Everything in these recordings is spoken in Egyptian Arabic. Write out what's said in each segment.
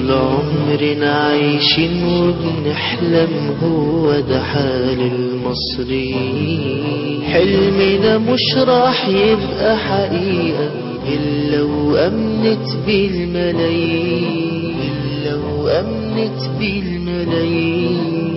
طول عمرنا عايشين وبنحلم هو ده حال المصريين حلمنا مش راح يبقى حقيقة إلا وأمنت بالملايين إلا وأمنت بالملايين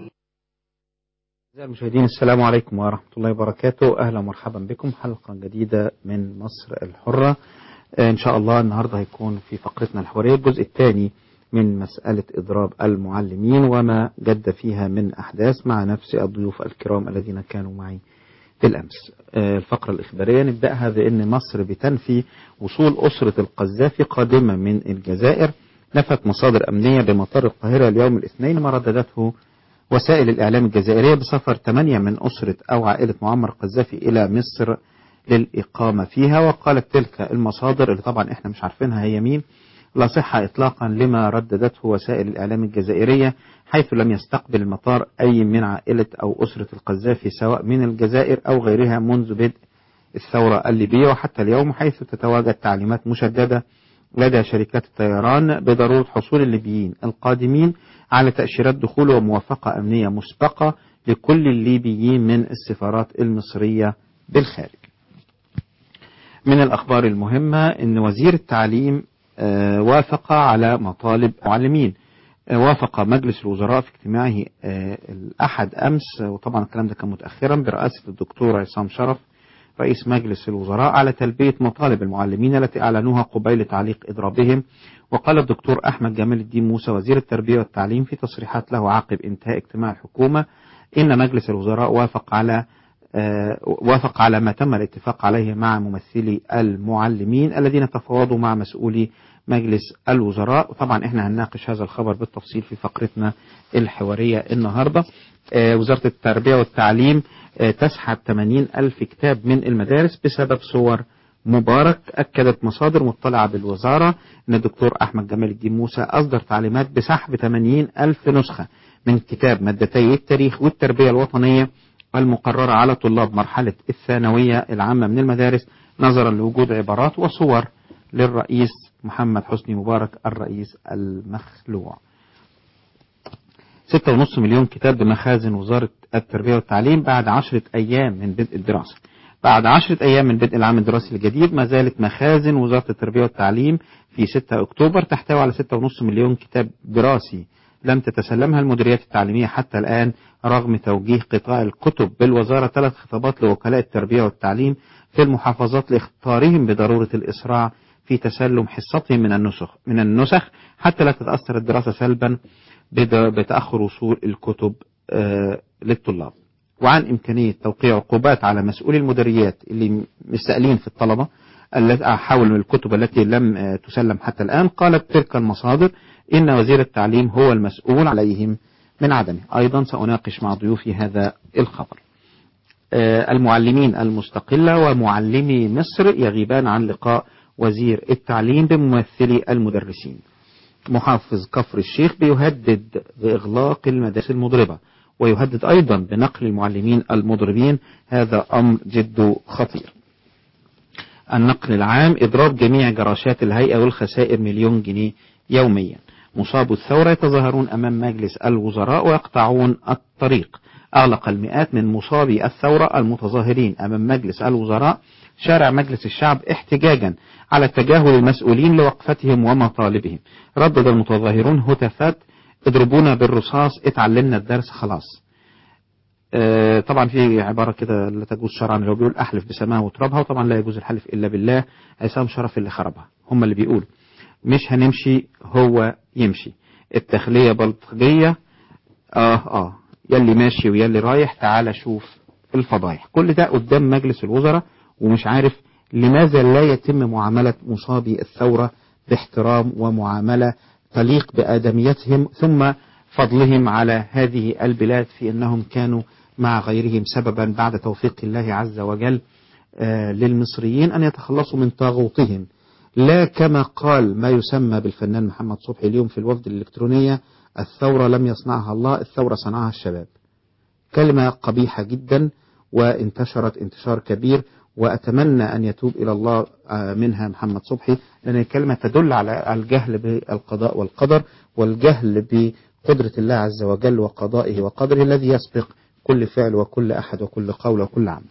أعزائي المشاهدين السلام عليكم ورحمة الله وبركاته أهلا ومرحبا بكم حلقة جديدة من مصر الحرة إن شاء الله النهاردة هيكون في فقرتنا الحوارية الجزء الثاني من مسألة إضراب المعلمين وما جد فيها من أحداث مع نفس الضيوف الكرام الذين كانوا معي بالأمس الفقرة الإخبارية نبدأها بأن مصر بتنفي وصول أسرة القذافي قادمة من الجزائر نفت مصادر أمنية بمطار القاهرة اليوم الاثنين ما رددته وسائل الإعلام الجزائرية بسفر ثمانية من أسرة أو عائلة معمر القذافي إلى مصر للإقامة فيها وقالت تلك المصادر اللي طبعا إحنا مش عارفينها هي مين لا صحة إطلاقا لما رددته وسائل الإعلام الجزائرية حيث لم يستقبل المطار أي من عائلة أو أسرة القذافي سواء من الجزائر أو غيرها منذ بدء الثورة الليبية وحتى اليوم حيث تتواجد تعليمات مشددة لدى شركات الطيران بضرورة حصول الليبيين القادمين على تأشيرات دخول وموافقة أمنية مسبقة لكل الليبيين من السفارات المصرية بالخارج من الأخبار المهمة أن وزير التعليم وافق على مطالب معلمين وافق مجلس الوزراء في اجتماعه الأحد أمس وطبعا الكلام ده كان متأخرا برئاسة الدكتور عصام شرف رئيس مجلس الوزراء على تلبية مطالب المعلمين التي أعلنوها قبيل تعليق إضرابهم وقال الدكتور أحمد جمال الدين موسى وزير التربية والتعليم في تصريحات له عقب انتهاء اجتماع الحكومة إن مجلس الوزراء وافق على وافق على ما تم الاتفاق عليه مع ممثلي المعلمين الذين تفاوضوا مع مسؤولي مجلس الوزراء طبعا احنا هنناقش هذا الخبر بالتفصيل في فقرتنا الحوارية النهاردة وزارة التربية والتعليم تسحب 80 ألف كتاب من المدارس بسبب صور مبارك أكدت مصادر مطلعة بالوزارة أن الدكتور أحمد جمال الدين موسى أصدر تعليمات بسحب 80 ألف نسخة من كتاب مادتي التاريخ والتربية الوطنية المقررة على طلاب مرحلة الثانوية العامة من المدارس نظرا لوجود عبارات وصور للرئيس محمد حسني مبارك الرئيس المخلوع ستة ونص مليون كتاب بمخازن وزارة التربية والتعليم بعد عشرة أيام من بدء الدراسة بعد عشرة أيام من بدء العام الدراسي الجديد ما زالت مخازن وزارة التربية والتعليم في 6 أكتوبر تحتوي على ستة ونص مليون كتاب دراسي لم تتسلمها المديريات التعليمية حتى الآن رغم توجيه قطاع الكتب بالوزارة ثلاث خطابات لوكلاء التربية والتعليم في المحافظات لاخطارهم بضرورة الإسراع في تسلم حصتهم من النسخ من النسخ حتى لا تتأثر الدراسة سلبا بتأخر وصول الكتب للطلاب وعن إمكانية توقيع عقوبات على مسؤولي المديريات اللي مستقلين في الطلبة التي حول الكتب التي لم تسلم حتى الآن قالت تلك المصادر إن وزير التعليم هو المسؤول عليهم من عدمه أيضا سأناقش مع ضيوفي هذا الخبر المعلمين المستقلة ومعلمي مصر يغيبان عن لقاء وزير التعليم بممثلي المدرسين محافظ كفر الشيخ بيهدد بإغلاق المدارس المضربة ويهدد أيضا بنقل المعلمين المضربين هذا أمر جد خطير النقل العام إضراب جميع جراشات الهيئة والخسائر مليون جنيه يوميا مصاب الثورة يتظاهرون أمام مجلس الوزراء ويقطعون الطريق أغلق المئات من مصابي الثورة المتظاهرين أمام مجلس الوزراء شارع مجلس الشعب احتجاجا على تجاهل المسؤولين لوقفتهم ومطالبهم ردد المتظاهرون هتافات اضربونا بالرصاص اتعلمنا الدرس خلاص اه طبعا في عبارة كده لا تجوز شرعا اللي هو بيقول أحلف بسماها وترابها وطبعا لا يجوز الحلف إلا بالله عصام شرف اللي خربها هم اللي بيقولوا مش هنمشي هو يمشي التخلية بلطجية اه اه يلي ماشي ويلي رايح تعالى شوف الفضايح كل ده قدام مجلس الوزراء ومش عارف لماذا لا يتم معاملة مصابي الثورة باحترام ومعاملة تليق بآدميتهم ثم فضلهم على هذه البلاد في أنهم كانوا مع غيرهم سببا بعد توفيق الله عز وجل للمصريين أن يتخلصوا من طاغوتهم لا كما قال ما يسمى بالفنان محمد صبحي اليوم في الوفد الإلكترونية الثورة لم يصنعها الله الثورة صنعها الشباب كلمة قبيحة جدا وانتشرت انتشار كبير وأتمنى أن يتوب إلى الله آه، منها محمد صبحي لأن الكلمة تدل على الجهل بالقضاء والقدر والجهل بقدرة الله عز وجل وقضائه وقدره الذي يسبق كل فعل وكل أحد وكل قول وكل عمل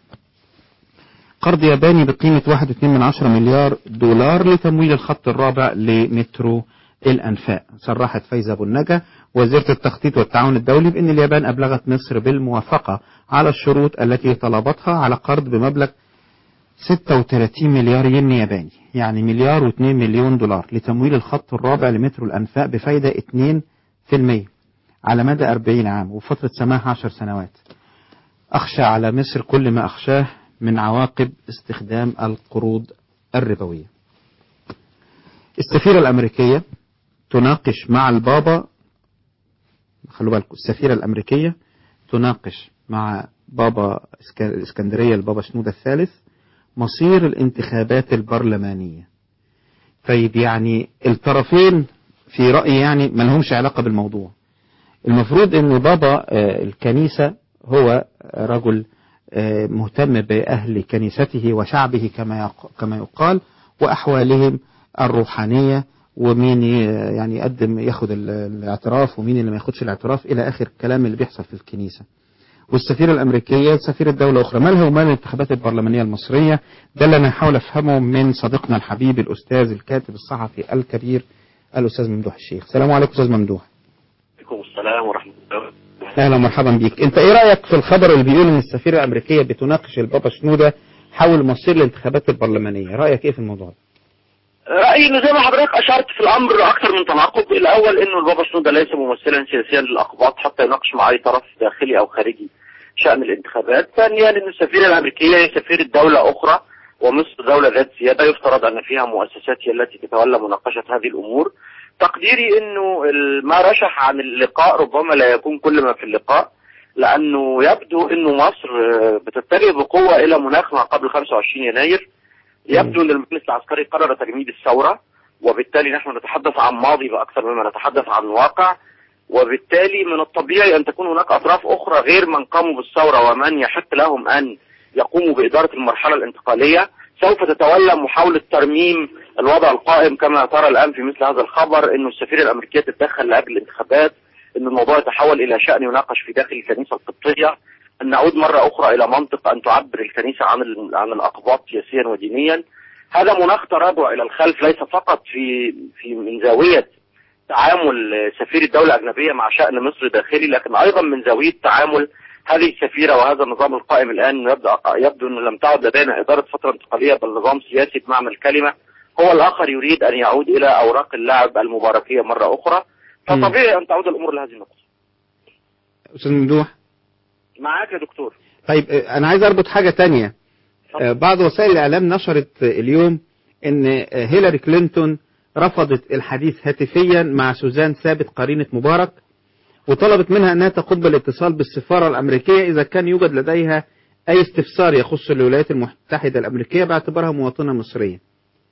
قرض ياباني بقيمة 1.2 مليار دولار لتمويل الخط الرابع لمترو الأنفاق صرحت فايزة أبو النجا وزيرة التخطيط والتعاون الدولي بأن اليابان أبلغت مصر بالموافقة على الشروط التي طلبتها على قرض بمبلغ 36 مليار ين ياباني يعني مليار و2 مليون دولار لتمويل الخط الرابع لمترو الأنفاق بفايدة 2% على مدى 40 عام وفترة سماح 10 سنوات أخشى على مصر كل ما أخشاه من عواقب استخدام القروض الربوية السفيرة الأمريكية تناقش مع البابا خلوا بالكم السفيرة الأمريكية تناقش مع بابا إسك- الإسكندرية البابا شنودة الثالث مصير الانتخابات البرلمانية طيب يعني الطرفين في رأيي يعني ما لهمش علاقة بالموضوع المفروض ان بابا آه، الكنيسة هو رجل آه، مهتم بأهل كنيسته وشعبه كما يق- كما يقال وأحوالهم الروحانية ومين ي- يعني يقدم ياخد ال- الاعتراف ومين اللي ما ياخدش الاعتراف إلى آخر الكلام اللي بيحصل في الكنيسة والسفيرة الأمريكية سفيرة دولة أخرى مالها ومال الانتخابات البرلمانية المصرية ده اللي أنا هحاول أفهمه من صديقنا الحبيب الأستاذ الكاتب الصحفي الكبير الأستاذ ممدوح الشيخ السلام عليكم أستاذ ممدوح عليكم السلام ورحمة الله اهلا ومرحبا بيك انت ايه رايك في الخبر اللي بيقول ان السفيره الامريكيه بتناقش البابا شنوده حول مصير الانتخابات البرلمانيه رايك ايه في الموضوع ده رأيي انه زي ما حضرتك اشرت في الامر اكثر من تناقض الاول انه البابا شنودة ليس ممثلا سياسيا للاقباط حتى يناقش مع اي طرف داخلي او خارجي شأن الانتخابات ثانيا ان السفيرة الامريكية هي سفيرة دولة اخرى ومصر دولة ذات سيادة يفترض ان فيها مؤسسات هي التي تتولى مناقشة هذه الامور تقديري انه ال- ما رشح عن اللقاء ربما لا يكون كل ما في اللقاء لانه يبدو انه مصر آه، بتتجه بقوة الى مناخ ما قبل 25 يناير يبدو ان المجلس العسكري قرر تجميد الثورة وبالتالي نحن نتحدث عن ماضي بأكثر مما نتحدث عن واقع وبالتالي من الطبيعي أن تكون هناك أطراف أخرى غير من قاموا بالثورة ومن يحق لهم أن يقوموا بإدارة المرحلة الانتقالية سوف تتولى محاولة ترميم الوضع القائم كما ترى الآن في مثل هذا الخبر أن السفيرة الأمريكية تتدخل لأجل الانتخابات أن الموضوع يتحول إلى شأن يناقش في داخل الكنيسة القبطية أن نعود مرة أخرى إلى منطق أن تعبر الكنيسة عن ال- عن الأقباط سياسيا ودينيا هذا مناخ تراجع إلى الخلف ليس فقط في في من زاوية تعامل سفير الدولة الأجنبية مع شأن مصر داخلي لكن أيضا من زاوية تعامل هذه السفيرة وهذا النظام القائم الآن يبدو, يبدو أنه لم تعد لدينا إدارة فترة انتقالية بل نظام سياسي بمعنى الكلمة هو الآخر يريد أن يعود إلى أوراق اللعب المباركية مرة أخرى فطبيعي أن تعود الأمور لهذه النقطة استاذ ممدوح معاك يا دكتور طيب آه، انا عايز اربط حاجه تانية آه، بعض وسائل الاعلام نشرت آه، اليوم ان آه، هيلاري كلينتون رفضت الحديث هاتفيا مع سوزان ثابت قرينه مبارك وطلبت منها انها تقوم بالاتصال بالسفاره الامريكيه اذا كان يوجد لديها اي استفسار يخص الولايات المتحده الامريكيه باعتبارها مواطنه مصريه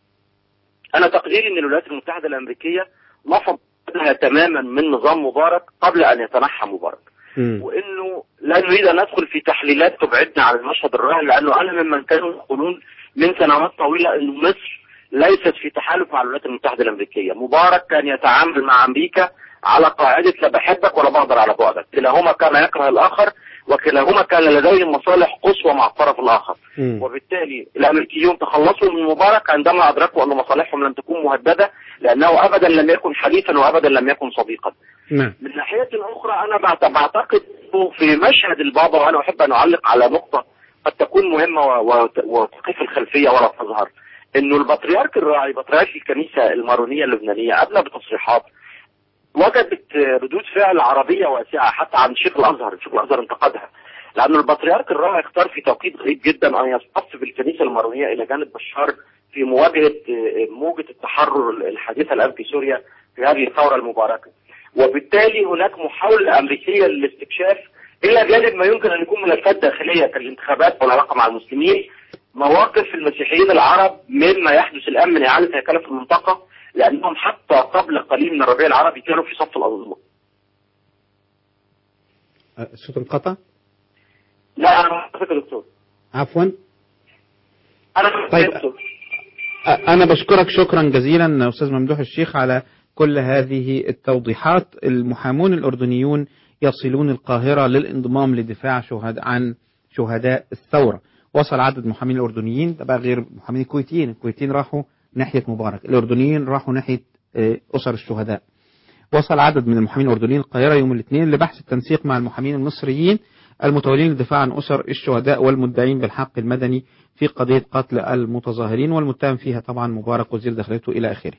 أنا تقديري أن الولايات المتحدة الأمريكية نفضها تماما من نظام مبارك قبل أن يتنحى مبارك مم. وانه لا نريد ان ندخل في تحليلات تبعدنا عن المشهد الراهن لانه انا ممن كانوا يقولون من سنوات طويله انه مصر ليست في تحالف مع الولايات المتحده الامريكيه، مبارك كان يتعامل مع امريكا على قاعده لا بحبك ولا بقدر على بعدك، كلاهما كان يكره الاخر وكلاهما كان لديهم مصالح قصوى مع الطرف الاخر، مم. وبالتالي الامريكيون تخلصوا من مبارك عندما ادركوا ان مصالحهم لم تكون مهدده لانه ابدا لم يكن حليفا وابدا لم يكن صديقا. نعم من ناحية أخرى أنا بعت- بعتقد إنه في مشهد البابا وأنا أحب أن أعلق على نقطة قد تكون مهمة و- و- وتقف الخلفية ولا تظهر إنه البطريرك الراعي بطريرك الكنيسة المارونية اللبنانية أدلى بتصريحات وجدت ردود فعل عربية واسعة حتى عن شيخ الأزهر شيخ الأزهر انتقدها لأن البطريرك الراعي اختار في توقيت غريب جدا أن يصطف بالكنيسة المارونية إلى جانب بشار في مواجهة آه، موجة التحرر الحادثة الآن في سوريا في هذه الثورة المباركة وبالتالي هناك محاولة أمريكية للاستكشاف إلى جانب ما يمكن أن يكون ملفات داخلية كالانتخابات والعلاقة مع المسلمين مواقف المسيحيين العرب مما يحدث الآن من إعادة هيكلة في المنطقة لأنهم حتى قبل قليل من الربيع العربي كانوا في صف الأنظمة آه، الصوت انقطع لا أنا أتفق يا دكتور عفوا انا طيب. أنا بشكرك شكرا جزيلا أستاذ ممدوح الشيخ على كل هذه التوضيحات المحامون الأردنيون يصلون القاهرة للانضمام لدفاع شهداء عن شهداء الثورة وصل عدد محامين الأردنيين ده بقى غير محامين الكويتيين الكويتيين راحوا ناحية مبارك الأردنيين راحوا ناحية آه، أسر الشهداء وصل عدد من المحامين الأردنيين القاهرة يوم الاثنين لبحث التنسيق مع المحامين المصريين المتولين للدفاع عن أسر الشهداء والمدعين بالحق المدني في قضية قتل المتظاهرين والمتهم فيها طبعا مبارك وزير داخليته إلى آخره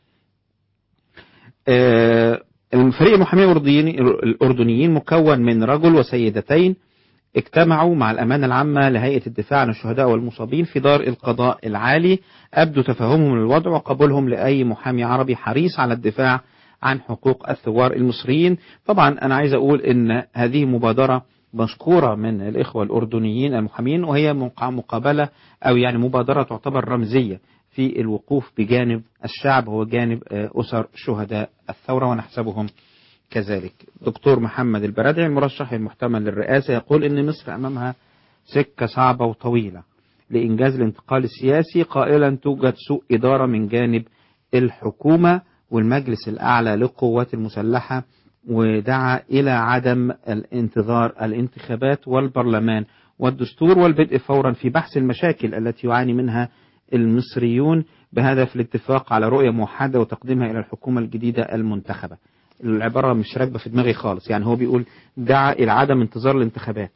آه، الفريق المحامين الأردنيين- الأردنيين مكون من رجل وسيدتين اجتمعوا مع الأمانة العامة لهيئة الدفاع عن الشهداء والمصابين في دار القضاء العالي أبدوا تفهمهم للوضع وقبولهم لأي محامي عربي حريص على الدفاع عن حقوق الثوار المصريين طبعا أنا عايز أقول أن هذه مبادرة مشكورة من الإخوة الأردنيين المحامين وهي مقا- مقابلة أو يعني مبادرة تعتبر رمزية في الوقوف بجانب الشعب هو جانب آه، أسر شهداء الثورة ونحسبهم كذلك دكتور محمد البرادعي المرشح المحتمل للرئاسة يقول أن مصر أمامها سكة صعبة وطويلة لإنجاز الانتقال السياسي قائلا توجد سوء إدارة من جانب الحكومة والمجلس الأعلى للقوات المسلحة ودعا إلى عدم الانتظار الانتخابات والبرلمان والدستور والبدء فورا في بحث المشاكل التي يعاني منها المصريون بهدف الاتفاق على رؤية موحدة وتقديمها إلى الحكومة الجديدة المنتخبة العبارة مش راكبة في دماغي خالص يعني هو بيقول دعا إلى عدم انتظار الانتخابات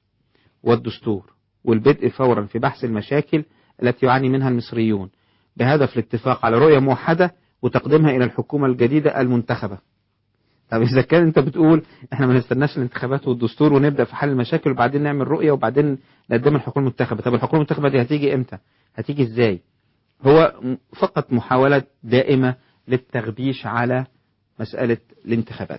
والدستور والبدء فورا في بحث المشاكل التي يعاني منها المصريون بهدف الاتفاق على رؤية موحدة وتقديمها إلى الحكومة الجديدة المنتخبة طب إذا كان أنت بتقول إحنا ما نستناش الانتخابات والدستور ونبدأ في حل المشاكل وبعدين نعمل رؤية وبعدين نقدمها الحكومة المنتخبة طب الحكومة المنتخبة دي هتيجي إمتى؟ هتيجي إزاي؟ هو م- فقط محاولة دائمة للتغبيش على مسألة الانتخابات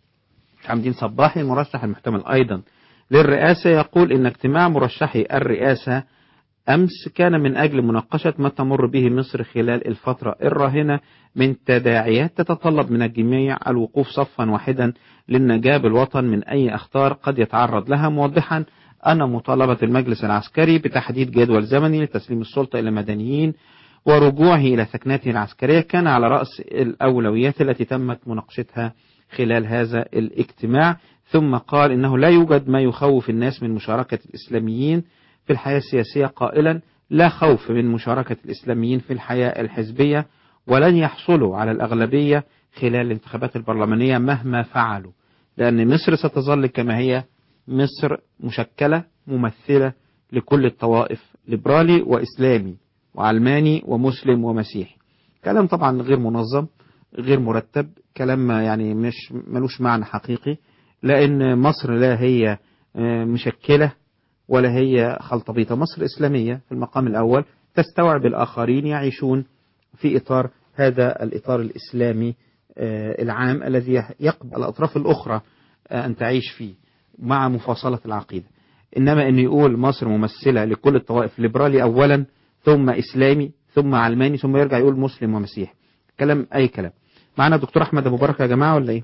حمدين صباحي المرشح المحتمل أيضا للرئاسة يقول إن اجتماع مرشحي الرئاسة أمس كان من أجل مناقشة ما تمر به مصر خلال الفترة الراهنة من تداعيات تتطلب من الجميع الوقوف صفا واحدا للنجاة بالوطن من أي أخطار قد يتعرض لها موضحا أن مطالبة المجلس العسكري بتحديد جدول زمني لتسليم السلطة إلى المدنيين ورجوعه إلى ثكنته العسكرية كان على رأس الأولويات التي تمت مناقشتها خلال هذا الاجتماع ثم قال إنه لا يوجد ما يخوف الناس من مشاركة الإسلاميين في الحياة السياسية قائلا لا خوف من مشاركة الإسلاميين في الحياة الحزبية ولن يحصلوا على الأغلبية خلال الانتخابات البرلمانية مهما فعلوا لأن مصر ستظل كما هي مصر مشكلة ممثلة لكل الطوائف ليبرالي وإسلامي وعلماني ومسلم ومسيحي كلام طبعا غير منظم غير مرتب كلام ما يعني مش ملوش معنى حقيقي لأن مصر لا هي آه، مشكلة ولا هي خلطبيطة مصر إسلامية في المقام الأول تستوعب الآخرين يعيشون في إطار هذا الإطار الإسلامي آه، العام الذي يقبل الأطراف الأخرى آه، أن تعيش فيه مع مفاصلة العقيدة إنما أن يقول مصر ممثلة لكل الطوائف ليبرالي أولا ثم إسلامي ثم علماني ثم يرجع يقول مسلم ومسيحي كلام أي كلام معنا الدكتور أحمد أبو بركة يا جماعة ولا إيه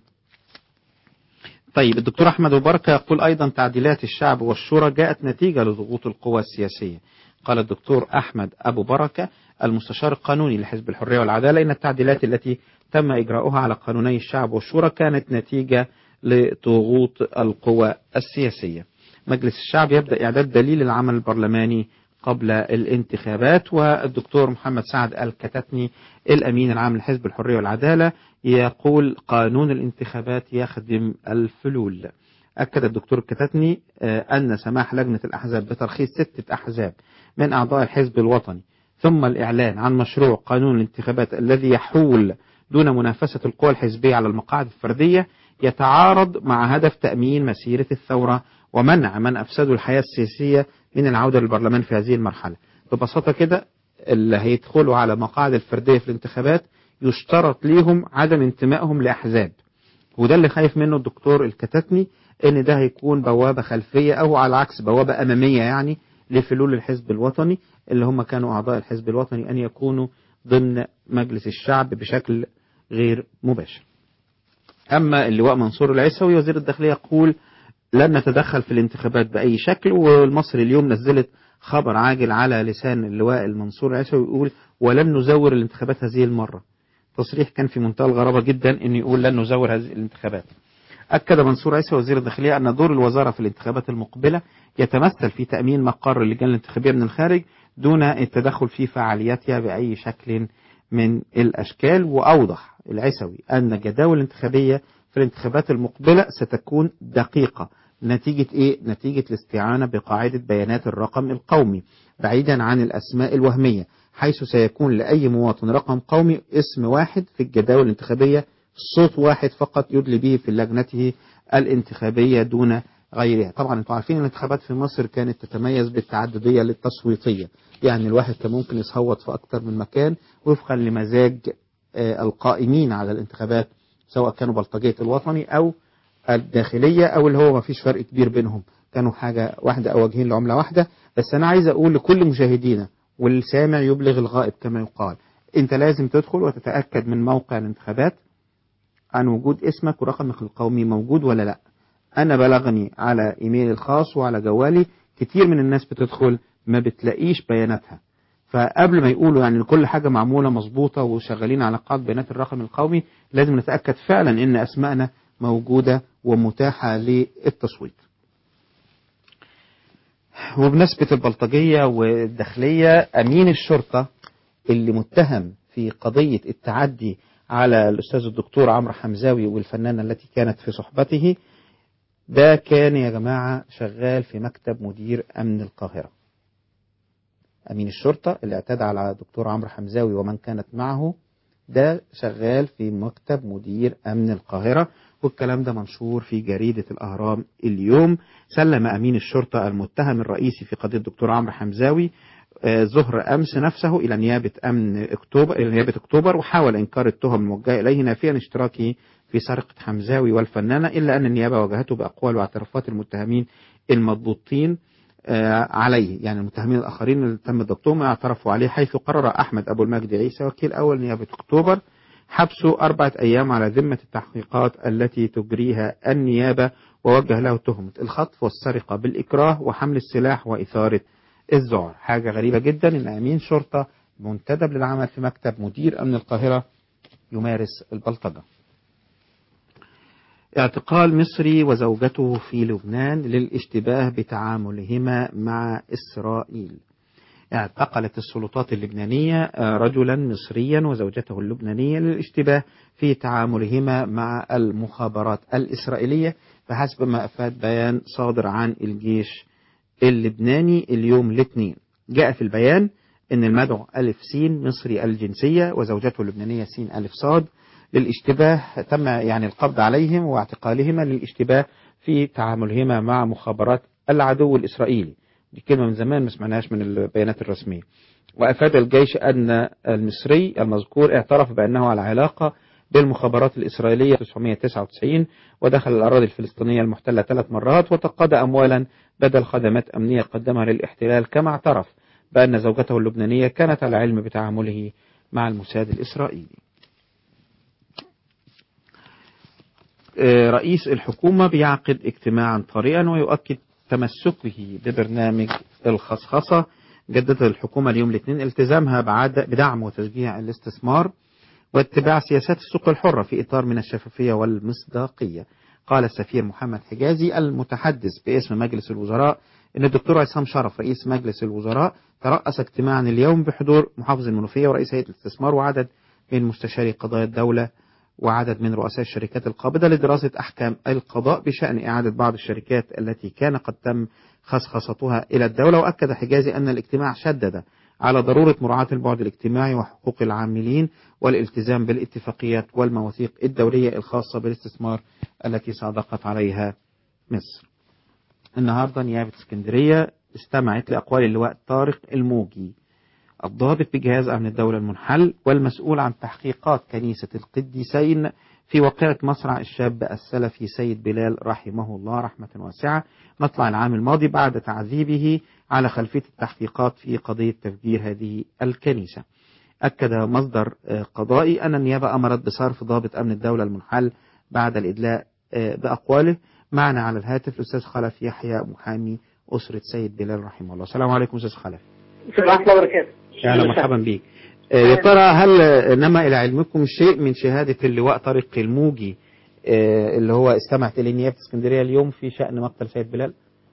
طيب الدكتور أحمد أبو بركة يقول أيضا تعديلات الشعب والشورى جاءت نتيجة لضغوط القوى السياسية قال الدكتور أحمد أبو بركة المستشار القانوني لحزب الحرية والعدالة إن التعديلات التي تم إجراؤها على قانوني الشعب والشورى كانت نتيجة لضغوط القوى السياسية مجلس الشعب يبدأ إعداد دليل العمل البرلماني قبل الانتخابات والدكتور محمد سعد الكتتني الأمين العام لحزب الحرية والعدالة يقول قانون الانتخابات يخدم الفلول أكد الدكتور الكتتني آه، أن سماح لجنة الأحزاب بترخيص ستة أحزاب من أعضاء الحزب الوطني ثم الإعلان عن مشروع قانون الانتخابات الذي يحول دون منافسة القوى الحزبية على المقاعد الفردية يتعارض مع هدف تأمين مسيرة الثورة ومنع من أفسدوا الحياة السياسية من العودة للبرلمان في هذه المرحلة ببساطة كده اللي هيدخلوا على مقاعد الفردية في الانتخابات يشترط ليهم عدم انتمائهم لأحزاب وده اللي خايف منه الدكتور الكتتني ان ده هيكون بوابة خلفية او على العكس بوابة امامية يعني لفلول الحزب الوطني اللي هم كانوا اعضاء الحزب الوطني ان يكونوا ضمن مجلس الشعب بشكل غير مباشر اما اللواء منصور العيسوي وزير الداخلية يقول لن نتدخل في الانتخابات بأي شكل والمصري اليوم نزلت خبر عاجل على لسان اللواء المنصور عيسوي يقول ولن نزور الانتخابات هذه المرة تصريح كان في منتهى الغرابة جدا أن يقول لن نزور هذه الانتخابات أكد منصور عيسى وزير الداخلية أن دور الوزارة في الانتخابات المقبلة يتمثل في تأمين مقر اللجان الانتخابية من الخارج دون التدخل في فعالياتها بأي شكل من الأشكال وأوضح العيسوي أن الجداول الانتخابية في الانتخابات المقبلة ستكون دقيقة نتيجة إيه؟ نتيجة الاستعانة بقاعدة بيانات الرقم القومي بعيدا عن الأسماء الوهمية حيث سيكون لأي مواطن رقم قومي اسم واحد في الجداول الانتخابية صوت واحد فقط يدلي به في لجنته الانتخابية دون غيرها طبعا انتم عارفين الانتخابات في مصر كانت تتميز بالتعددية للتصويتية يعني الواحد كان ممكن يصوت في أكثر من مكان وفقا لمزاج آه، القائمين على الانتخابات سواء كانوا بلطجية الوطني أو الداخلية أو اللي هو ما فيش فرق كبير بينهم كانوا حاجة واحدة أو وجهين لعملة واحدة بس أنا عايز أقول لكل مشاهدينا والسامع يبلغ الغائب كما يقال أنت لازم تدخل وتتأكد من موقع الانتخابات عن وجود اسمك ورقمك القومي موجود ولا لا أنا بلغني على إيميلي الخاص وعلى جوالي كتير من الناس بتدخل ما بتلاقيش بياناتها فقبل ما يقولوا يعني كل حاجة معمولة مظبوطة وشغالين على قاعدة بيانات الرقم القومي لازم نتأكد فعلا إن أسمائنا موجودة ومتاحة للتصويت وبنسبة البلطجية والداخلية أمين الشرطة اللي متهم في قضية التعدي على الأستاذ الدكتور عمرو حمزاوي والفنانة التي كانت في صحبته ده كان يا جماعة شغال في مكتب مدير أمن القاهرة أمين الشرطة اللي اعتدى على دكتور عمرو حمزاوي ومن كانت معه ده شغال في مكتب مدير أمن القاهرة والكلام ده منشور في جريدة الأهرام اليوم سلم أمين الشرطة المتهم الرئيسي في قضية الدكتور عمرو حمزاوي آه، ظهر أمس نفسه إلى نيابة أمن أكتوبر إلى نيابة أكتوبر وحاول إنكار التهم الموجهة إليه نافيا اشتراكه في سرقة حمزاوي والفنانة إلا أن النيابة واجهته بأقوال واعترافات المتهمين المضبوطين آه، عليه يعني المتهمين الآخرين اللي تم ضبطهم اعترفوا عليه حيث قرر أحمد أبو المجد عيسى وكيل أول نيابة أكتوبر حبسه أربعة أيام على ذمة التحقيقات التي تجريها النيابة ووجه له تهمة الخطف والسرقة بالإكراه وحمل السلاح وإثارة الذعر حاجة غريبة جدا إن أمين شرطة منتدب للعمل في مكتب مدير أمن القاهرة يمارس البلطجة اعتقال مصري وزوجته في لبنان للاشتباه بتعاملهما مع إسرائيل اعتقلت السلطات اللبنانية آه، رجلا مصريا وزوجته اللبنانية للاشتباه في تعاملهما مع المخابرات الإسرائيلية بحسب ما أفاد بيان صادر عن الجيش اللبناني اليوم الاثنين جاء في البيان أن المدعو ألف سين مصري الجنسية وزوجته اللبنانية سين ألف صاد للاشتباه تم يعني القبض عليهم واعتقالهما للاشتباه في تعاملهما مع مخابرات العدو الإسرائيلي دي كلمة من زمان ما سمعناهاش من البيانات الرسمية وأفاد الجيش أن المصري المذكور اعترف بأنه على علاقة بالمخابرات الإسرائيلية 1999 ودخل الأراضي الفلسطينية المحتلة ثلاث مرات وتقاضى أموالا بدل خدمات أمنية قدمها للاحتلال كما اعترف بأن زوجته اللبنانية كانت على علم بتعامله مع الموساد الإسرائيلي آه، رئيس الحكومة بيعقد اجتماعا طارئا ويؤكد تمسكه ببرنامج الخصخصة جددت الحكومة اليوم الاثنين التزامها بعد- بدعم وتشجيع الاستثمار واتباع سياسات السوق الحرة في إطار من الشفافية والمصداقية قال السفير محمد حجازي المتحدث باسم مجلس الوزراء أن الدكتور عصام شرف رئيس مجلس الوزراء ترأس اجتماعا اليوم بحضور محافظ المنوفية ورئيس هيئة الاستثمار وعدد من مستشاري قضايا الدولة وعدد من رؤساء الشركات القابضة لدراسة أحكام القضاء بشأن إعادة بعض الشركات التي كان قد تم خصخصتها إلى الدولة وأكد حجازي أن الاجتماع شدد على ضرورة مراعاة البعد الاجتماعي وحقوق العاملين والالتزام بالاتفاقيات والمواثيق الدولية الخاصة بالاستثمار التي صادقت عليها مصر النهاردة نيابة اسكندرية استمعت لأقوال اللواء طارق الموجي الضابط بجهاز أمن الدولة المنحل والمسؤول عن تحقيقات كنيسة القديسين في واقعة مصرع الشاب السلفي سيد بلال رحمه الله رحمة واسعة مطلع العام الماضي بعد تعذيبه على خلفية التحقيقات في قضية تفجير هذه الكنيسة أكد مصدر آه، قضائي أن النيابة أمرت بصرف ضابط أمن الدولة المنحل بعد الإدلاء آه، بأقواله معنا على الهاتف الأستاذ خلف يحيى محامي أسرة سيد بلال رحمه الله السلام عليكم أستاذ خلف ورحمة الله وبركاته أهلا مرحبا بيك آه، يا ترى هل آه، نما إلى علمكم شيء من شهادة اللواء طارق الموجي آه، اللي هو استمعت إلى نيابة اسكندرية اليوم في شأن مقتل سيد بلال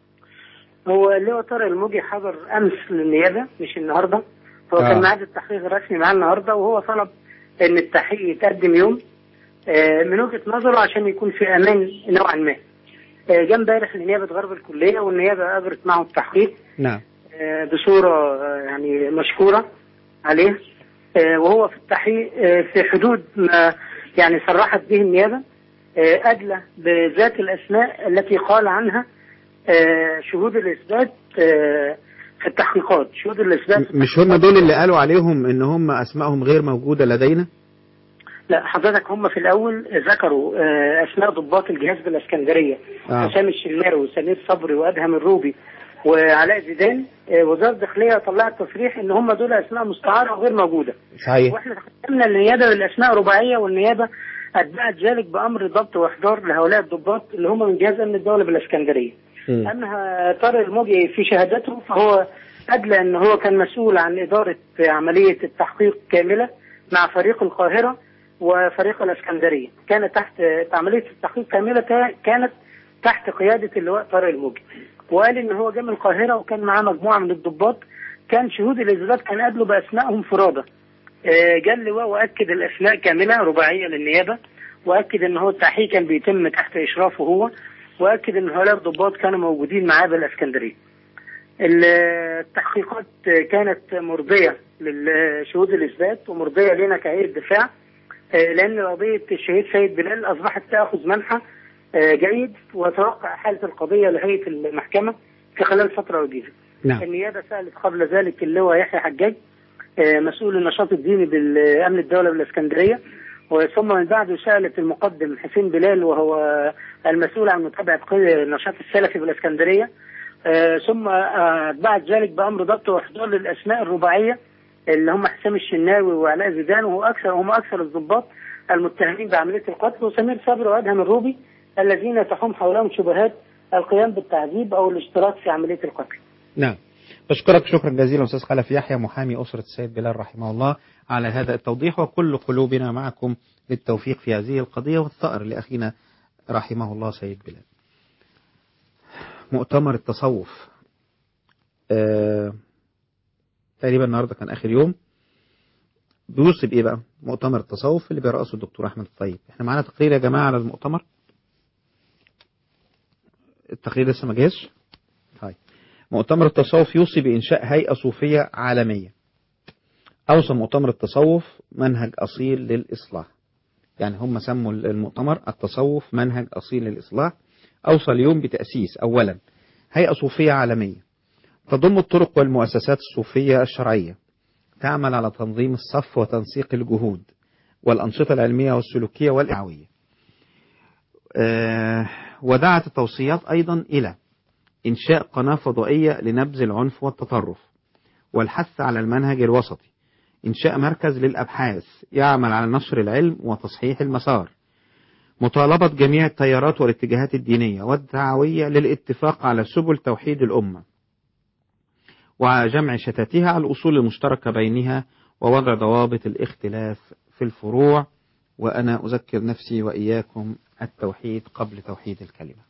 هو اللواء طارق الموجي حضر امس للنيابه مش النهارده هو آه. كان ميعاد التحقيق الرسمي معاه النهارده وهو طلب ان التحقيق يتقدم يوم آه، من وجهه نظره عشان يكون في امان نوعا ما آه، جه امبارح لنيابه غرب الكليه والنيابه اجرت معه التحقيق نعم آه، بصوره آه، يعني مشكوره عليه آه، وهو في التحقيق آه، في حدود ما يعني صرحت به النيابه آه، ادلى بذات الاسماء التي قال عنها آه، شهود الاثبات آه، في التحقيقات شهود الاثبات مش هم دول اللي قالوا عليهم إن هم أسمائهم غير موجودة لدينا لا حضرتك هم في الاول ذكروا آه، اسماء ضباط الجهاز بالاسكندريه آه. حسام الشناوي وسمير صبري وادهم الروبي وعلاء زيدان آه، وزاره الداخليه طلعت تصريح ان هم دول اسماء مستعاره وغير موجوده صحيح واحنا تقدمنا للنيابه بالاسماء رباعيه والنيابه اتبعت ذلك بامر ضبط واحضار لهؤلاء الضباط اللي هم من جهاز امن الدوله بالاسكندريه. مم. اما طارق الموجي في شهادته فهو ادلى ان هو كان مسؤول عن اداره عمليه التحقيق كامله مع فريق القاهره وفريق الاسكندريه. كانت تحت عمليه التحقيق كامله كا- كانت تحت قياده اللواء طارق الموجي. وقال ان هو جه من القاهره وكان معاه مجموعه من الضباط كان شهود الاثبات كان قابلوا باسمائهم فرادى. آه، جه اللواء واكد الاسماء كامله رباعيه للنيابه واكد ان هو التحقيق كان بيتم تحت اشرافه هو واكد ان هؤلاء الضباط كانوا موجودين معاه بالاسكندريه. ال- التحقيقات كانت مرضيه للشهود الاثبات ومرضيه لنا كهيئه دفاع آه، لان قضيه الشهيد سيد بلال اصبحت تاخذ منحى آه، جيد وتوقع حاله القضيه لهيئه المحكمه في خلال فتره وجيزه. نعم النيابه سالت قبل ذلك اللواء يحيى حجاج آه، مسؤول النشاط الديني بالامن الدوله بالاسكندريه وثم من بعده سالت المقدم حسين بلال وهو المسؤول عن متابعه قضية النشاط السلفي بالاسكندريه آه، ثم آه، اتبعت ذلك بامر ضبط واحضار للاسماء الرباعيه اللي هم حسام الشناوي وعلاء زيدان وهو اكثر هم اكثر الضباط المتهمين بعمليه القتل وسمير صبري وادهم الروبي الذين تحوم حولهم شبهات القيام بالتعذيب او الاشتراك في عمليه القتل. نعم بشكرك شكرا جزيلا أستاذ خلف يحيى محامي أسرة السيد بلال رحمه الله على هذا التوضيح وكل قلوبنا معكم للتوفيق في هذه القضية والثأر لأخينا رحمه الله سيد بلال مؤتمر التصوف آه تقريبا النهارده كان آخر يوم بيوصي بإيه بقى؟ مؤتمر التصوف اللي بيرأسه الدكتور أحمد الطيب احنا معانا تقرير يا جماعة على المؤتمر التقرير لسه ما جاهزش طيب مؤتمر التصوف يوصي بإنشاء هيئة صوفية عالمية أوصى مؤتمر التصوف منهج أصيل للإصلاح يعني هم سموا المؤتمر التصوف منهج أصيل للإصلاح أوصى اليوم بتأسيس أولا هيئة صوفية عالمية تضم الطرق والمؤسسات الصوفية الشرعية تعمل على تنظيم الصف وتنسيق الجهود والأنشطة العلمية والسلوكية والإعوية آه ودعت التوصيات أيضا إلى إنشاء قناة فضائية لنبذ العنف والتطرف والحث على المنهج الوسطي إنشاء مركز للأبحاث يعمل على نشر العلم وتصحيح المسار مطالبة جميع التيارات والاتجاهات الدينية والدعوية للاتفاق على سبل توحيد الأمة وعلى جمع شتاتها على الأصول المشتركة بينها ووضع ضوابط الاختلاف في الفروع وأنا أذكر نفسي وإياكم التوحيد قبل توحيد الكلمة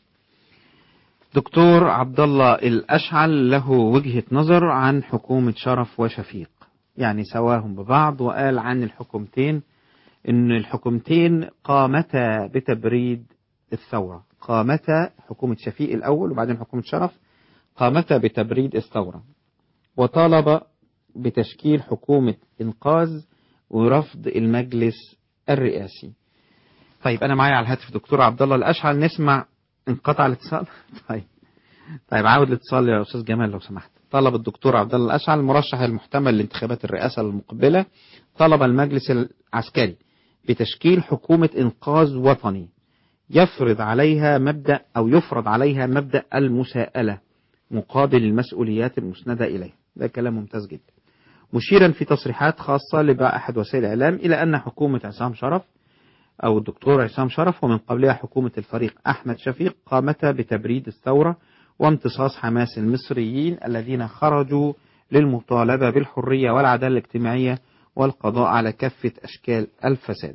دكتور عبد الله الأشعل له وجهة نظر عن حكومة شرف وشفيق يعني سواهم ببعض وقال عن الحكومتين ان الحكومتين قامتا بتبريد الثورة قامتا حكومة شفيق الأول وبعدين حكومة شرف قامتا بتبريد الثورة وطالب بتشكيل حكومة إنقاذ ورفض المجلس الرئاسي طيب أنا معايا على الهاتف دكتور عبد الله الأشعل نسمع انقطع الاتصال طيب طيب عاود الاتصال يا أستاذ جمال لو سمحت طلب الدكتور عبد الله الأشعل المرشح المحتمل لانتخابات الرئاسة المقبلة طلب المجلس العسكري بتشكيل حكومة إنقاذ وطني يفرض عليها مبدأ أو يفرض عليها مبدأ المساءلة مقابل المسؤوليات المسندة إليه ده كلام ممتاز جدا مشيرا في تصريحات خاصة لبقى أحد وسائل الإعلام إلى أن حكومة عصام شرف أو الدكتور عصام شرف ومن قبلها حكومة الفريق أحمد شفيق قامتا بتبريد الثورة وامتصاص حماس المصريين الذين خرجوا للمطالبة بالحرية والعدالة الاجتماعية والقضاء على كافة أشكال الفساد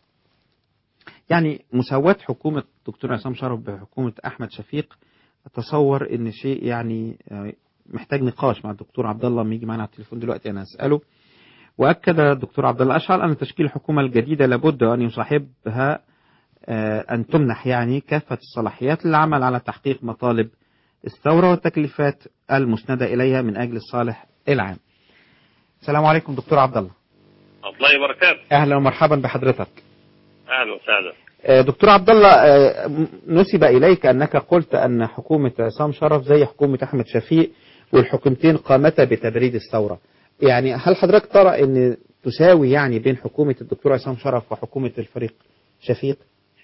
يعني مساواة حكومة دكتور عصام شرف بحكومة أحمد شفيق أتصور إن شيء يعني آه، محتاج نقاش مع الدكتور عبد الله لما يجي معنا على التليفون دلوقتي أنا أسأله وأكد الدكتور عبد الله أشعل أن تشكيل الحكومة الجديدة لابد أن يصاحبها آه، أن تمنح يعني كافة الصلاحيات للعمل على تحقيق مطالب الثورة والتكليفات المسندة إليها من أجل الصالح العام. السلام عليكم دكتور عبد الله. الله وبركاته أهلا ومرحبا بحضرتك. اهلا وسهلا آه، دكتور عبد الله آه، م- نسب إليك أنك قلت أن حكومة عصام شرف زي حكومة أحمد شفيق والحكومتين قامتا بتبريد الثورة. يعني هل حضرتك ترى أن تساوي يعني بين حكومة الدكتور عصام شرف وحكومة الفريق شفيق؟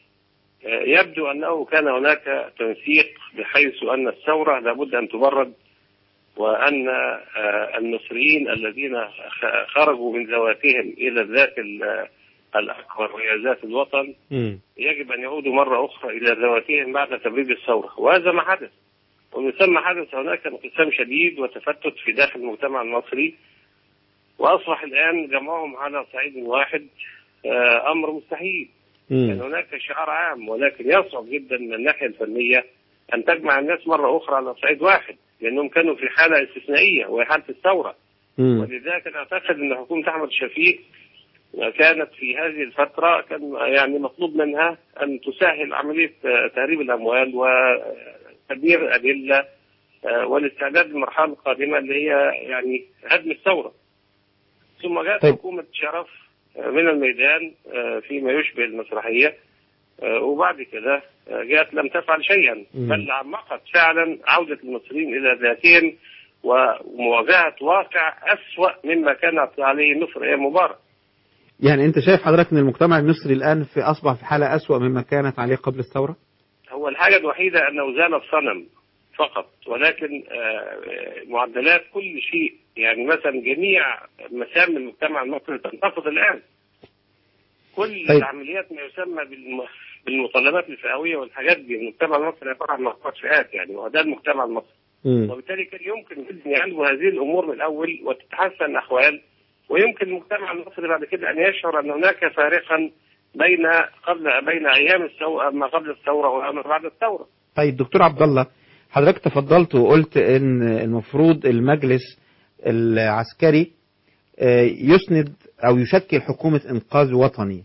آه، يبدو انه كان هناك تنسيق بحيث ان الثوره لابد ان تبرد وان آه، المصريين الذين خ- خرجوا من ذواتهم الى الذات ال- الاكبر وهي ذات الوطن يجب ان يعودوا مره اخرى الى ذواتهم بعد تبريد الثوره وهذا ما حدث ومن ثم حدث هناك انقسام شديد وتفتت في داخل المجتمع المصري واصبح الان جمعهم على صعيد واحد آه، امر مستحيل كان هناك شعار عام ولكن يصعب جدا من الناحيه الفنيه ان تجمع الناس مره اخرى على صعيد واحد لانهم كانوا في حاله استثنائيه وهي حاله الثوره ولذلك أنا اعتقد ان حكومه احمد شفيق كانت في هذه الفتره كان يعني مطلوب منها ان تسهل عمليه آه، تهريب الاموال وتدمير الادله آه، والاستعداد للمرحله القادمه اللي هي يعني هدم الثوره. ثم جاءت طيب. حكومه شرف آه، من الميدان آه، فيما يشبه المسرحيه آه، وبعد كده آه، جاءت لم تفعل شيئا مم. بل عمقت فعلا عوده المصريين الى ذاتهم ومواجهه واقع اسوا مما كانت عليه مصر ايام مبارك. يعني أنت شايف حضرتك أن المجتمع المصري الآن في أصبح في حالة أسوأ مما كانت عليه قبل الثورة؟ هو الحاجة الوحيدة أنه زال الصنم فقط ولكن آه، معدلات كل شيء يعني مثلا جميع مسام المجتمع المصري تنتفض الآن كل طيب. طيب. العمليات ما يسمى بالم... بالمطالبات الفئوية والحاجات دي المجتمع المصري عبارة عن مجموعة فئات يعني وده المجتمع المصري وبالتالي كان يمكن جدا يعالجوا هذه الامور من الاول وتتحسن الاحوال ويمكن المجتمع المصري بعد كده ان يشعر ان هناك فارقا بين قبل بين ايام الثوره ما قبل الثوره وما بعد الثوره. طيب دكتور عبد الله حضرتك تفضلت وقلت ان المفروض المجلس العسكري آه، يسند او يشكل حكومة انقاذ وطني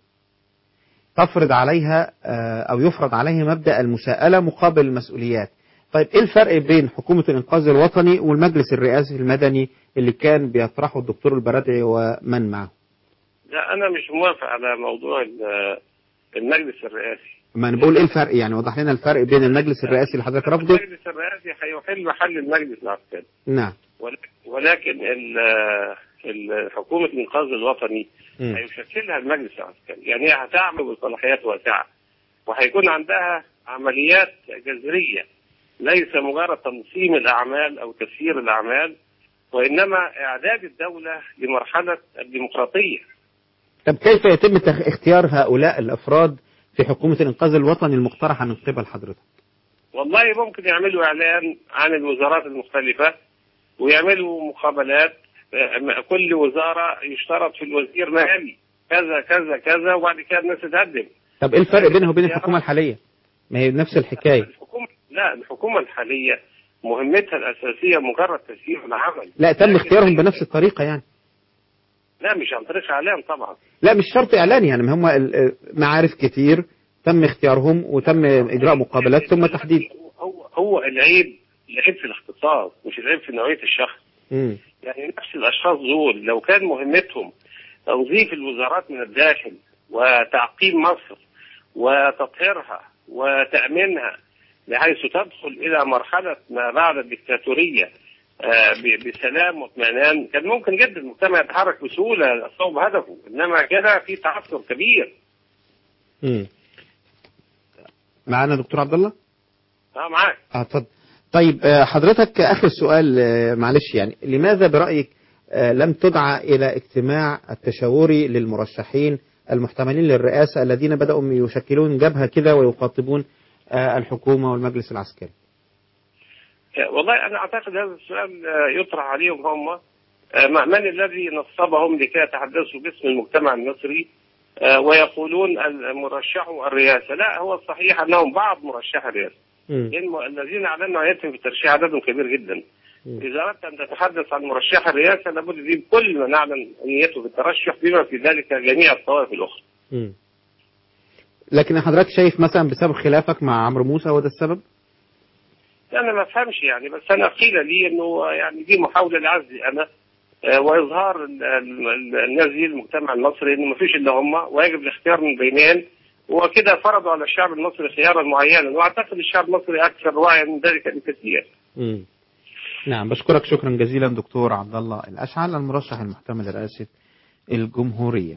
تفرض عليها آه، او يفرض عليها مبدأ المساءلة مقابل المسؤوليات طيب ايه الفرق بين حكومة الانقاذ الوطني والمجلس الرئاسي المدني اللي كان بيطرحه الدكتور البرادعي ومن معه لا انا مش موافق على موضوع ال- المجلس الرئاسي. ما انا بقول ايه الفرق يعني وضح لنا الفرق بين المجلس الرئاسي اللي حضرتك رافضه المجلس الرئاسي هيحل محل المجلس العسكري. نعم ولكن- ولكن ال- ال- حكومة الإنقاذ الوطني مم. هيشكلها المجلس العسكري يعني هي هتعمل بصلاحيات واسعة وهيكون عندها عمليات جذرية ليس مجرد تنظيم الأعمال أو تسيير الأعمال وإنما إعداد الدولة لمرحلة الديمقراطية طب كيف يتم تخ- اختيار هؤلاء الافراد في حكومة الانقاذ الوطني المقترحة من قبل حضرتك والله ممكن يعملوا إعلان عن الوزارات المختلفة ويعملوا مقابلات آه، كل وزارة يشترط في الوزير مالي كذا كذا كذا وبعد كده الناس تقدم طب ايه الفرق بينها وبين الحكومة الحالية ما هي نفس الحكاية الحكومة لا الحكومة الحالية مهمتها الأساسية مجرد تسيير العمل لا تم لكن- اختيارهم بنفس الطريقة يعني لا مش عن طريق إعلام طبعا لا مش شرط اعلان يعني ما هم ال- معارف كتير تم اختيارهم وتم اجراء مقابلات ثم تحديد هو هو العيب العيب في الاختصاص مش العيب في نوعية الشخص مم. يعني نفس الأشخاص دول لو كان مهمتهم توظيف الوزارات من الداخل وتعقيم مصر وتطهيرها وتأمينها بحيث تدخل إلى مرحلة ما بعد الدكتاتورية آه، ب- بسلام واطمئنان كان ممكن جدا المجتمع يتحرك بسهولة صوب هدفه إنما كده في تعثر كبير مم. معانا دكتور عبد الله اه معاك اه اتفضل طيب آه، حضرتك اخر سؤال آه، معلش يعني لماذا برايك آه، لم تدعى الى اجتماع التشاوري للمرشحين المحتملين للرئاسه الذين بداوا يشكلون جبهه كده ويخاطبون آه، الحكومه والمجلس العسكري والله انا اعتقد هذا السؤال آه، يطرح عليهم هم آه، ما- من الذي نصبهم لكي يتحدثوا باسم المجتمع المصري آه، ويقولون المرشح الرئاسه لا هو الصحيح انهم بعض مرشحي الرئاسه لان الذين اعلنوا عيادتهم في الترشيح عددهم كبير جدا اذا اردت ان تتحدث عن مرشح الرئاسه لابد تجيب كل من اعلن نيته في الترشح بما في ذلك جميع الطوائف الاخرى لكن حضرتك شايف مثلا بسبب خلافك مع عمرو موسى هو ده السبب؟ انا ما افهمش يعني بس انا قيل لي انه يعني دي محاوله لعزلي انا آه، واظهار ال- ال- ال- الناس دي المجتمع المصري انه ما فيش الا هم ويجب الاختيار من بينهم وكده فرضوا على الشعب المصري خيارا معينا واعتقد الشعب المصري اكثر وعيا من ذلك بكثير نعم بشكرك شكرا جزيلا دكتور عبد الله الأشعل المرشح المحتمل لرئاسة الجمهورية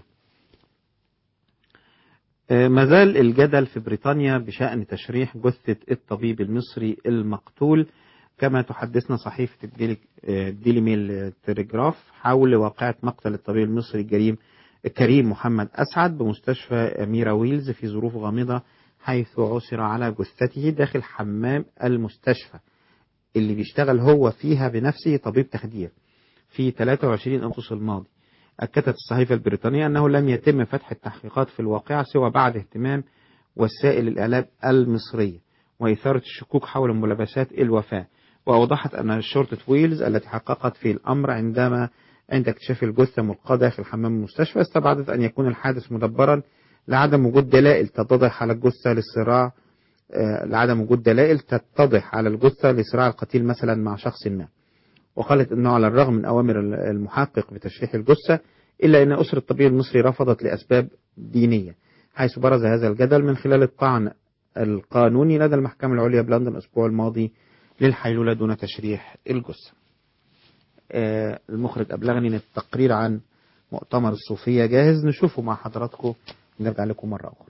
آه، ما زال الجدل في بريطانيا بشأن تشريح جثة الطبيب المصري المقتول كما تحدثنا صحيفة الديلي, آه، الديلي ميل تليجراف حول واقعة مقتل الطبيب المصري الجريم كريم محمد أسعد بمستشفى أميرة ويلز في ظروف غامضة حيث عثر على جثته داخل حمام المستشفى اللي بيشتغل هو فيها بنفسه طبيب تخدير في 23 أغسطس الماضي أكدت الصحيفة البريطانية أنه لم يتم فتح التحقيقات في الواقعة سوى بعد اهتمام وسائل الإعلام المصرية وإثارة الشكوك حول ملابسات الوفاة وأوضحت أن شرطة ويلز التي حققت في الأمر عندما عند اكتشاف الجثة ملقاة داخل حمام المستشفى استبعدت أن يكون الحادث مدبرا لعدم وجود دلائل تتضح على الجثة للصراع آه، لعدم وجود دلائل تتضح على الجثة لصراع القتيل مثلا مع شخص ما وقالت أنه على الرغم من أوامر المحقق بتشريح الجثة إلا أن أسرة الطبيب المصري رفضت لأسباب دينية حيث برز هذا الجدل من خلال الطعن القانوني لدى المحكمة العليا بلندن الأسبوع الماضي للحيلولة دون تشريح الجثة آه، المخرج أبلغني أن التقرير عن مؤتمر الصوفية جاهز نشوفه مع حضراتكم نرجع لكم مرة أخرى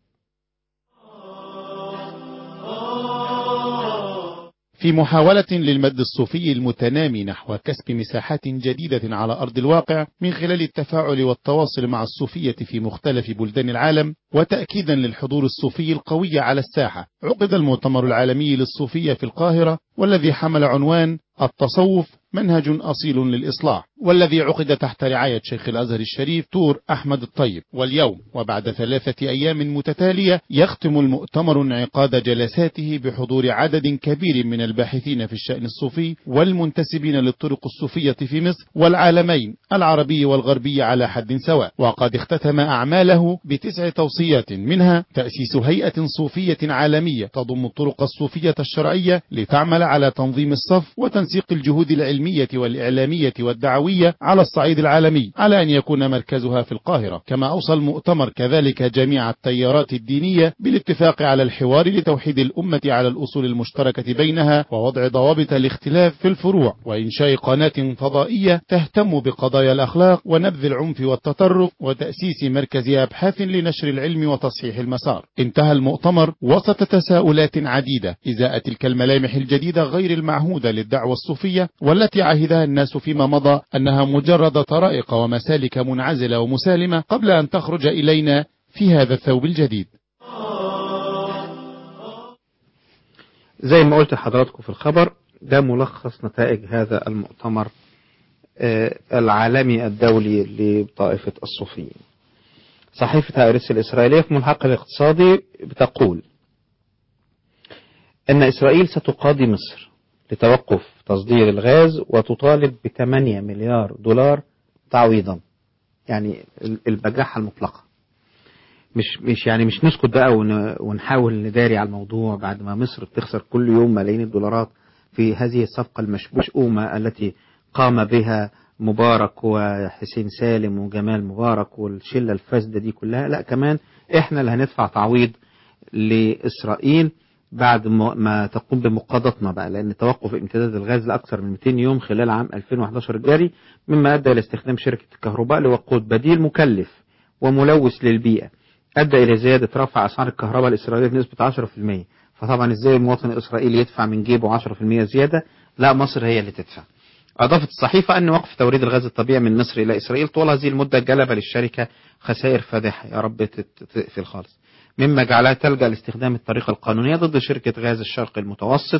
في محاولة للمد الصوفي المتنامي نحو كسب مساحات جديدة على أرض الواقع من خلال التفاعل والتواصل مع الصوفية في مختلف بلدان العالم وتأكيدا للحضور الصوفي القوي على الساحة عقد المؤتمر العالمي للصوفية في القاهرة والذي حمل عنوان التصوف منهج أصيل للإصلاح والذي عقد تحت رعاية شيخ الأزهر الشريف تور أحمد الطيب واليوم وبعد ثلاثة أيام متتالية يختم المؤتمر انعقاد جلساته بحضور عدد كبير من الباحثين في الشأن الصوفي والمنتسبين للطرق الصوفية في مصر والعالمين العربي والغربي على حد سواء وقد اختتم أعماله بتسع توصيات منها تأسيس هيئة صوفية عالمية تضم الطرق الصوفية الشرعية لتعمل على تنظيم الصف وتنسيق الجهود العلمية والإعلامية والدعوية على الصعيد العالمي على أن يكون مركزها في القاهرة كما أوصى المؤتمر كذلك جميع التيارات الدينية بالاتفاق على الحوار لتوحيد الأمة على الأصول المشتركة بينها ووضع ضوابط الاختلاف في الفروع وإنشاء قناة فضائية تهتم بقضايا الأخلاق ونبذ العنف والتطرف وتأسيس مركز أبحاث لنشر العلم وتصحيح المسار انتهى المؤتمر وسط تساؤلات عديدة إزاء تلك الملامح الجديدة غير المعهودة للدعوة الصوفية والتي عهدها الناس فيما مضى أنها مجرد طرائق ومسالك منعزلة ومسالمة قبل أن تخرج إلينا في هذا الثوب الجديد زي ما قلت لحضراتكم في الخبر ده ملخص نتائج هذا المؤتمر آه، العالمي الدولي لطائفة الصوفيين صحيفة هارس الإسرائيلية في ملحقها الاقتصادي بتقول أن إسرائيل ستقاضي مصر لتوقف تصدير الغاز وتطالب ب 8 مليار دولار تعويضا يعني البجاحة المطلقة مش مش يعني مش نسكت بقى ون- ونحاول نداري على الموضوع بعد ما مصر بتخسر كل يوم ملايين الدولارات في هذه الصفقة المشؤومة التي قام بها مبارك وحسين سالم وجمال مبارك والشلة الفاسدة دي كلها لا كمان احنا اللي هندفع تعويض لإسرائيل بعد ما ما تقوم بمقاضاتنا بقى لأن توقف امتداد الغاز لأكثر من 200 يوم خلال عام 2011 الجاري مما أدى إلى استخدام شركة الكهرباء لوقود بديل مكلف وملوث للبيئة أدى إلى زيادة رفع أسعار الكهرباء الإسرائيلية بنسبة 10% فطبعا إزاي المواطن الإسرائيلي يدفع من جيبه 10% زيادة لا مصر هي اللي تدفع أضافت الصحيفة أن وقف توريد الغاز الطبيعي من مصر إلى إسرائيل طول هذه المدة جلب للشركة خسائر فادحة يا رب تت- تقفل خالص مما جعلها تلجأ لاستخدام الطريقة القانونية ضد شركة غاز الشرق المتوسط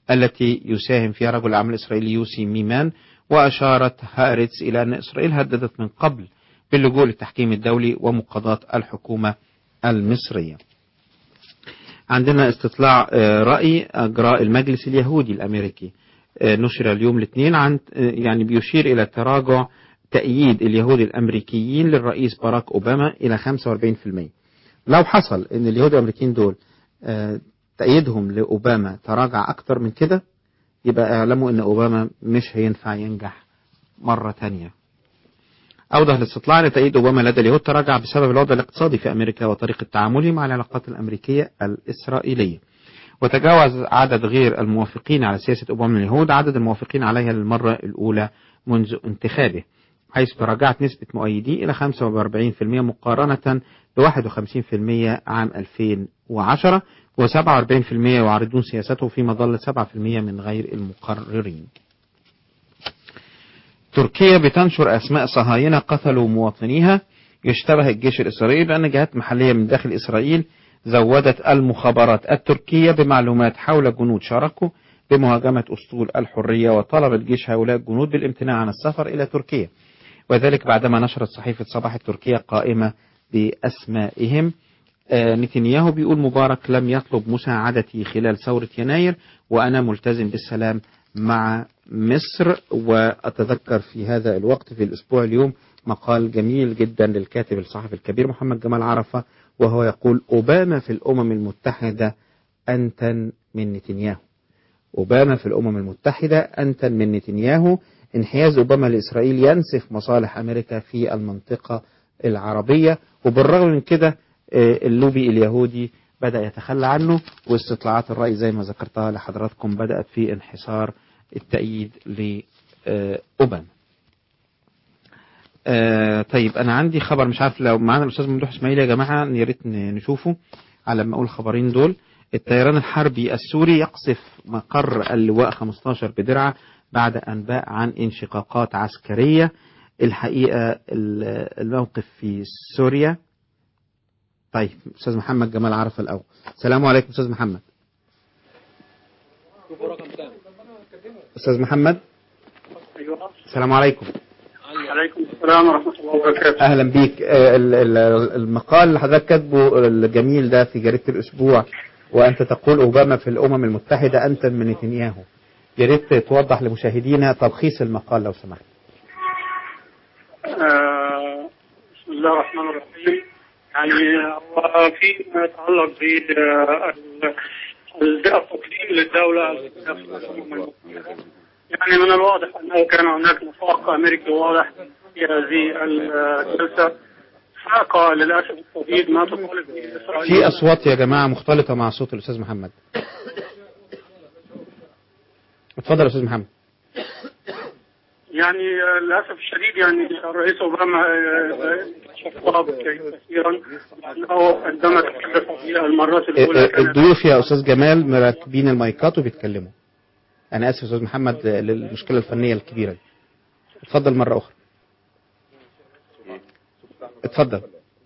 التي يساهم فيها رجل الأعمال الإسرائيلي يوسي ميمان وأشارت هارتس إلى أن إسرائيل هددت من قبل باللجوء للتحكيم الدولي ومقاضاة الحكومة المصرية عندنا استطلاع آه، رأي أجراء المجلس اليهودي الأمريكي آه، نشر اليوم الاثنين عن آه، يعني بيشير إلى تراجع تأييد اليهود الأمريكيين للرئيس باراك أوباما إلى 45% لو حصل أن اليهود الأمريكيين دول آه، تأييدهم لأوباما تراجع أكتر من كده يبقى اعلموا أن أوباما مش هينفع ينجح مرة تانية أوضح الاستطلاع أن تأييد أوباما لدى اليهود تراجع بسبب الوضع الاقتصادي في أمريكا وطريقة تعامله مع العلاقات الأمريكية الإسرائيلية وتجاوز عدد غير الموافقين على سياسة أوباما اليهود عدد الموافقين عليها للمرة الأولى منذ انتخابه حيث تراجعت نسبة مؤيديه إلى 45% مقارنة ب 51% عام 2010 و47% يعارضون سياسته فيما ظل 7% من غير المقررين تركيا بتنشر أسماء صهاينة قتلوا مواطنيها يشتبه الجيش الإسرائيلي بأن جهات محلية من داخل إسرائيل زودت المخابرات التركية بمعلومات حول جنود شاركوا بمهاجمة أسطول الحرية وطلب الجيش هؤلاء الجنود بالامتناع عن السفر إلى تركيا وذلك بعدما نشرت صحيفة صباح التركية قائمة بأسمائهم آه، نتنياهو بيقول مبارك لم يطلب مساعدتي خلال ثورة يناير وأنا ملتزم بالسلام مع مصر وأتذكر في هذا الوقت في الأسبوع اليوم مقال جميل جدا للكاتب الصحفي الكبير محمد جمال عرفة وهو يقول أوباما في الأمم المتحدة أنتن من نتنياهو أوباما في الأمم المتحدة أنتن من نتنياهو انحياز أوباما لإسرائيل ينسف مصالح أمريكا في المنطقة العربية وبالرغم من كده آه، اللوبي اليهودي بدأ يتخلى عنه واستطلاعات الرأي زي ما ذكرتها لحضراتكم بدأت في انحسار التأييد لأوباما آه طيب انا عندي خبر مش عارف لو معانا الاستاذ ممدوح اسماعيل يا جماعه يا ريت ن- نشوفه على ما اقول الخبرين دول الطيران الحربي السوري يقصف مقر اللواء 15 بدرعه بعد انباء عن انشقاقات عسكريه الحقيقه ال- الموقف في سوريا طيب استاذ محمد جمال عرفه الاول السلام عليكم استاذ محمد استاذ محمد ايوه السلام عليكم عليكم السلام ورحمه الله وبركاته اهلا بيك آه، ال- ال- المقال اللي حضرتك كاتبه الجميل ده في جريده الاسبوع وانت تقول اوباما في الامم المتحده انت من نتنياهو يا ريت توضح لمشاهدينا تلخيص المقال لو سمحت آه، بسم الله الرحمن الرحيم يعني هو فيما يتعلق بالتقديم للدولة في الأمم المتحدة يعني من الواضح أنه كان هناك نفاق أمريكي واضح في هذه الجلسة فاق للأسف الشديد ما تطالب به إسرائيل في اصوات يا جماعه مختلطه مع صوت الاستاذ محمد اتفضل يا استاذ محمد يعني آه، للاسف الشديد يعني الرئيس اوباما آه، شفاف كثيرا لانه عندما تحدث في المرات الاولى آه، كانت الضيوف يا استاذ جمال مركبين المايكات وبيتكلموا انا اسف يا استاذ محمد آه، للمشكله الفنيه الكبيره دي اتفضل مره اخرى اتفضل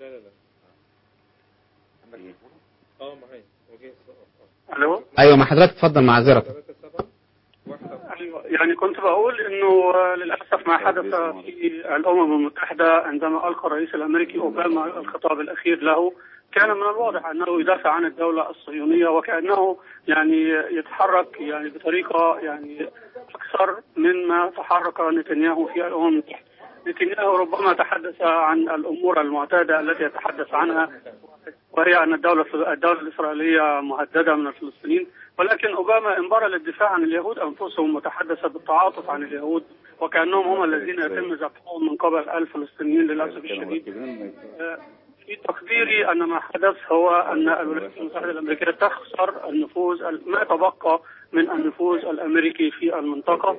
الو ايوه ما حضرتك اتفضل معذره أيوة، يعني كنت بقول انه آه، للاسف ما حدث في الامم المتحده عندما القى الرئيس الامريكي اوباما الخطاب الاخير له كان من الواضح انه يدافع عن الدوله الصهيونيه وكانه يعني يتحرك يعني بطريقه يعني اكثر مما تحرك نتنياهو في الامم المتحده. نتنياهو ربما تحدث عن الامور المعتاده التي يتحدث عنها وهي ان الدوله الدوله الاسرائيليه مهدده من الفلسطينيين ولكن اوباما انبر للدفاع عن اليهود انفسهم وتحدث بالتعاطف عن اليهود وكانهم هم الذين يتم ذبحهم من قبل الفلسطينيين للاسف الشديد. آه، في تقديري ان ما حدث هو ان الولايات المتحده الامريكيه تخسر النفوذ ما تبقى من النفوذ الامريكي في المنطقه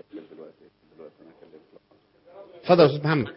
اتفضل يا استاذ محمد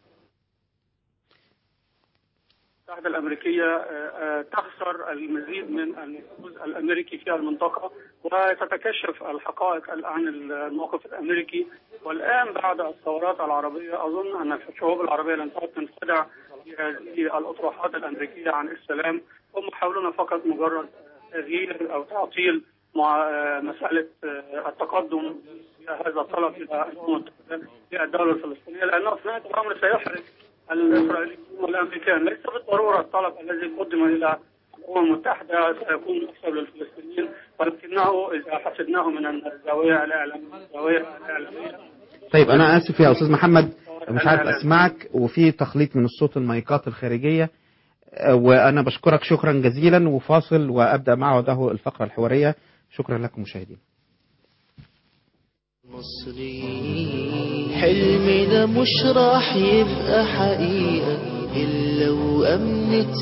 المتحدة الأمريكية آه، آه، تخسر المزيد من النفوذ الأمريكي في المنطقة وتتكشف الحقائق عن الموقف الأمريكي والآن بعد الثورات العربية أظن أن الشعوب العربية لن تعد تنخدع بهذه الأطروحات الأمريكية عن السلام هم يحاولون فقط مجرد تغيير أو تعطيل مع آه، مسألة آه، التقدم هذا الطلب إلى الأمم المتحدة في الدولة الفلسطينية لأنه في نهاية الأمر سيحرج الإسرائيليين والأمريكان ليس بالضرورة الطلب الذي قدم إلى الأمم المتحدة سيكون أكثر للفلسطينيين ولكنه إذا حسبناه من الزاوية الإعلامية الزاوية الإعلامية طيب انا اسف يا استاذ محمد مش عارف اسمعك وفي تخليط من الصوت المايكات الخارجيه آه، وانا بشكرك شكرا جزيلا وفاصل وابدا معه ده الفقره الحواريه شكرا لكم مشاهدين مصري حلمي ده مش راح يبقى حقيقة إلا وأمنت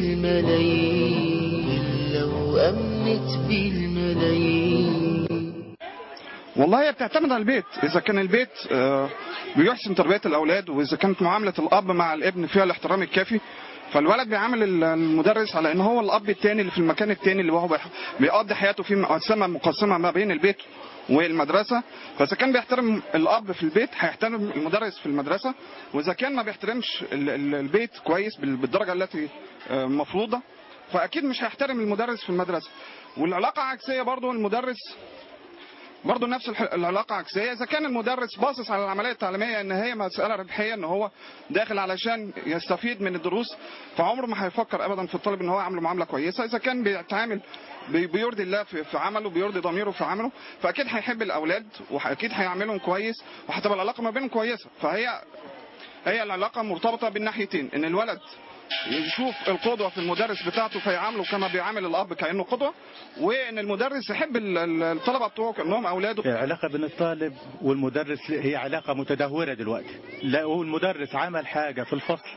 بالملايين إلا وأمنت بالملايين والله هي بتعتمد على البيت اذا كان البيت آه، بيحسن تربيه الاولاد واذا كانت معامله الاب مع الابن فيها الاحترام الكافي فالولد بيعامل ال- المدرس على ان هو الاب التاني اللي في المكان التاني اللي هو بيح- بيقضي حياته في مقسمه مقسمه ما بين البيت والمدرسه فاذا كان بيحترم الاب في البيت هيحترم المدرس في المدرسه واذا كان ما بيحترمش ال- ال- البيت كويس بال- بالدرجه التي آه، مفروضه فاكيد مش هيحترم المدرس في المدرسه والعلاقه عكسيه برضو المدرس برضه نفس الح- العلاقة عكسية إذا كان المدرس باصص على العملية التعليمية إن هي مسألة ربحية إن هو داخل علشان يستفيد من الدروس فعمره ما هيفكر أبدا في الطالب إن هو يعامله معاملة كويسة إذا كان بيتعامل بي- بيرضي الله في في عمله بيرضي ضميره في عمله فأكيد هيحب الأولاد وأكيد هيعاملهم كويس وهتبقى العلاقة ما بينهم كويسة فهي هي العلاقة مرتبطة بالناحيتين إن الولد يشوف القدوة في المدرس بتاعته فيعامله كما بيعامل الأب كأنه قدوة وإن المدرس يحب ال- ال- الطلبة بتوعه كأنهم أولاده العلاقة بين الطالب والمدرس هي علاقة متدهورة دلوقتي لو المدرس عمل حاجة في الفصل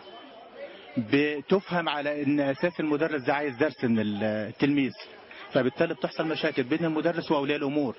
بتفهم على ان اساس المدرس ده عايز درس من التلميذ فبالتالي بتحصل مشاكل بين المدرس واولياء الامور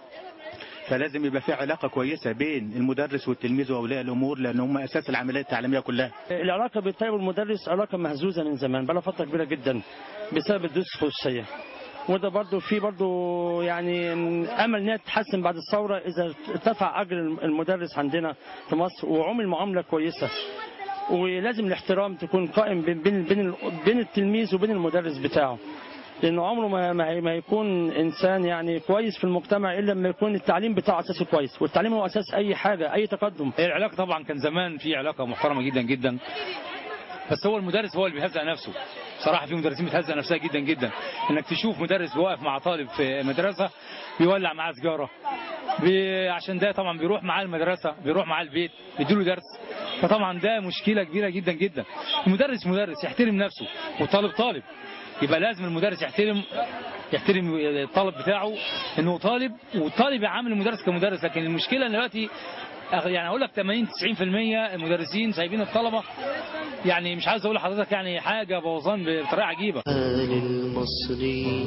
فلازم يبقى في علاقة كويسة بين المدرس والتلميذ واولياء الامور لان هم اساس العملية التعليمية كلها العلاقة بين الطالب والمدرس علاقة مهزوزة من زمان بقى فترة كبيرة جدا بسبب الدروس الخصوصية وده برضو في برضو يعني امل انها تتحسن بعد الثوره اذا ارتفع اجر المدرس عندنا في مصر وعمل معامله كويسه ولازم الاحترام تكون قائم بين بين بين, بين التلميذ وبين المدرس بتاعه لانه عمره ما ما ما يكون انسان يعني كويس في المجتمع الا لما يكون التعليم بتاعه اساسه كويس والتعليم هو اساس اي حاجه اي تقدم هي العلاقه طبعا كان زمان في علاقه محترمه جدا جدا بس هو المدرس هو اللي بيهزأ نفسه صراحه في مدرسين بتهزأ نفسها جدا جدا انك تشوف مدرس واقف مع طالب في مدرسه بيولع معاه سيجاره بي... عشان ده طبعا بيروح معاه المدرسه بيروح معاه البيت بيديله درس فطبعا ده مشكله كبيره جدا جدا المدرس مدرس يحترم نفسه والطالب طالب يبقى لازم المدرس يحترم يحترم الطالب بتاعه انه طالب والطالب يعامل المدرس كمدرس لكن المشكله ان دلوقتي يعني اقول لك 80 90% المدرسين سايبين الطلبه يعني مش عايز اقول لحضرتك يعني حاجه بوظان بطريقه عجيبه آل المصري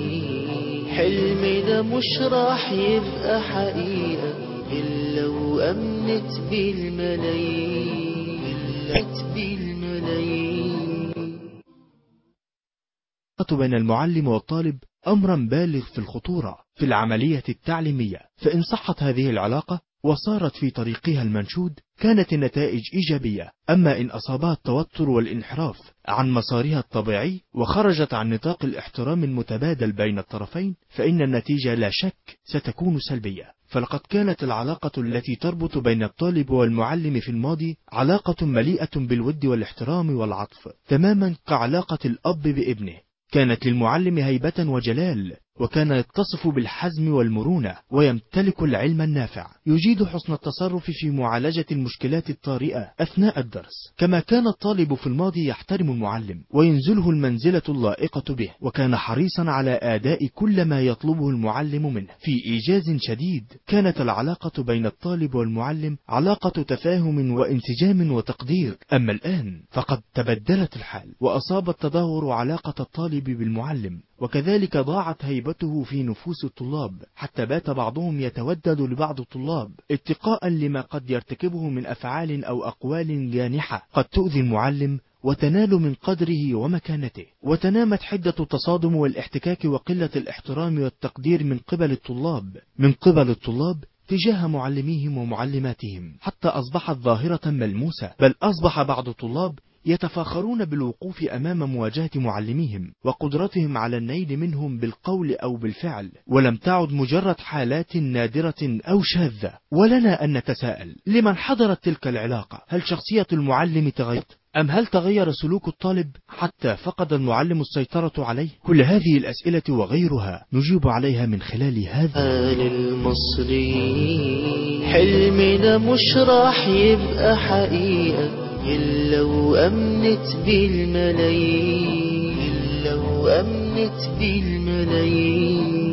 حلمي ده مش راح يبقى حقيقة إلا وأمنت بالملايين إلا بالملايين بين المعلم والطالب أمرا بالغ في الخطورة في العملية التعليمية فإن صحت هذه العلاقة وصارت في طريقها المنشود كانت النتائج إيجابية أما إن أصابها التوتر والانحراف عن مسارها الطبيعي وخرجت عن نطاق الاحترام المتبادل بين الطرفين فإن النتيجة لا شك ستكون سلبية فلقد كانت العلاقة التي تربط بين الطالب والمعلم في الماضي علاقة مليئة بالود والاحترام والعطف تماما كعلاقة الأب بابنه كانت للمعلم هيبة وجلال وكان يتصف بالحزم والمرونة ويمتلك العلم النافع يجيد حسن التصرف في معالجة المشكلات الطارئة أثناء الدرس كما كان الطالب في الماضي يحترم المعلم وينزله المنزلة اللائقة به وكان حريصا على آداء كل ما يطلبه المعلم منه في إيجاز شديد كانت العلاقة بين الطالب والمعلم علاقة تفاهم وانسجام وتقدير أما الآن فقد تبدلت الحال وأصاب التدهور علاقة الطالب بالمعلم وكذلك ضاعت هيبته في نفوس الطلاب حتى بات بعضهم يتودد لبعض الطلاب اتقاء لما قد يرتكبه من أفعال أو أقوال جانحة قد تؤذي المعلم وتنال من قدره ومكانته وتنامت حدة التصادم والاحتكاك وقلة الاحترام والتقدير من قبل الطلاب من قبل الطلاب تجاه معلميهم ومعلماتهم حتى أصبحت ظاهرة ملموسة بل أصبح بعض الطلاب يتفاخرون بالوقوف أمام مواجهة معلميهم وقدرتهم على النيل منهم بالقول أو بالفعل ولم تعد مجرد حالات نادرة أو شاذة ولنا أن نتساءل لمن حضرت تلك العلاقة هل شخصية المعلم تغيرت أم هل تغير سلوك الطالب حتى فقد المعلم السيطرة عليه كل هذه الأسئلة وغيرها نجيب عليها من خلال هذا آل المصري حلمنا مش راح يبقى حقيقة إلا وأمنت بالملايين إلا وأمنت بالملايين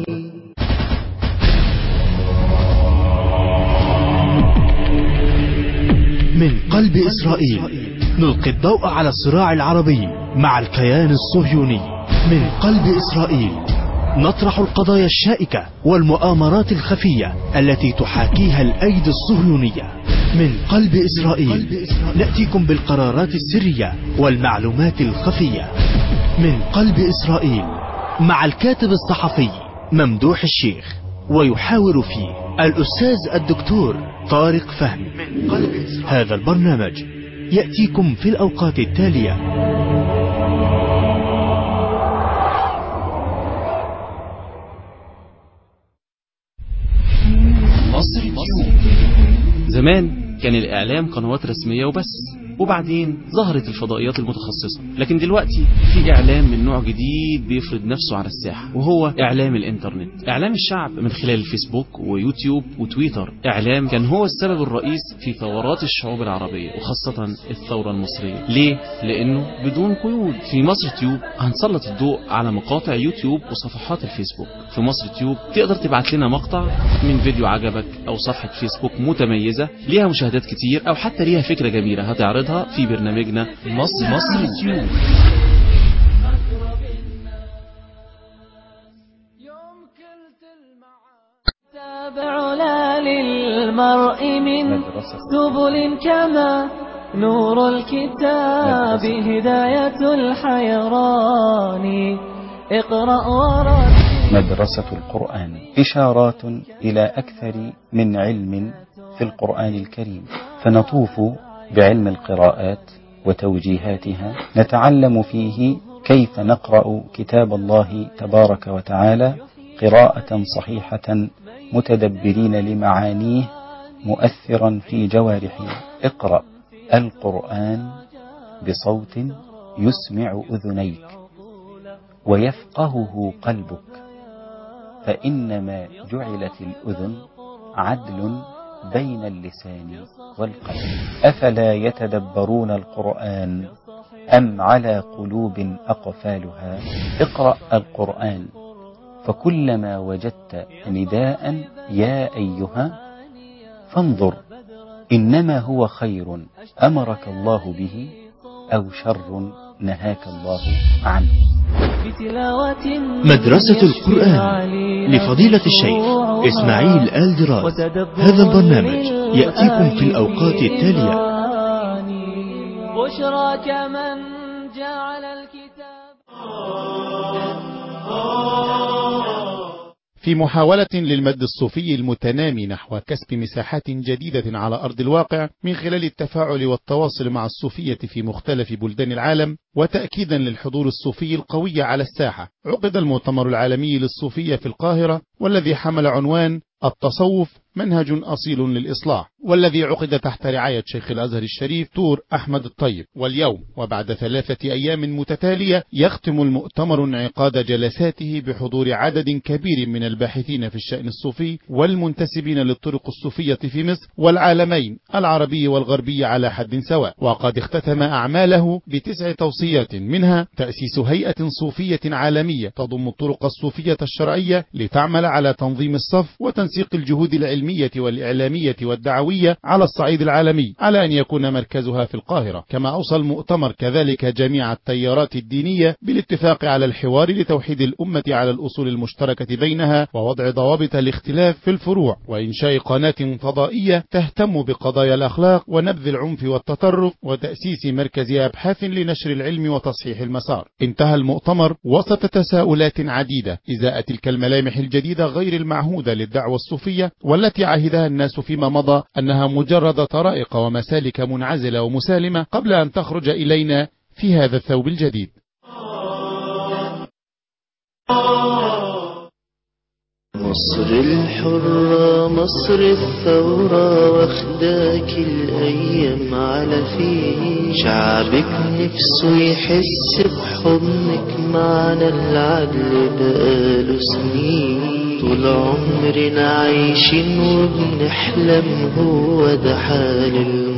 من قلب إسرائيل نلقي الضوء على الصراع العربي مع الكيان الصهيوني من قلب إسرائيل نطرح القضايا الشائكة والمؤامرات الخفية التي تحاكيها الأيدي الصهيونية من قلب إسرائيل نأتيكم بالقرارات السرية والمعلومات الخفية من قلب إسرائيل مع الكاتب الصحفي ممدوح الشيخ ويحاور فيه الأستاذ الدكتور طارق فهمي من قلب إسرائيل هذا البرنامج يأتيكم في الأوقات التالية مصر زمان كان الإعلام قنوات رسمية وبس وبعدين ظهرت الفضائيات المتخصصة لكن دلوقتي في إعلام من نوع جديد بيفرض نفسه على الساحة وهو إعلام الإنترنت إعلام الشعب من خلال الفيسبوك ويوتيوب وتويتر إعلام كان هو السبب الرئيس في ثورات الشعوب العربية وخاصة الثورة المصرية ليه؟ لأنه بدون قيود في مصر تيوب هنسلط الضوء على مقاطع يوتيوب وصفحات الفيسبوك في مصر تيوب تقدر تبعت لنا مقطع من فيديو عجبك أو صفحة فيسبوك متميزة ليها مشاهدات كتير أو حتى ليها فكرة جميلة هتعرضها في برنامجنا مصر مصر تيوب تابع لا للمرء من سبل كما نور الكتاب هداية الحيران اقرأ ورد مدرسة القرآن إشارات إلى أكثر من علم في القرآن الكريم فنطوف بعلم القراءات وتوجيهاتها نتعلم فيه كيف نقرأ كتاب الله تبارك وتعالى قراءة صحيحة متدبرين لمعانيه مؤثرا في جوارحنا اقرأ القرآن بصوت يسمع أذنيك ويفقهه قلبك فإنما جعلت الأذن عدل بين اللسان والقلب أفلا يتدبرون القرآن أم على قلوب أقفالها اقرأ القرآن فكلما وجدت نداء يا أيها فانظر إنما هو خير أمرك الله به أو شر نهاك الله عنه مدرسة القرآن لفضيلة الشيخ إسماعيل آل دراز هذا البرنامج يأتيكم في الأوقات التالية بشراك من جعل الكتاب في محاولة للمد الصوفي المتنامي نحو كسب مساحات جديدة على أرض الواقع من خلال التفاعل والتواصل مع الصوفية في مختلف بلدان العالم وتأكيدا للحضور الصوفي القوي على الساحة عقد المؤتمر العالمي للصوفية في القاهرة والذي حمل عنوان التصوف منهج أصيل للإصلاح والذي عقد تحت رعاية شيخ الأزهر الشريف تور أحمد الطيب واليوم وبعد ثلاثة أيام متتالية يختم المؤتمر انعقاد جلساته بحضور عدد كبير من الباحثين في الشأن الصوفي والمنتسبين للطرق الصوفية في مصر والعالمين العربي والغربي على حد سواء وقد اختتم أعماله بتسع توصيات منها تأسيس هيئة صوفية عالمية تضم الطرق الصوفية الشرعية لتعمل على تنظيم الصف وتنسيق الجهود العلمية والإعلامية والدعوية على الصعيد العالمي على أن يكون مركزها في القاهرة كما أوصى المؤتمر كذلك جميع التيارات الدينية بالاتفاق على الحوار لتوحيد الأمة على الأصول المشتركة بينها ووضع ضوابط الاختلاف في الفروع وإنشاء قناة فضائية تهتم بقضايا الأخلاق ونبذ العنف والتطرف وتأسيس مركز أبحاث لنشر العلم وتصحيح المسار انتهى المؤتمر وسط تساؤلات عديدة إزاء تلك الملامح الجديدة غير المعهودة للدعوة والصوفية والتي عهدها الناس فيما مضى أنها مجرد طرائق ومسالك منعزلة ومسالمة قبل أن تخرج إلينا في هذا الثوب الجديد مصر الحرة مصر الثورة واخداك الأيام على فين شعبك نفسه يحس بحضنك معنا العدل بقاله سنين طول عمرنا عايشين وبنحلم هو ده حال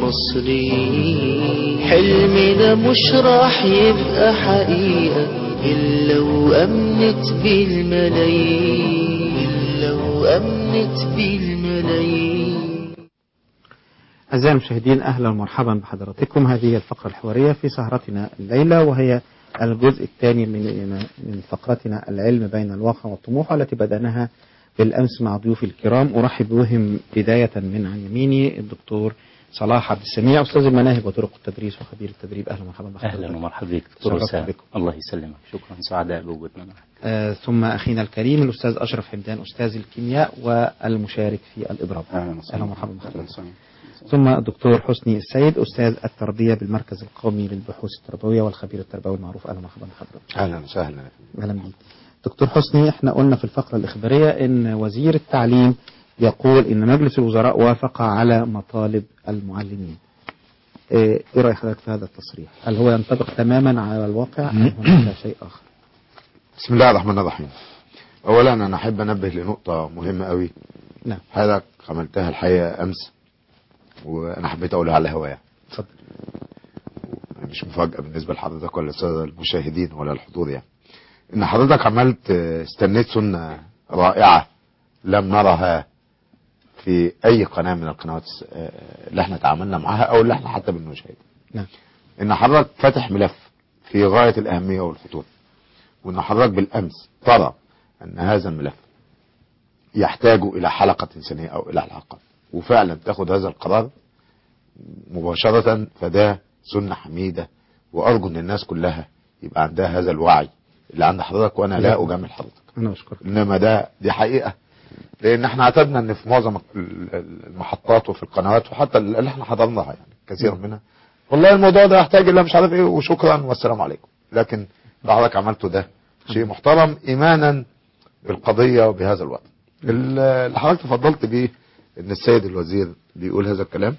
المصريين حلمنا مش راح يبقى حقيقة إلا وأمنت بالملايين إلا وأمنت بالملايين أعزائي المشاهدين أهلا ومرحبا بحضراتكم هذه الفقرة الحوارية في سهرتنا الليلة وهي الجزء الثاني من من فقرتنا العلم بين الواقع والطموح والتي بدأناها بالأمس مع ضيوفي الكرام أرحب بهم بداية من عن يميني الدكتور صلاح عبد السميع أستاذ المناهج وطرق التدريس وخبير التدريب أهلا ومرحبا بحضرتك اهلا ومرحبا بك دكتور شرفت وسام بكم. الله يسلمك شكرا سعداء بوجودنا معك آه ثم أخينا الكريم الأستاذ أشرف حمدان أستاذ الكيمياء والمشارك في الإبرام أهلا ومرحبا بحضرتك ثم الدكتور حسني السيد أستاذ التربية بالمركز القومي للبحوث التربوية والخبير التربوي المعروف أهلا ومرحبا بحضرتك اهلا وسهلا أهلا بك دكتور حسني احنا قلنا في الفقرة الإخبارية إن وزير التعليم يقول إن مجلس الوزراء وافق على مطالب المعلمين إيه إيه رأي حضرتك في هذا التصريح هل هو ينطبق تماما على الواقع أم هناك شيء آخر بسم الله الرحمن الرحيم اولا انا احب انبه لنقطه مهمه قوي نعم حضرتك عملتها الحقيقه امس وانا حبيت اقولها على الهواء اتفضل مش مفاجاه بالنسبه لحضرتك ولا الساده المشاهدين ولا الحضور يعني ان حضرتك عملت آه، استنيت سنه رائعه لم نرها في اي قناه من القنوات آه، اللي احنا تعاملنا معاها او اللي احنا حتى بنشاهدها نعم ان حضرتك فاتح ملف في غايه الاهميه والخطوره وان حضرتك بالامس ترى ان هذا الملف يحتاج الى حلقه انسانيه او الى حلقه وفعلا تاخد هذا القرار مباشره فده سنه حميده وارجو ان الناس كلها يبقى عندها هذا الوعي اللي عند حضرتك وانا لا اجامل حضرتك أنا أشكرك انما ده دي حقيقه لان احنا اعتدنا ان في معظم المحطات وفي القنوات وحتى اللي احنا حضرناها يعني كثير منها والله الموضوع ده يحتاج الى مش عارف ايه وشكرا والسلام عليكم لكن اللي حضرتك عملته ده شيء محترم ايمانا بالقضيه وبهذا الوضع اللي حضرتك تفضلت بيه ان السيد الوزير بيقول هذا الكلام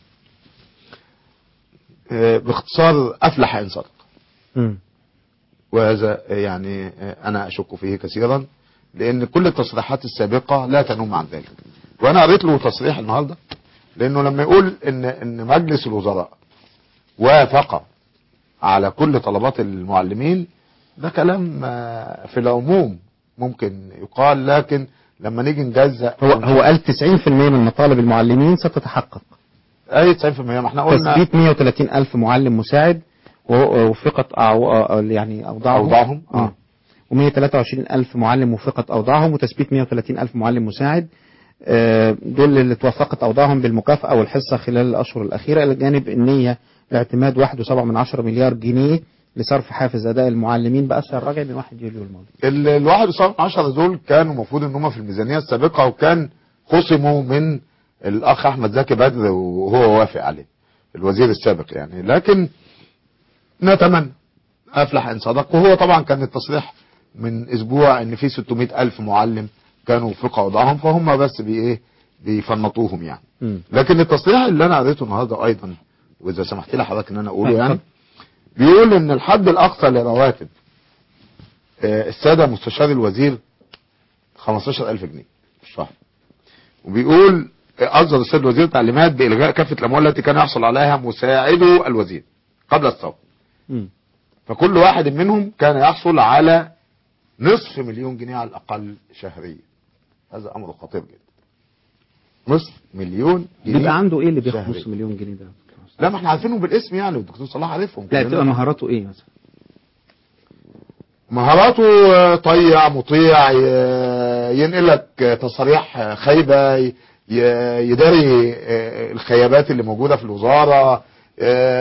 آه، باختصار افلح ان صدق مم. وهذا يعني انا اشك فيه كثيرا لان كل التصريحات السابقه لا تنم عن ذلك وانا قريت له تصريح النهارده لانه لما يقول ان ان مجلس الوزراء وافق على كل طلبات المعلمين ده كلام آه، في العموم ممكن يقال لكن لما نيجي نجزأ هو هو قال 90% من مطالب المعلمين ستتحقق اي 90% ما احنا قلنا تثبيت 130 ألف معلم مساعد ووفقت أعو... يعني أوضاعهم أوضاعهم. آه. و123 ألف معلم وفقت أوضاعهم وتثبيت 130 ألف معلم مساعد آه، دول اللي توفقت أوضاعهم بالمكافأة والحصة خلال الأشهر الأخيرة إلى جانب النية لاعتماد 1.7 من عشرة مليار جنيه لصرف حافز أداء المعلمين بأسعر راجع من 1 يوليو الماضي ال- الواحد وسبعة من عشرة دول كانوا المفروض ان هم في الميزانية السابقة وكان خصموا من الاخ احمد زكي بدر وهو وافق عليه الوزير السابق يعني لكن نتمنى افلح ان صدق وهو طبعا كان التصريح من اسبوع ان في 600 الف معلم كانوا وفقوا وضعهم فهم بس بي ايه بيفنطوهم يعني مم. لكن التصريح اللي انا قريته النهارده ايضا واذا سمحت لي حضرتك ان انا اقوله اتفضل. يعني بيقول ان الحد الاقصى لرواتب آه، الساده مستشار الوزير 15000 جنيه في الشهر وبيقول آه، اصدر السيد الوزير تعليمات بالغاء كافه الاموال التي كان يحصل عليها مساعدو الوزير قبل الثوره مم. فكل واحد منهم كان يحصل على نصف مليون جنيه على الاقل شهريا هذا امر خطير جدا نصف مليون جنيه بيبقى عنده إيه اللي بياخد شهريا. نص مليون جنيه ده لا ما احنا عارفينهم بالاسم يعني والدكتور صلاح عارفهم لا كلنا. تبقى مهاراته إيه مثلا مهاراته آه، طيع مطيع ي- ينقل لك آه، تصاريح آه، خايبه ي- ي- يداري آه، الخيابات اللي موجوده في الوزاره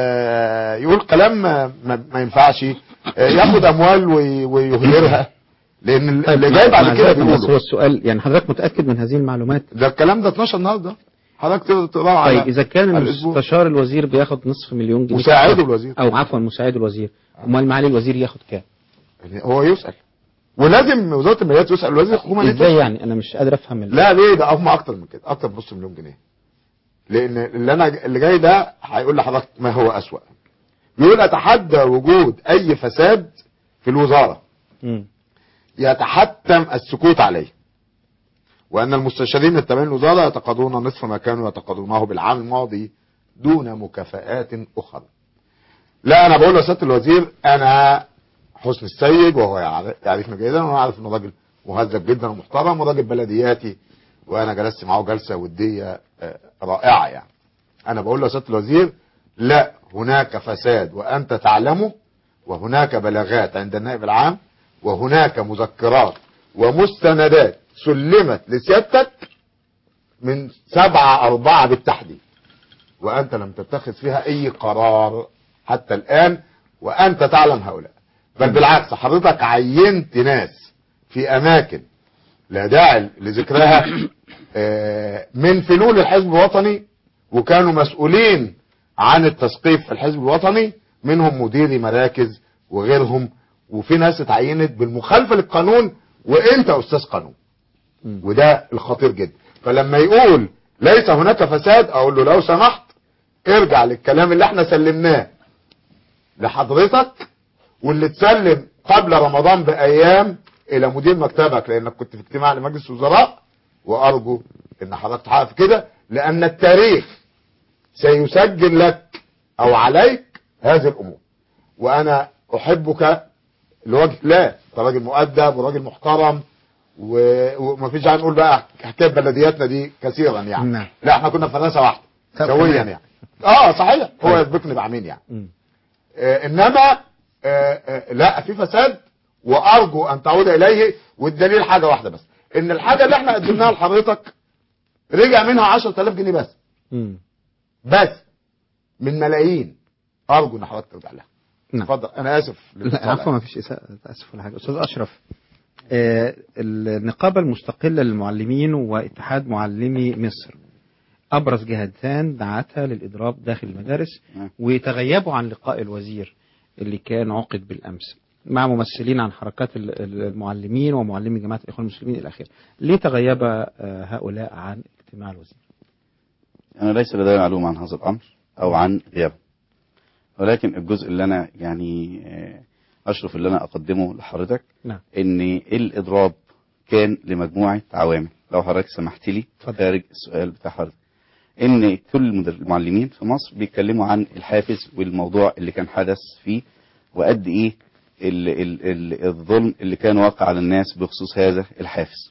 آه، يقول كلام ما, ما ما ينفعش آه، ياخد اموال وي- ويهدرها لان ال- طيب اللي جاي بعد كده معذرة، بس هو بيقولوا السؤال يعني حضرتك متأكد من هذه المعلومات ده الكلام ده 12 النهارده حضرتك تقدر تقراه على طيب إذا كان على الأسبوع. مستشار الوزير بياخد نصف مليون جنيه مساعده الوزير. أو عفوا مساعد الوزير أمال معالي الوزير ياخد كام؟ يعني هو يسأل ولازم وزاره الماليات تسأل الوزير الحكومه ليه إزاي تسأل؟ يعني أنا مش قادر أفهم ال- لا ليه ده هم اكتر من كده اكتر من نص مليون جنيه لان اللي انا اللي جاي ده هيقول لحضرتك ما هو اسوأ بيقول اتحدى وجود اي فساد في الوزاره مم. يتحتم السكوت عليه وان المستشارين التابعين للوزاره يتقاضون نصف ما كانوا يتقاضونه بالعام الماضي دون مكافآت اخرى لا انا بقول لسياده الوزير انا حسن السيد وهو يعرف- يعرفني جيدا وانا عارف انه راجل مهذب جدا ومحترم وراجل بلدياتي وانا جلست معه جلسه وديه آه، رائعه يعني انا بقول لسياده الوزير لا هناك فساد وانت تعلمه وهناك بلاغات عند النائب العام وهناك مذكرات ومستندات سلمت لسيادتك من سبعة أربعة بالتحديد وأنت لم تتخذ فيها أي قرار حتى الآن وأنت تعلم هؤلاء بل بالعكس حضرتك عينت ناس في أماكن لا داعي لذكرها آه، من فلول الحزب الوطني وكانوا مسؤولين عن التثقيف في الحزب الوطني منهم مديري مراكز وغيرهم وفي ناس اتعينت بالمخالفه للقانون وانت استاذ قانون وده الخطير جدا فلما يقول ليس هناك فساد اقول له لو سمحت ارجع للكلام اللي احنا سلمناه لحضرتك واللي اتسلم قبل رمضان بايام الى مدير مكتبك لانك كنت في اجتماع لمجلس الوزراء وارجو ان حضرتك تحقق في كده لان التاريخ سيسجل لك او عليك هذه الامور وانا احبك لوجه الله انت راجل مؤدب وراجل محترم و- ومفيش داعي نقول بقى حكايه بلدياتنا دي كثيرا يعني نعم. لا احنا كنا في مدرسه واحده طب سويا تمام. يعني اه صحيح هو طيب. يسبقني بعمين يعني مم. آه انما آه آه لا في فساد وارجو ان تعود اليه والدليل حاجه واحده بس ان الحاجه اللي احنا قدمناها لحضرتك رجع منها 10000 جنيه بس مم. بس من ملايين ارجو ان حضرتك ترجع لها نعم. اتفضل انا اسف لا عفوا ما فيش إساءة اسف ولا حاجه استاذ اشرف آه، النقابه المستقله للمعلمين واتحاد معلمي مصر ابرز جهتان دعتها للاضراب داخل المدارس وتغيبوا عن لقاء الوزير اللي كان عقد بالامس مع ممثلين عن حركات ال- ال- المعلمين ومعلمي جماعه الاخوان المسلمين الى اخره ليه تغيب آه، هؤلاء عن اجتماع الوزير أنا ليس لدي معلومة عن هذا الأمر أو عن غيابه ولكن الجزء اللي أنا يعني آه، أشرف اللي أنا أقدمه لحضرتك نعم إن الإضراب كان لمجموعة عوامل لو حضرتك سمحت لي خارج السؤال بتاع حضرتك إن كل المدر- المعلمين في مصر بيتكلموا عن الحافز والموضوع اللي كان حدث فيه وقد إيه ال ال ال الظلم اللي كان واقع على الناس بخصوص هذا الحافز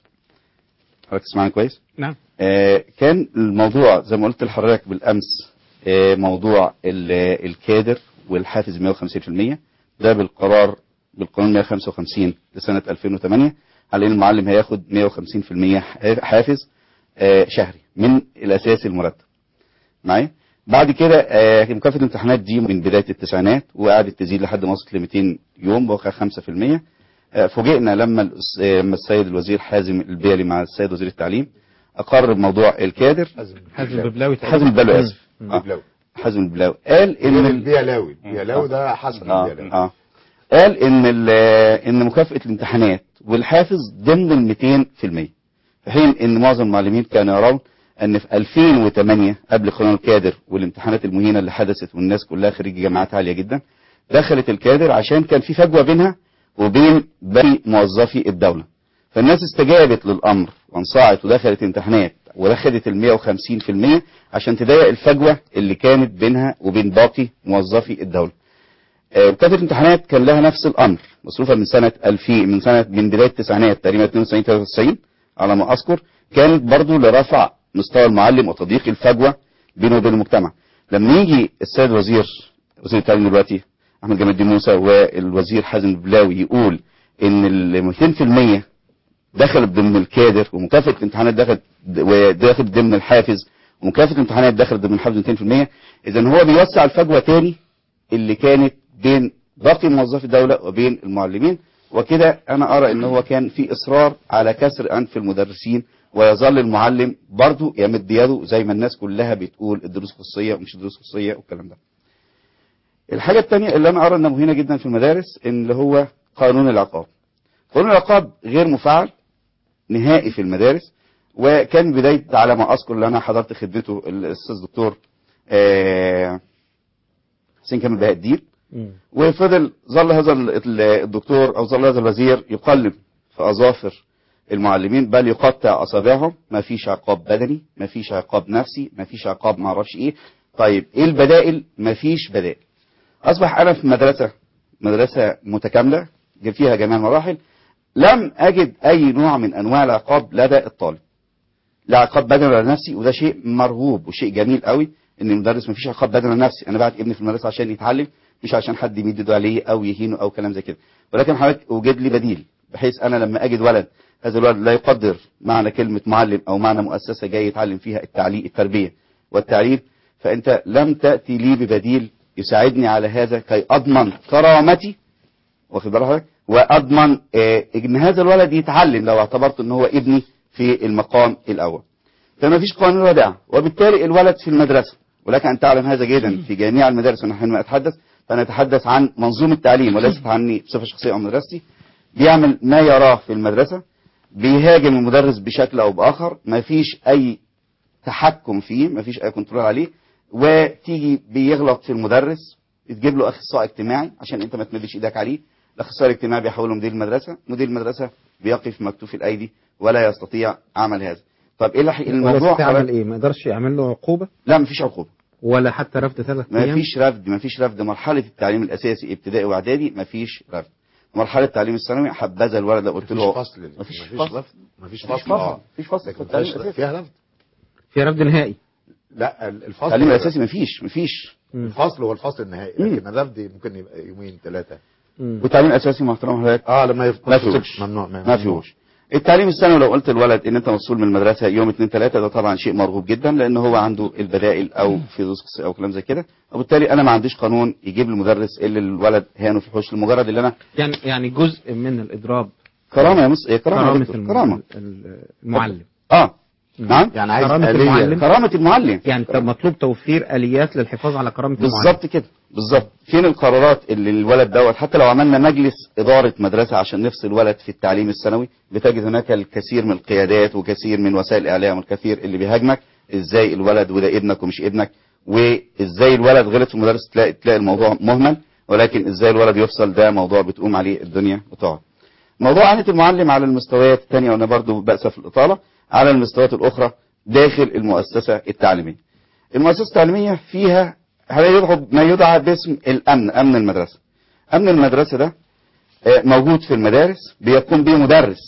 حضرتك تسمعني كويس؟ نعم آه، كان الموضوع زي ما قلت لحضرتك بالامس آه، موضوع ال- الكادر والحافز 150% ده بالقرار بالقانون 155 لسنه 2008 على ان المعلم هياخد 150% حافز آه، شهري من الاساس المرتب معايا بعد كده آه، مكافاه الامتحانات دي من بدايه التسعينات وقعدت تزيد لحد ما وصلت ل 200 يوم بواقع 5% آه، فوجئنا لما الأس- آه، لما السيد الوزير حازم البيلي مع السيد وزير التعليم اقر بموضوع الكادر حازم الببلاوي حازم البلاوي اسف مم. آه. حازم البلاوي قال ان ال- البيلاوي البيلاوي ده حسن آه. البيلاوي آه. قال ان ال- ان مكافاه الامتحانات والحافز ضمن ال 200% في حين ان معظم المعلمين كانوا يرون ان في 2008 قبل قانون الكادر والامتحانات المهينه اللي حدثت والناس كلها خريج جامعات عاليه جدا دخلت الكادر عشان كان في فجوه بينها وبين باقي موظفي الدوله فالناس استجابت للامر وانصاعت ودخلت امتحانات ودخلت ال 150% عشان تضيق الفجوه اللي كانت بينها وبين باقي موظفي الدوله. آه، مكافاه الامتحانات كان لها نفس الامر مصروفه من سنه 2000 من سنه من بدايه التسعينات تقريبا 92 93 على ما اذكر كانت برضو لرفع مستوى المعلم وتضييق الفجوه بينه وبين المجتمع. لما يجي السيد وزير وزير التعليم دلوقتي احمد جمال الدين موسى والوزير حازم البلاوي يقول ان ال 200% دخلت ضمن الكادر ومكافاه الامتحانات دخلت ودخلت ضمن الحافز ومكافاه الامتحانات دخلت ضمن الحافز 200% اذا هو بيوسع الفجوه تاني اللي كانت بين باقي موظفي الدوله وبين المعلمين وكده انا ارى ان هو كان في اصرار على كسر انف المدرسين ويظل المعلم برضه يمد يده زي ما الناس كلها بتقول الدروس خصوصيه ومش دروس خصوصيه والكلام ده. الحاجه الثانيه اللي انا ارى انها مهمه جدا في المدارس ان اللي هو قانون العقاب. قانون العقاب غير مفعل نهائي في المدارس وكان بدايه على ما اذكر اللي انا حضرت خدمته الاستاذ دكتور آه، حسين كامل بهاء الدين وفضل ظل هذا ال- الدكتور او ظل هذا الوزير يقلب في اظافر المعلمين بل يقطع اصابعهم ما فيش عقاب بدني ما فيش عقاب نفسي ما فيش عقاب ما اعرفش ايه طيب ايه البدائل ما فيش بدائل اصبح انا في مدرسه مدرسه متكامله فيها جميع المراحل لم اجد اي نوع من انواع العقاب لدى الطالب لا عقاب بدني ولا نفسي وده شيء مرغوب وشيء جميل قوي ان المدرس ما فيش عقاب بدني ولا نفسي انا بعت ابني في المدرسه عشان يتعلم مش عشان حد يمد ايده عليه او يهينه او كلام زي كده ولكن حضرتك اوجد لي بديل بحيث انا لما اجد ولد هذا الولد لا يقدر معنى كلمه معلم او معنى مؤسسه جاي يتعلم فيها التعليم التربيه والتعليم فانت لم تاتي لي ببديل يساعدني على هذا كي اضمن كرامتي واخد بالك حضرتك؟ واضمن آه، ان هذا الولد يتعلم لو اعتبرت ان هو ابني في المقام الاول فما فيش قانون وداع وبالتالي الولد في المدرسه ولك ان تعلم هذا جيدا في جميع المدارس وانا حينما اتحدث فانا اتحدث عن منظومه التعليم وليست عني بصفه شخصيه او مدرستي بيعمل ما يراه في المدرسه بيهاجم المدرس بشكل او باخر ما فيش اي تحكم فيه ما فيش اي كنترول عليه وتيجي بيغلط في المدرس تجيب له اخصائي اجتماعي عشان انت ما تمدش ايدك عليه الاخصائي الاجتماعي بيحوله مدير المدرسه مدير المدرسه بيقف مكتوف الايدي ولا يستطيع عمل هذا طب ايه الح- الموضوع ولا يعمل حضرتك- ايه ما يقدرش يعمل له عقوبه لا مفيش عقوبه ولا حتى رفض ثلاث ما ايام فيش رفض ما فيش رفض مرحله التعليم الاساسي ابتدائي واعدادي ما فيش رفض مرحله التعليم الثانوي حبذا الولد لو قلت له فصل مفيش مفيش فصل رفض مفيش مفيش فصل اه فصل مفيش فصل في لكن التعليم فيش- الاساسي فيها رفض في رفض نهائي لا ال- الفصل التعليم الاساسي مفيش مفيش الفصل هو الفصل النهائي لكن الرفض ممكن يبقى يومين ثلاثه والتعليم الاساسي مع احترام حضرتك اه لما يف- ما فيهوش ممنوع ما فيهوش التعليم الثانوي لو قلت الولد ان انت مفصول من المدرسه يوم اثنين ثلاثه ده طبعا شيء مرغوب جدا لان هو عنده البدائل او في دروس خصوصية او كلام زي كده وبالتالي انا ما عنديش قانون يجيب المدرس اللي الولد هانه في الحوش لمجرد اللي انا يعني يعني جزء من الاضراب كرامه يا مصر إيه كرامه, يا كرامة دكتور، الم- كرامه ال- المعلم اه نعم يعني عايز كرامة آلية- المعلم كرامه المعلم يعني طب مطلوب توفير اليات للحفاظ على كرامه المعلم بالظبط كده بالظبط فين القرارات اللي الولد دوت حتى لو عملنا مجلس إدارة مدرسة عشان نفصل ولد في التعليم الثانوي بتجد هناك الكثير من القيادات وكثير من وسائل الإعلام والكثير اللي بيهاجمك ازاي الولد وده ابنك ومش ابنك وازاي الولد غلط في المدرسة تلاقي تلاقي الموضوع مهمل ولكن ازاي الولد يفصل ده موضوع بتقوم عليه الدنيا وتقعد موضوع عانة المعلم على المستويات الثانية وانا برضو بأسف الإطالة على المستويات الأخرى داخل المؤسسة التعليمية المؤسسة التعليمية فيها هيدعو ما يدعى باسم الأمن أمن المدرسة أمن المدرسة ده آه، موجود في المدارس بيقوم به مدرس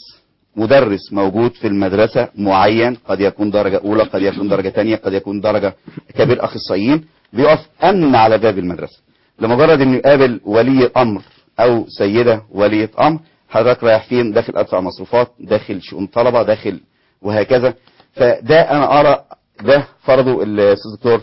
مدرس موجود في المدرسة معين قد يكون درجة أولى قد يكون درجة تانية قد يكون درجة كبير أخصائيين بيقف أمن على باب المدرسة لمجرد إنه يقابل ولي أمر أو سيدة ولية أمر حضرتك رايح فين داخل أدفع مصروفات داخل شؤون طلبة داخل وهكذا فده أنا أرى ده فرضه الأستاذ الدكتور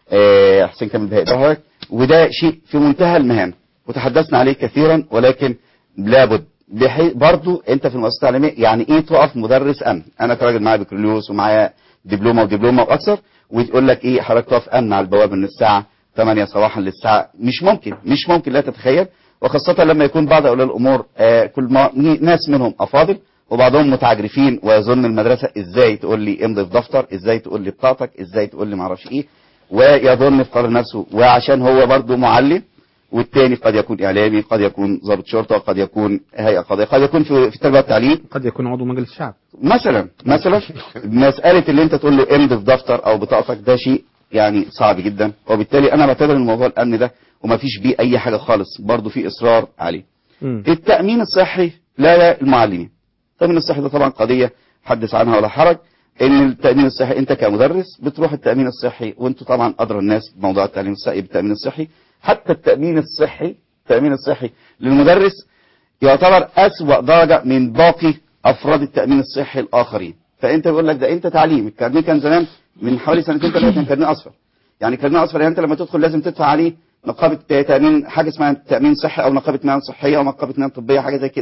آه، حسين كامل بهاء ده وده شيء في منتهى المهام وتحدثنا عليه كثيرا ولكن لابد بحي... برضو انت في المؤسسه التعليميه يعني ايه تقف مدرس امن انا كراجل معايا بكالوريوس ومعايا دبلومه ودبلومه واكثر ويقول لك ايه حضرتك تقف امن على البوابه من الساعه 8 صباحا للساعه مش ممكن مش ممكن لا تتخيل وخاصه لما يكون بعض اولياء الامور آه كل ما ناس منهم افاضل وبعضهم متعجرفين ويظن المدرسه ازاي تقول لي امضي في دفتر ازاي تقول لي بطاقتك ازاي تقول لي معرفش ايه ويظن في قرار نفسه وعشان هو برضه معلم والتاني قد يكون اعلامي قد يكون ضابط شرطه قد يكون هيئه قضائيه قد يكون في, في التربيه والتعليم قد يكون عضو مجلس الشعب مثلا مثلا مساله اللي انت تقول له امضي في دفتر او بطاقتك ده شيء يعني صعب جدا وبالتالي انا بعتبر ان موضوع الامن ده وما فيش بيه اي حاجه خالص برضه في اصرار عليه التامين الصحي لا لا المعلمين التامين الصحي ده طبعا قضيه حدث عنها ولا حرج ان التامين الصحي انت كمدرس بتروح التامين الصحي وانتوا طبعا ادرى الناس بموضوع التعليم الصحي بالتامين الصحي حتى التامين الصحي التامين الصحي للمدرس يعتبر اسوا درجه من باقي افراد التامين الصحي الاخرين فانت بيقول لك ده انت تعليم الكارنيه كان زمان من حوالي سنتين ثلاثه كان كارنيه اصفر يعني كارنيه اصفر يعني انت لما تدخل لازم تدفع عليه نقابه تامين حاجه اسمها تامين صحي او نقابه مهن صحيه او نقابه مهن طبيه حاجه زي كده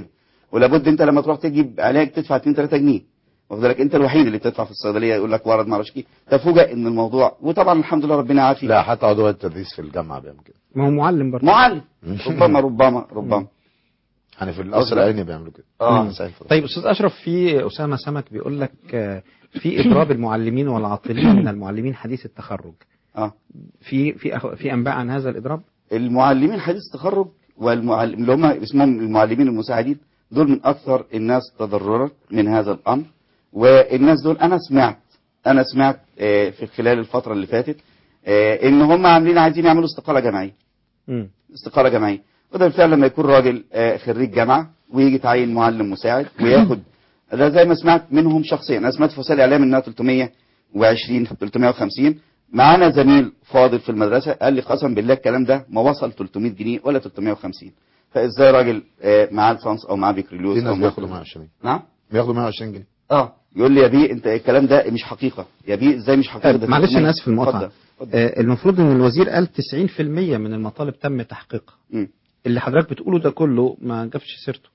ولابد انت لما تروح تجيب علاج تدفع 2 3 جنيه واخد بالك انت الوحيد اللي بتدفع في الصيدليه يقول لك ورد ما اعرفش ايه تفوجئ ان الموضوع وطبعا الحمد لله ربنا عافي لا حتى عضو التدريس في الجامعه بيعمل كده ما هو معلم برضه معلم ربما ربما ربما يعني في القصر العيني بيعملوا كده اه مساء الفضل. طيب استاذ اشرف في اسامه سمك بيقول لك آه، في اضراب المعلمين والعاطلين من المعلمين حديث التخرج اه في في أخ- في انباء عن هذا الاضراب المعلمين حديث التخرج والمعلم اللي هم اسمهم المعلمين المساعدين دول من اكثر الناس تضررا من هذا الامر والناس دول انا سمعت انا سمعت آه، في خلال الفتره اللي فاتت آه، ان هم عاملين عايزين يعملوا استقاله جماعيه مم. استقاله جماعيه وده بالفعل لما يكون راجل آه، خريج جامعه ويجي تعين معلم مساعد وياخد ده زي ما سمعت منهم شخصيا انا سمعت في وسائل الاعلام انها 320 350 معانا زميل فاضل في المدرسه قال لي قسم بالله الكلام ده ما وصل 300 جنيه ولا 350 فازاي راجل آه، معاه ليسانس او معاه بكالوريوس في او ناس معاه بياخدوا 120 نعم بياخدوا 120 جنيه اه يقول لي يا بيه انت الكلام ده مش حقيقه يا بيه ازاي مش حقيقه طيب ده معلش 300. انا اسف في المقاطعه اتفضل. آه، المفروض ان الوزير قال 90% من المطالب تم تحقيقها مم. اللي حضرتك بتقوله ده كله ما جابش سيرته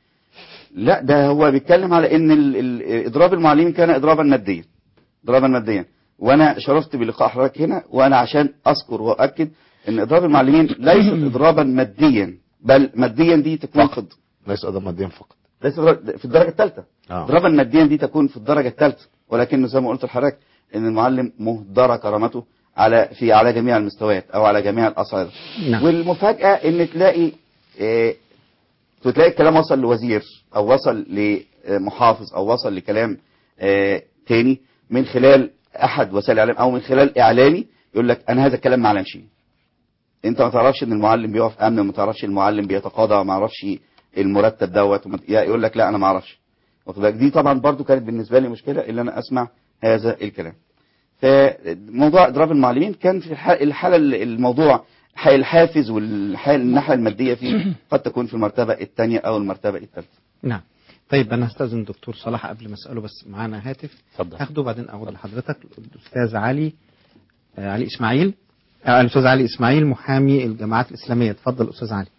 لا ده هو بيتكلم على ان ال- ال- اضراب المعلمين كان اضرابا ماديا اضرابا ماديا وانا شرفت بلقاء حضرتك هنا وانا عشان اذكر واؤكد ان اضراب المعلمين ليس اضرابا ماديا بل ماديا دي تكون في ليس اضراب ماديا فقط ليس إضراب- في الدرجه الثالثه آه. اضرابا ماديا دي تكون في الدرجه الثالثه ولكن زي ما قلت لحضرتك ان المعلم مهدره كرامته على في على جميع المستويات او على جميع الاصعده نعم. والمفاجاه ان تلاقي آه، تلاقي الكلام وصل لوزير او وصل لمحافظ او وصل لكلام آه، تاني من خلال احد وسائل الاعلام او من خلال اعلامي يقول لك انا هذا الكلام ما اعلمش انت ما تعرفش ان المعلم بيقف امن ما تعرفش المعلم بيتقاضى ما اعرفش المرتب دوت وما- يقول لك لا انا ما اعرفش واخد بالك؟ دي طبعا برضو كانت بالنسبه لي مشكله اللي انا اسمع هذا الكلام فموضوع اضراب المعلمين كان في الح- الحاله الموضوع ح- الحافز والحال الناحيه الماديه فيه قد تكون في المرتبه الثانيه او المرتبه الثالثه نعم طيب انا هستاذن دكتور صلاح قبل ما اساله بس معانا هاتف اتفضل. هاخده بعدين اعود لحضرتك الاستاذ علي آه علي اسماعيل آه الاستاذ علي اسماعيل محامي الجماعات الاسلاميه اتفضل استاذ علي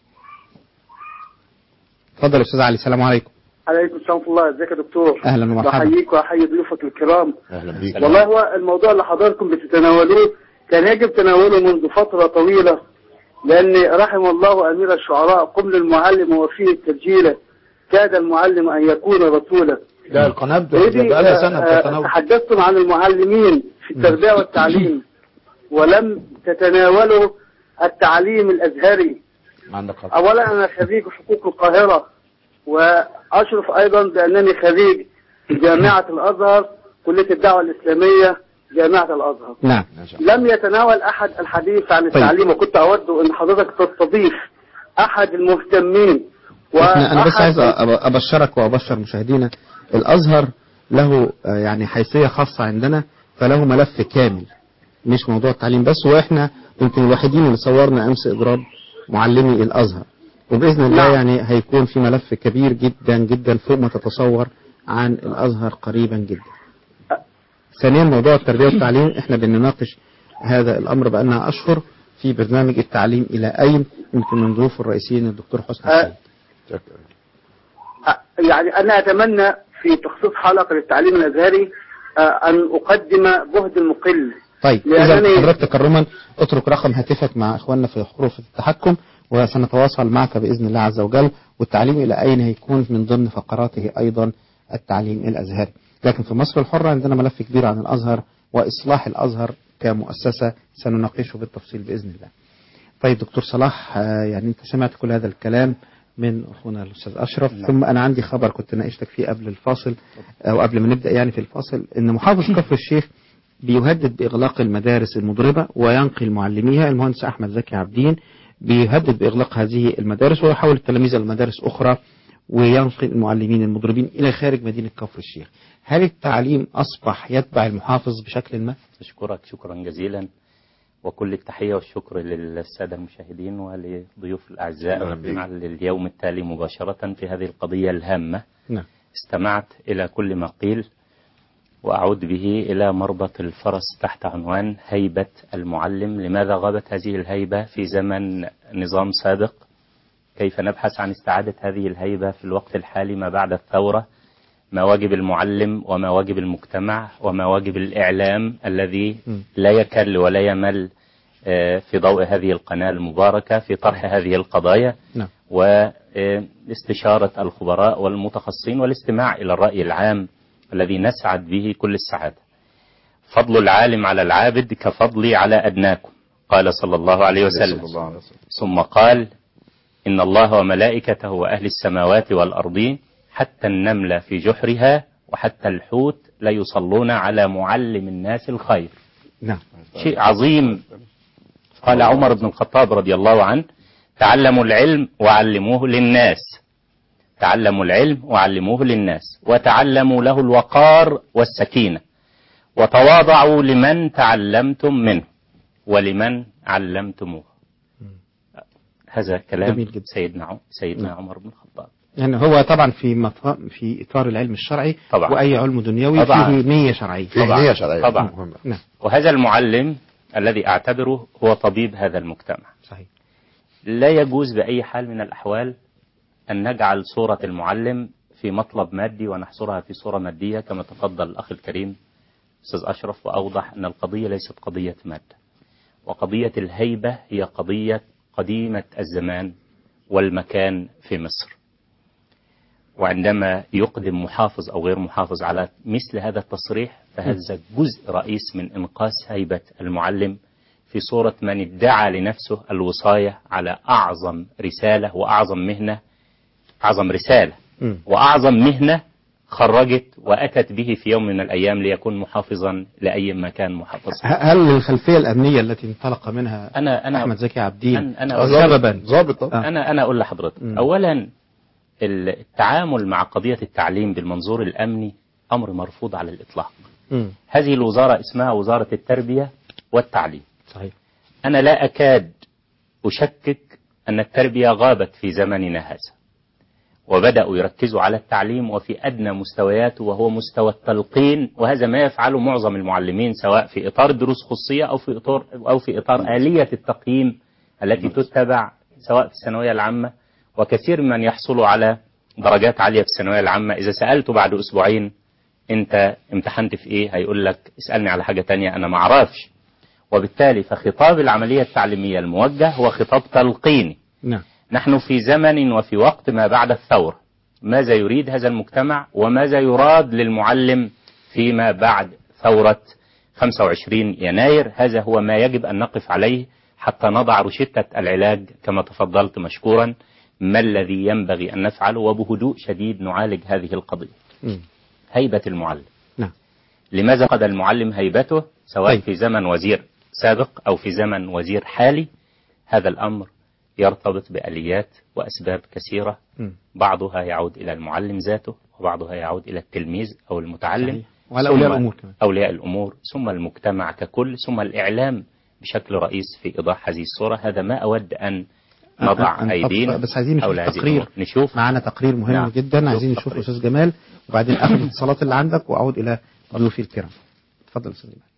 اتفضل استاذ علي السلام عليكم عليكم السلام ورحمة الله ازيك يا دكتور أهلا ومرحبا. بحييك واحيي ضيوفك الكرام اهلا بيك والله هو الموضوع اللي حضراتكم بتتناولوه كان يجب تناوله منذ فترة طويلة لأن رحم الله أمير الشعراء قم للمعلم وفيه التسجيل كاد المعلم أن يكون رسولا لا القناه سيدي بقى سنه آه، بتتناول تحدثتم عن المعلمين في التربية والتعليم ولم تتناولوا التعليم الأزهري عندك حق اولا انا خريج حقوق القاهره واشرف ايضا بانني خريج جامعه الازهر كليه الدعوه الاسلاميه جامعه الازهر نعم لم يتناول احد الحديث عن التعليم وكنت اود ان حضرتك تستضيف احد المهتمين احنا انا بس وأحد- عايز أب- ابشرك وابشر مشاهدينا الازهر له آه، يعني حيثيه خاصه عندنا فله ملف كامل مش موضوع التعليم بس واحنا يمكن الوحيدين اللي صورنا امس اضراب معلمي الازهر وباذن الله نعم. يعني هيكون في ملف كبير جدا جدا فوق ما تتصور عن الازهر قريبا جدا ثانيا موضوع التربيه والتعليم احنا بنناقش هذا الامر بقالنا اشهر في برنامج التعليم الى اين يمكن من ضيوف الرئيسيين الدكتور حسني آه، يعني انا اتمنى في تخصيص حلقه للتعليم الازهري آه، ان اقدم جهد المقل طيب لأنني- إذا حضرتك تكرما اترك رقم هاتفك مع إخواننا في حروف التحكم وسنتواصل معك بإذن الله عز وجل والتعليم إلى أين هيكون من ضمن فقراته أيضا التعليم الأزهري لكن في مصر الحرة عندنا ملف كبير عن الأزهر وإصلاح الأزهر كمؤسسة سنناقشه بالتفصيل بإذن الله طيب دكتور صلاح آه، يعني أنت سمعت كل هذا الكلام من أخونا الأستاذ أشرف نعم. ثم أنا عندي خبر كنت ناقشتك فيه قبل الفاصل أو قبل ما نبدأ يعني في الفاصل إن محافظ كفر الشيخ بيهدد بإغلاق المدارس المضربة وينقل معلميها المهندس أحمد زكي عبدين بيهدد بإغلاق هذه المدارس ويحول التلاميذ إلى مدارس أخرى وينقل المعلمين المضربين إلى خارج مدينة كفر الشيخ هل التعليم أصبح يتبع المحافظ بشكل ما؟ أشكرك شكرا جزيلا وكل التحية والشكر للسادة المشاهدين ولضيوف الأعزاء أهلا بيك. مع اليوم التالي مباشرة في هذه القضية الهامة نعم استمعت إلى كل ما قيل وأعود به إلى مربط الفرس تحت عنوان هيبة المعلم لماذا غابت هذه الهيبة في زمن نظام سابق كيف نبحث عن استعادة هذه الهيبة في الوقت الحالي ما بعد الثورة ما واجب المعلم وما واجب المجتمع وما واجب الإعلام الذي لا يكل ولا يمل آه، في ضوء هذه القناة المباركة في طرح هذه القضايا نعم. واستشارة الخبراء والمتخصصين والاستماع إلى الرأي العام الذي نسعد به كل السعادة فضل العالم على العابد كفضلي على أدناكم قال صلى الله عليه وسلم ثم قال إن الله وملائكته وأهل السماوات والأرضين حتى النملة في جحرها وحتى الحوت لا يصلون على معلم الناس الخير نعم شيء عظيم قال عمر بن الخطاب رضي الله عنه تعلموا العلم وعلموه للناس تعلموا العلم وعلموه للناس وتعلموا له الوقار والسكينة وتواضعوا لمن تعلمتم منه ولمن علمتموه هذا كلام جميل جدا. سيدنا عم- سيدنا نعم. عمر بن الخطاب يعني هو طبعا في مط- في اطار العلم الشرعي طبعا. واي علم دنيوي طبعا. فيه نيه شرعيه طبعا. طبعا نعم وهذا المعلم الذي أعتبره هو طبيب هذا المجتمع صحيح لا يجوز بأي حال من الأحوال أن نجعل صورة المعلم في مطلب مادي ونحصرها في صورة مادية كما تفضل الأخ الكريم أستاذ أشرف وأوضح أن القضية ليست قضية مادة وقضية الهيبة هي قضية قديمة الزمان والمكان في مصر وعندما يقدم محافظ أو غير محافظ على مثل هذا التصريح فهذا جزء رئيس من إنقاذ هيبة المعلم في صورة من ادعى لنفسه الوصاية على أعظم رسالة وأعظم مهنة أعظم رسالة وأعظم مهنة خرجت وأتت به في يوم من الأيام ليكون محافظا لأي مكان محافظ ه- هل الخلفيه الامنيه التي انطلق منها أنا أنا احمد زكي عبدين أنا- أنا سببا ضابط أنا أنا أقول لحضرتك أولا التعامل مع قضية التعليم بالمنظور الأمني أمر مرفوض على الإطلاق مم. هذه الوزارة اسمها وزارة التربية والتعليم صحيح أنا لا أكاد أشكك أن التربية غابت في زمننا هذا وبدأوا يركزوا على التعليم وفي أدنى مستوياته وهو مستوى التلقين وهذا ما يفعله معظم المعلمين سواء في إطار دروس خصوصية أو في إطار أو في إطار آلية التقييم التي تتبع سواء في الثانوية العامة وكثير من يحصلوا على درجات عالية في الثانوية العامة إذا سألته بعد أسبوعين أنت امتحنت في إيه هيقول لك اسألني على حاجة تانية أنا ما أعرفش وبالتالي فخطاب العملية التعليمية الموجه هو خطاب تلقيني نعم نحن في زمن وفي وقت ما بعد الثورة ماذا يريد هذا المجتمع وماذا يراد للمعلم فيما بعد ثورة 25 يناير هذا هو ما يجب أن نقف عليه حتى نضع روشتة العلاج كما تفضلت مشكورا ما الذي ينبغي أن نفعله وبهدوء شديد نعالج هذه القضية مم. هيبة المعلم نعم. لماذا قد المعلم هيبته سواء طيب. في زمن وزير سابق أو في زمن وزير حالي هذا الأمر يرتبط بآليات وأسباب كثيرة مم. بعضها يعود إلى المعلم ذاته وبعضها يعود إلى التلميذ أو المتعلم صحيح. وعلى أولياء ثم الأمور كمان. أولياء الأمور ثم المجتمع ككل ثم الإعلام بشكل رئيس في إيضاح هذه الصورة هذا ما أود أن نضع أن- أن أيدينا أبقى- بس عايزين حول نشوف هذه تقرير الأمور. نشوف معانا تقرير مهم نعم. جدا عايزين نشوف نشوف استاذ جمال وبعدين اخذ الاتصالات اللي عندك واعود الى ضيوفي الكرام اتفضل استاذ جمال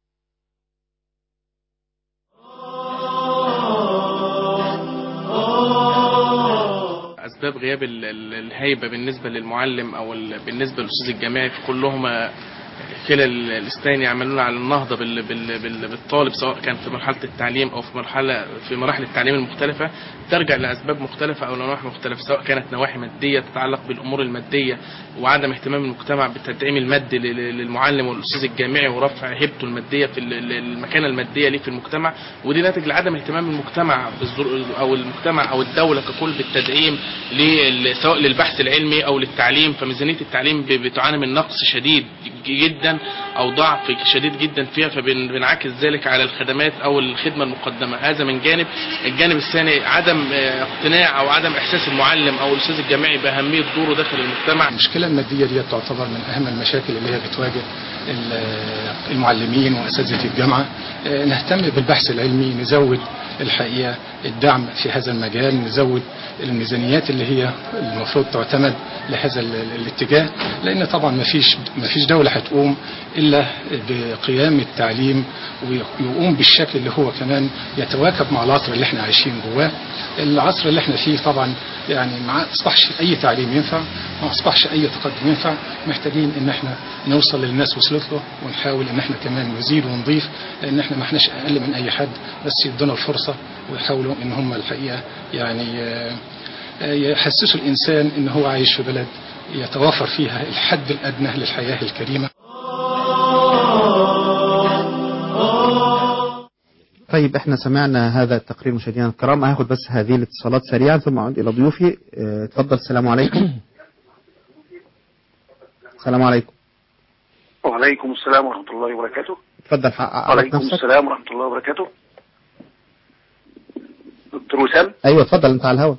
أسباب غياب ال- ال- الهيبة بالنسبة للمعلم أو ال- بالنسبة للأستاذ الجامعي كلهما كلا ال- الاثنين يعملون على النهضة بال- بال- بال- بالطالب سواء كان في مرحلة التعليم أو في مرحلة في مراحل التعليم المختلفة ترجع لأسباب مختلفة أو لنواحي مختلفة سواء كانت نواحي مادية تتعلق بالأمور المادية وعدم اهتمام المجتمع بالتدعيم المادي لل- للمعلم والأستاذ الجامعي ورفع هيبته المادية في ال- ال- المكانة المادية ليه في المجتمع ودي ناتج لعدم اهتمام المجتمع بالظر- أو المجتمع أو الدولة ككل بالتدعيم لل- سواء للبحث العلمي أو للتعليم فميزانية التعليم ب- بتعاني من نقص شديد جدا أو ضعف شديد جدا فيها فبنعكس ذلك على الخدمات أو الخدمة المقدمة هذا من جانب الجانب الثاني عدم آه، اقتناع أو عدم إحساس المعلم أو الأستاذ الجامعي بأهمية دوره داخل المجتمع المشكلة المادية دي تعتبر من أهم المشاكل اللي هي بتواجه ال- المعلمين واساتذه الجامعه آه، نهتم بالبحث العلمي نزود الحقيقه الدعم في هذا المجال نزود الميزانيات اللي هي المفروض تعتمد لهذا ال- ال- الاتجاه لان طبعا ما فيش ما فيش دوله هتقوم الا بقيام التعليم ويقوم بالشكل اللي هو كمان يتواكب مع العصر اللي احنا عايشين جواه العصر اللي احنا فيه طبعا يعني ما اصبحش اي تعليم ينفع ما اصبحش اي تقدم ينفع محتاجين ان احنا نوصل للناس وصلت له ونحاول ان احنا كمان نزيد ونضيف لان احنا ما احناش اقل من اي حد بس يدونا الفرصه ويحاولوا ان هم الحقيقه يعني آه، آه، يحسسوا الانسان ان هو عايش في بلد يتوافر فيها الحد الادنى للحياه الكريمه طيب احنا سمعنا هذا التقرير مشاهدينا الكرام هاخد بس هذه الاتصالات سريعا ثم اعود الى ضيوفي اه، اتفضل السلام عليكم السلام عليكم وعليكم السلام ورحمة الله وبركاته اتفضل حقق عرف وعليكم نفسك السلام ورحمة الله وبركاته دكتور وسام ايوه اتفضل انت على الهواء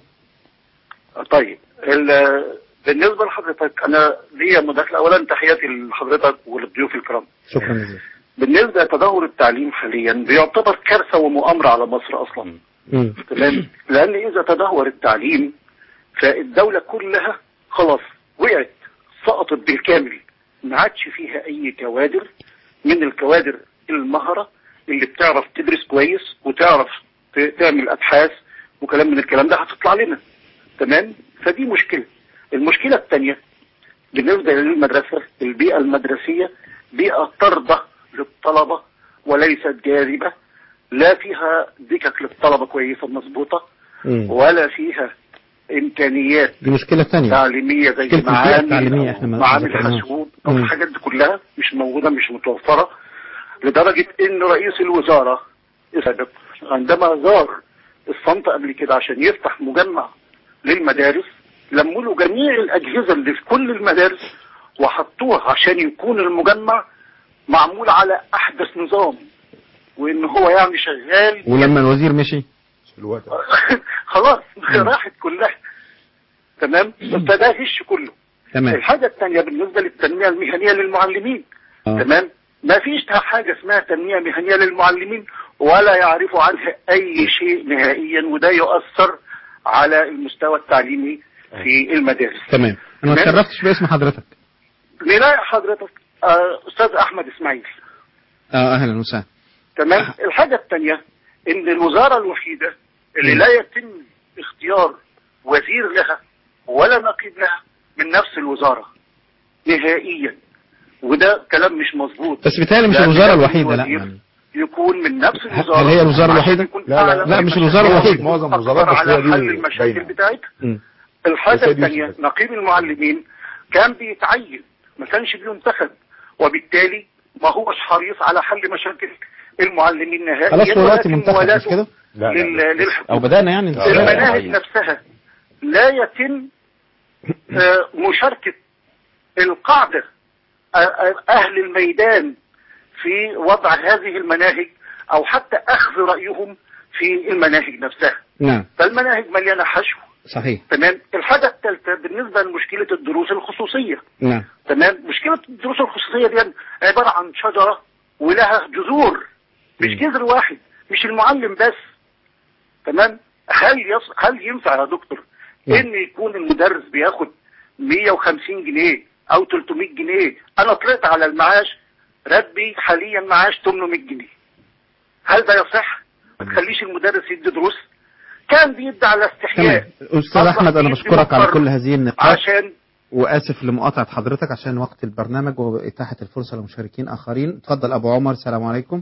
طيب ال- بالنسبة لحضرتك أنا ليا مداخلة أولا تحياتي لحضرتك وللضيوف الكرام شكرا جزيلا بالنسبة لتدهور التعليم حاليا بيعتبر كارثة ومؤامرة على مصر أصلا مم. تمام لأن إذا تدهور التعليم فالدولة كلها خلاص وقعت سقطت بالكامل ما عادش فيها أي كوادر من الكوادر المهرة اللي بتعرف تدرس كويس وتعرف ت- تعمل أبحاث وكلام من الكلام ده هتطلع لنا تمام فدي مشكلة المشكلة الثانية بالنسبة للمدرسة البيئة المدرسية بيئة طردة للطلبة وليست جاذبة لا فيها دكك للطلبة كويسة مظبوطة مم. ولا فيها إمكانيات دي مشكلة ثانية تعليمية زي مشكلة البيئة معامل التعليمية أو احنا ما معامل ذكرناهاش. حاسوب أو مم. الحاجات دي كلها مش موجودة مش متوفرة لدرجة إن رئيس الوزارة السابق عندما زار الصمت قبل كده عشان يفتح مجمع للمدارس لموا له جميع الأجهزة اللي في كل المدارس وحطوها عشان يكون المجمع معمول على أحدث نظام وإن هو يعني شغال ولما الوزير مشي خلاص راحت كلها تمام فده هش كله تمام الحاجة الثانية بالنسبة للتنمية المهنية للمعلمين آه. تمام ما فيش حاجة اسمها تنمية مهنية للمعلمين ولا يعرفوا عنها أي شيء نهائيا وده يؤثر على المستوى التعليمي في المدارس تمام انا ما تمام. اتشرفتش باسم حضرتك نلاقي حضرتك آه، أستاذ أحمد إسماعيل اه اهلا وسهلا تمام الحاجة الثانية ان الوزارة الوحيدة اللي مم. لا يتم اختيار وزير لها ولا نقيب لها من نفس الوزارة نهائيا وده كلام مش مظبوط بس بيتهيألي مش لأن الوزارة لازم الوحيدة لا الوزير يعني. يكون من نفس الوزارة هل هي الوزارة الوحيدة؟ عشان يكون لا، لا، أعلى لا، من مش المشاكل الوزارة الوحيدة. ويكون معظم أكثر الوزارات بس على هي دي حل المشاكل باينة. بتاعتها مم. الحاجة بس هي دي الثانية نقيب المعلمين كان بيتعين ما كانش بينتخب وبالتالي ما هوش حريص على حل مشاكل المعلمين نهائيا خلاص هو دلوقتي ولكن منتخب مش موالاته كده؟ لل- للحكومة. او بدأنا يعني المناهج نفسها لا يتم آه، مشاركة القاعدة آه، آه، أهل الميدان في وضع هذه المناهج أو حتى أخذ رأيهم في المناهج نفسها نعم فالمناهج مليانة حشو صحيح تمام الحاجة الثالثة بالنسبة لمشكلة الدروس الخصوصية نعم تمام مشكلة الدروس الخصوصية دي عبارة عن شجرة ولها جذور مش جذر واحد مش المعلم بس تمام هل يص... هل ينفع يا دكتور ان يكون المدرس بياخد 150 جنيه او 300 جنيه انا طلعت على المعاش راتبي حاليا معاش 800 جنيه هل ده يصح ما تخليش المدرس يدي دروس كان بيدي على استحياء تمام استاذ احمد انا بشكرك على كل هذه النقاط عشان واسف لمقاطعه حضرتك عشان وقت البرنامج واتاحه الفرصه لمشاركين اخرين اتفضل ابو عمر السلام عليكم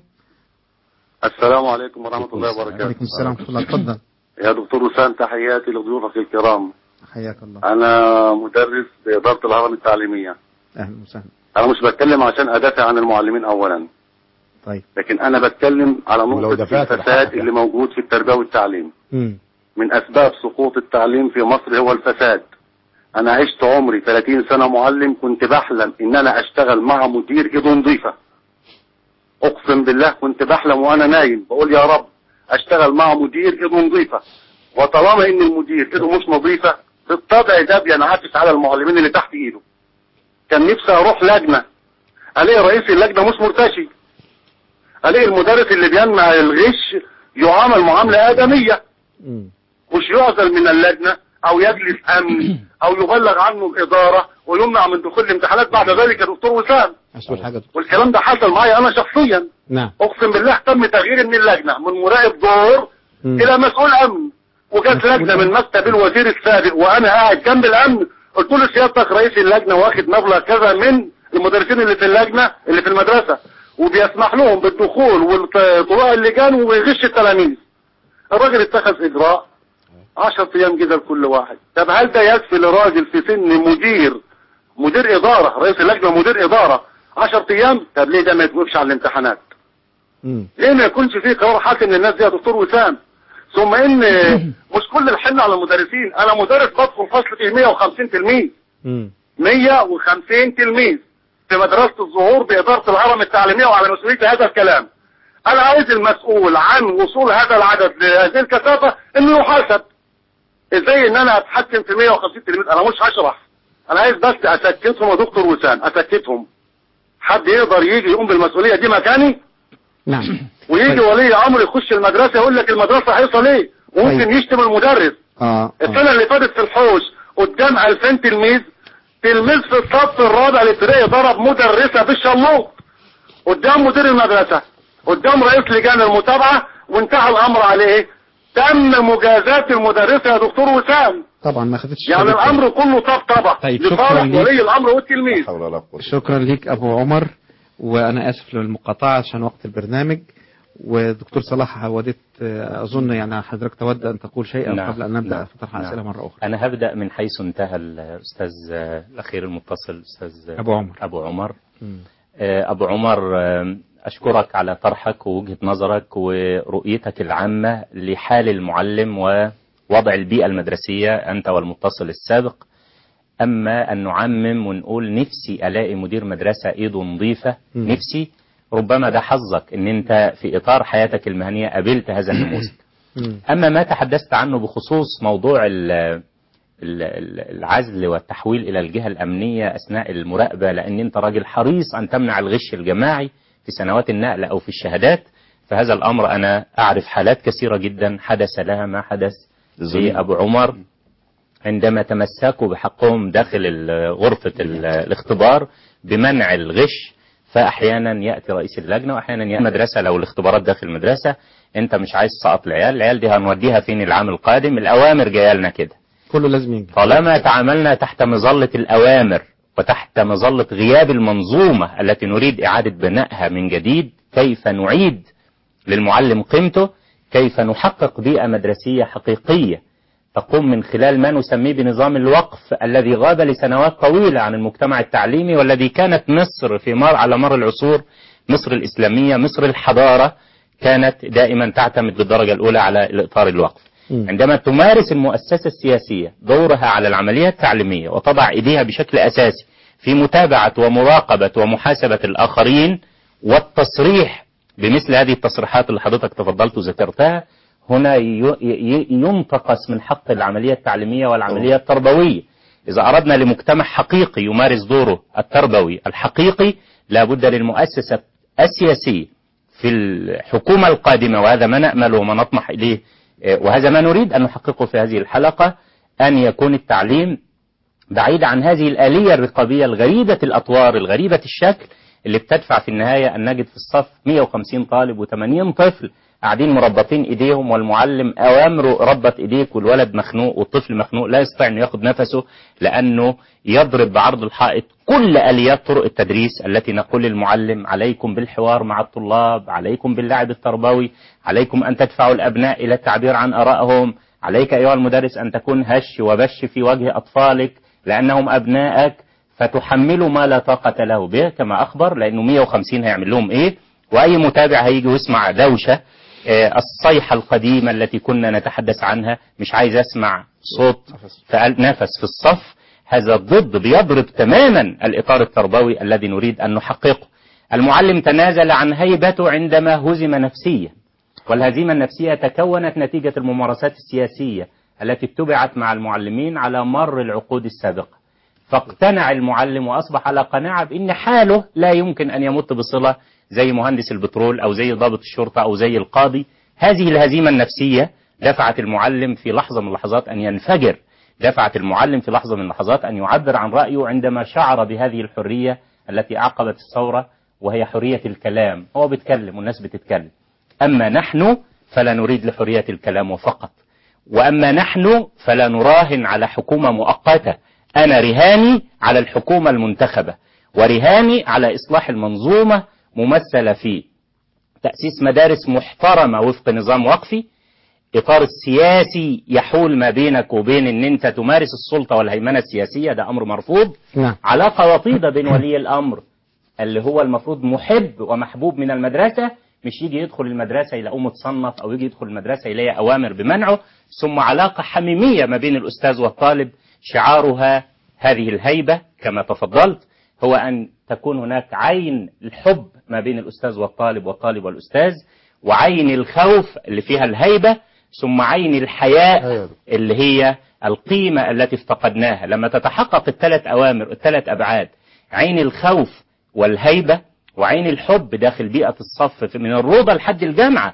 السلام عليكم ورحمة الله وبركاته وعليكم السلام ورحمه الله اتفضل يا دكتور وسام تحياتي لضيوفك الكرام حياك الله أنا مدرس بإدارة الهرم التعليمية اهلا وسهلا أنا مش بتكلم عشان أدافع عن المعلمين أولا طيب لكن أنا بتكلم على ولو نقطة دفعت الفساد اللي موجود في التربية والتعليم مم. من أسباب سقوط التعليم في مصر هو الفساد أنا عشت عمري 30 سنة معلم كنت بحلم إن أنا أشتغل مع مدير إيده نظيفة أقسم بالله كنت بحلم وأنا نايم بقول يا رب أشتغل مع مدير إيده نظيفة وطالما إن المدير إيده مش نظيفة بالطبع ده بينعكس على المعلمين اللي تحت إيده كان نفسي أروح لجنة الاقي رئيس اللجنه مش مرتشي الاقي المدرس اللي بيمنع الغش يعامل معامله ادميه مش يعزل من اللجنه او يجلس امن او يبلغ عنه الاداره ويمنع من دخول الامتحانات بعد ذلك يا دكتور وسام أسأل حاجة والكلام ده حصل معايا انا شخصيا نعم اقسم بالله تم تغييري من اللجنه من مراقب دور مم. الى مسؤول امن وجت لجنه من مكتب الوزير السابق وانا قاعد جنب الامن قلت له سيادتك رئيس اللجنه واخد مبلغ كذا من المدرسين اللي في اللجنه اللي في المدرسه وبيسمح لهم بالدخول وطلوع اللجان ويغش التلاميذ الراجل اتخذ اجراء 10 ايام كده لكل واحد طب هل ده يكفي لراجل في سن مدير مدير اداره رئيس اللجنه مدير اداره 10 ايام طب ليه ده ما يتوقفش على الامتحانات ليه ما يكونش فيه قرار حاكم للناس دي يا دكتور وسام ثم ان مش كل الحمل على المدرسين انا مدرس بدخل فصل فيه 150 تلميذ 150 تلميذ في مدرسة الظهور بإدارة الهرم التعليمية وعلى مسؤولية هذا الكلام أنا عايز المسؤول عن وصول هذا العدد لهذه الكثافة إنه يحاسب إزاي إن أنا أتحكم في 150 تلميذ أنا مش هشرح أنا عايز بس أسكتهم يا دكتور وسام أسكتهم حد يقدر يجي يقوم بالمسؤولية دي مكاني نعم ويجي ولي امر يخش المدرسه يقول لك المدرسه هيصل ايه وممكن يشتم المدرس اه السنه اللي فاتت في الحوش قدام 2000 تلميذ تلميذ في الصف الرابع الابتدائي ضرب مدرسه بالشلوط قدام مدير المدرسه قدام رئيس لجان المتابعه وانتهى الامر عليه ايه تم مجازاه المدرسه يا دكتور وسام طبعا ما خدتش يعني بالك. الامر كله طبطبه طيب، شكراً لصالح ليك. ولي الامر والتلميذ شكرا ليك أبو عمر وأنا آسف للمقاطعة عشان وقت البرنامج ودكتور صلاح وديت آه، أظن يعني حضرتك تود أن تقول شيئا نعم، قبل أن نبدأ نعم، في طرح نعم. أسئلة مرة أخرى أنا هبدأ من حيث انتهى الأستاذ آه، الأخير المتصل أستاذ آه، أبو عمر. أبو عمر مم. آه، أبو عمر آه، أشكرك على طرحك ووجهة نظرك ورؤيتك العامة لحال المعلم ووضع البيئة المدرسية أنت والمتصل السابق أما أن نعمم ونقول نفسي ألاقي مدير مدرسة إيده نظيفة مم. نفسي ربما ده حظك أن أنت في إطار حياتك المهنية قابلت هذا النموذج أما ما تحدثت عنه بخصوص موضوع ال- ال- ال- العزل والتحويل إلى الجهة الأمنية أثناء المراقبة لأن أنت راجل حريص أن تمنع الغش الجماعي في سنوات النقل أو في الشهادات فهذا الأمر أنا أعرف حالات كثيرة جدا حدث لها ما حدث لأبو عمر عندما تمسكوا بحقهم داخل ال- غرفة ال- الاختبار بمنع الغش فأحيانا يأتي رئيس اللجنة وأحيانا يأتي مدرسة لو الاختبارات داخل المدرسة أنت مش عايز تسقط العيال العيال دي هنوديها فين العام القادم الأوامر جاية لنا كده كله لازم ينجح طالما تعاملنا تحت مظلة الأوامر وتحت مظلة غياب المنظومة التي نريد إعادة بنائها من جديد كيف نعيد للمعلم قيمته كيف نحقق بيئة مدرسية حقيقية تقوم من خلال ما نسميه بنظام الوقف الذي غاب لسنوات طويلة عن المجتمع التعليمي والذي كانت مصر في مر على مر العصور مصر الإسلامية مصر الحضارة كانت دائما تعتمد بالدرجة الأولى على الإطار الوقف عندما تمارس المؤسسة السياسية دورها على العملية التعليمية وتضع إيديها بشكل أساسي في متابعة ومراقبة ومحاسبة الآخرين والتصريح بمثل هذه التصريحات اللي حضرتك تفضلت وذكرتها هنا ي- ي- ينتقص من حق العملية التعليمية والعملية التربوية إذا أردنا لمجتمع حقيقي يمارس دوره التربوي الحقيقي لابد للمؤسسة السياسية في الحكومة القادمة وهذا ما نأمل وما نطمح إليه آه، وهذا ما نريد أن نحققه في هذه الحلقة أن يكون التعليم بعيد عن هذه الآلية الرقابية الغريبة الأطوار الغريبة الشكل اللي بتدفع في النهاية أن نجد في الصف 150 طالب و80 طفل قاعدين مربطين ايديهم والمعلم اوامره ربط ايديك والولد مخنوق والطفل مخنوق لا يستطيع انه ياخد نفسه لانه يضرب بعرض الحائط كل اليات طرق التدريس التي نقول للمعلم عليكم بالحوار مع الطلاب عليكم باللعب التربوي عليكم ان تدفعوا الابناء الى التعبير عن ارائهم عليك ايها المدرس ان تكون هش وبش في وجه اطفالك لانهم ابنائك فتحملوا ما لا طاقة له به كما أخبر لأنه 150 هيعمل لهم إيه وأي متابع هيجي ويسمع دوشة آه، الصيحة القديمة التي كنا نتحدث عنها مش عايز أسمع صوت فقال نفس في الصف هذا ضد بيضرب تماما الإطار التربوي الذي نريد أن نحققه المعلم تنازل عن هيبته عندما هزم نفسيا والهزيمة النفسية تكونت نتيجة الممارسات السياسية التي اتبعت مع المعلمين على مر العقود السابقة فاقتنع المعلم وأصبح على قناعة بأن حاله لا يمكن أن يمت بصلة زي مهندس البترول أو زي ضابط الشرطة أو زي القاضي هذه الهزيمة النفسية دفعت المعلم في لحظة من اللحظات أن ينفجر دفعت المعلم في لحظة من اللحظات أن يعبر عن رأيه عندما شعر بهذه الحرية التي أعقبت الثورة وهي حرية الكلام هو بيتكلم والناس بتتكلم أما نحن فلا نريد لحرية الكلام فقط وأما نحن فلا نراهن على حكومة مؤقتة أنا رهاني على الحكومة المنتخبة ورهاني على إصلاح المنظومة ممثلة في تأسيس مدارس محترمة وفق نظام وقفي إطار السياسي يحول ما بينك وبين أن أنت تمارس السلطة والهيمنة السياسية ده أمر مرفوض نعم علاقة وطيدة بين ولي الأمر اللي هو المفروض محب ومحبوب من المدرسة مش يجي يدخل المدرسة يلاقوه متصنف أو يجي يدخل المدرسة يلاقي أوامر بمنعه ثم علاقة حميمية ما بين الأستاذ والطالب شعارها هذه الهيبة كما تفضلت هو أن تكون هناك عين الحب ما بين الأستاذ والطالب والطالب والأستاذ وعين الخوف اللي فيها الهيبة ثم عين الحياء اللي هي القيمة التي افتقدناها لما تتحقق الثلاث أوامر الثلاث أبعاد عين الخوف والهيبة وعين الحب داخل بيئة الصف في- من الروضة لحد الجامعة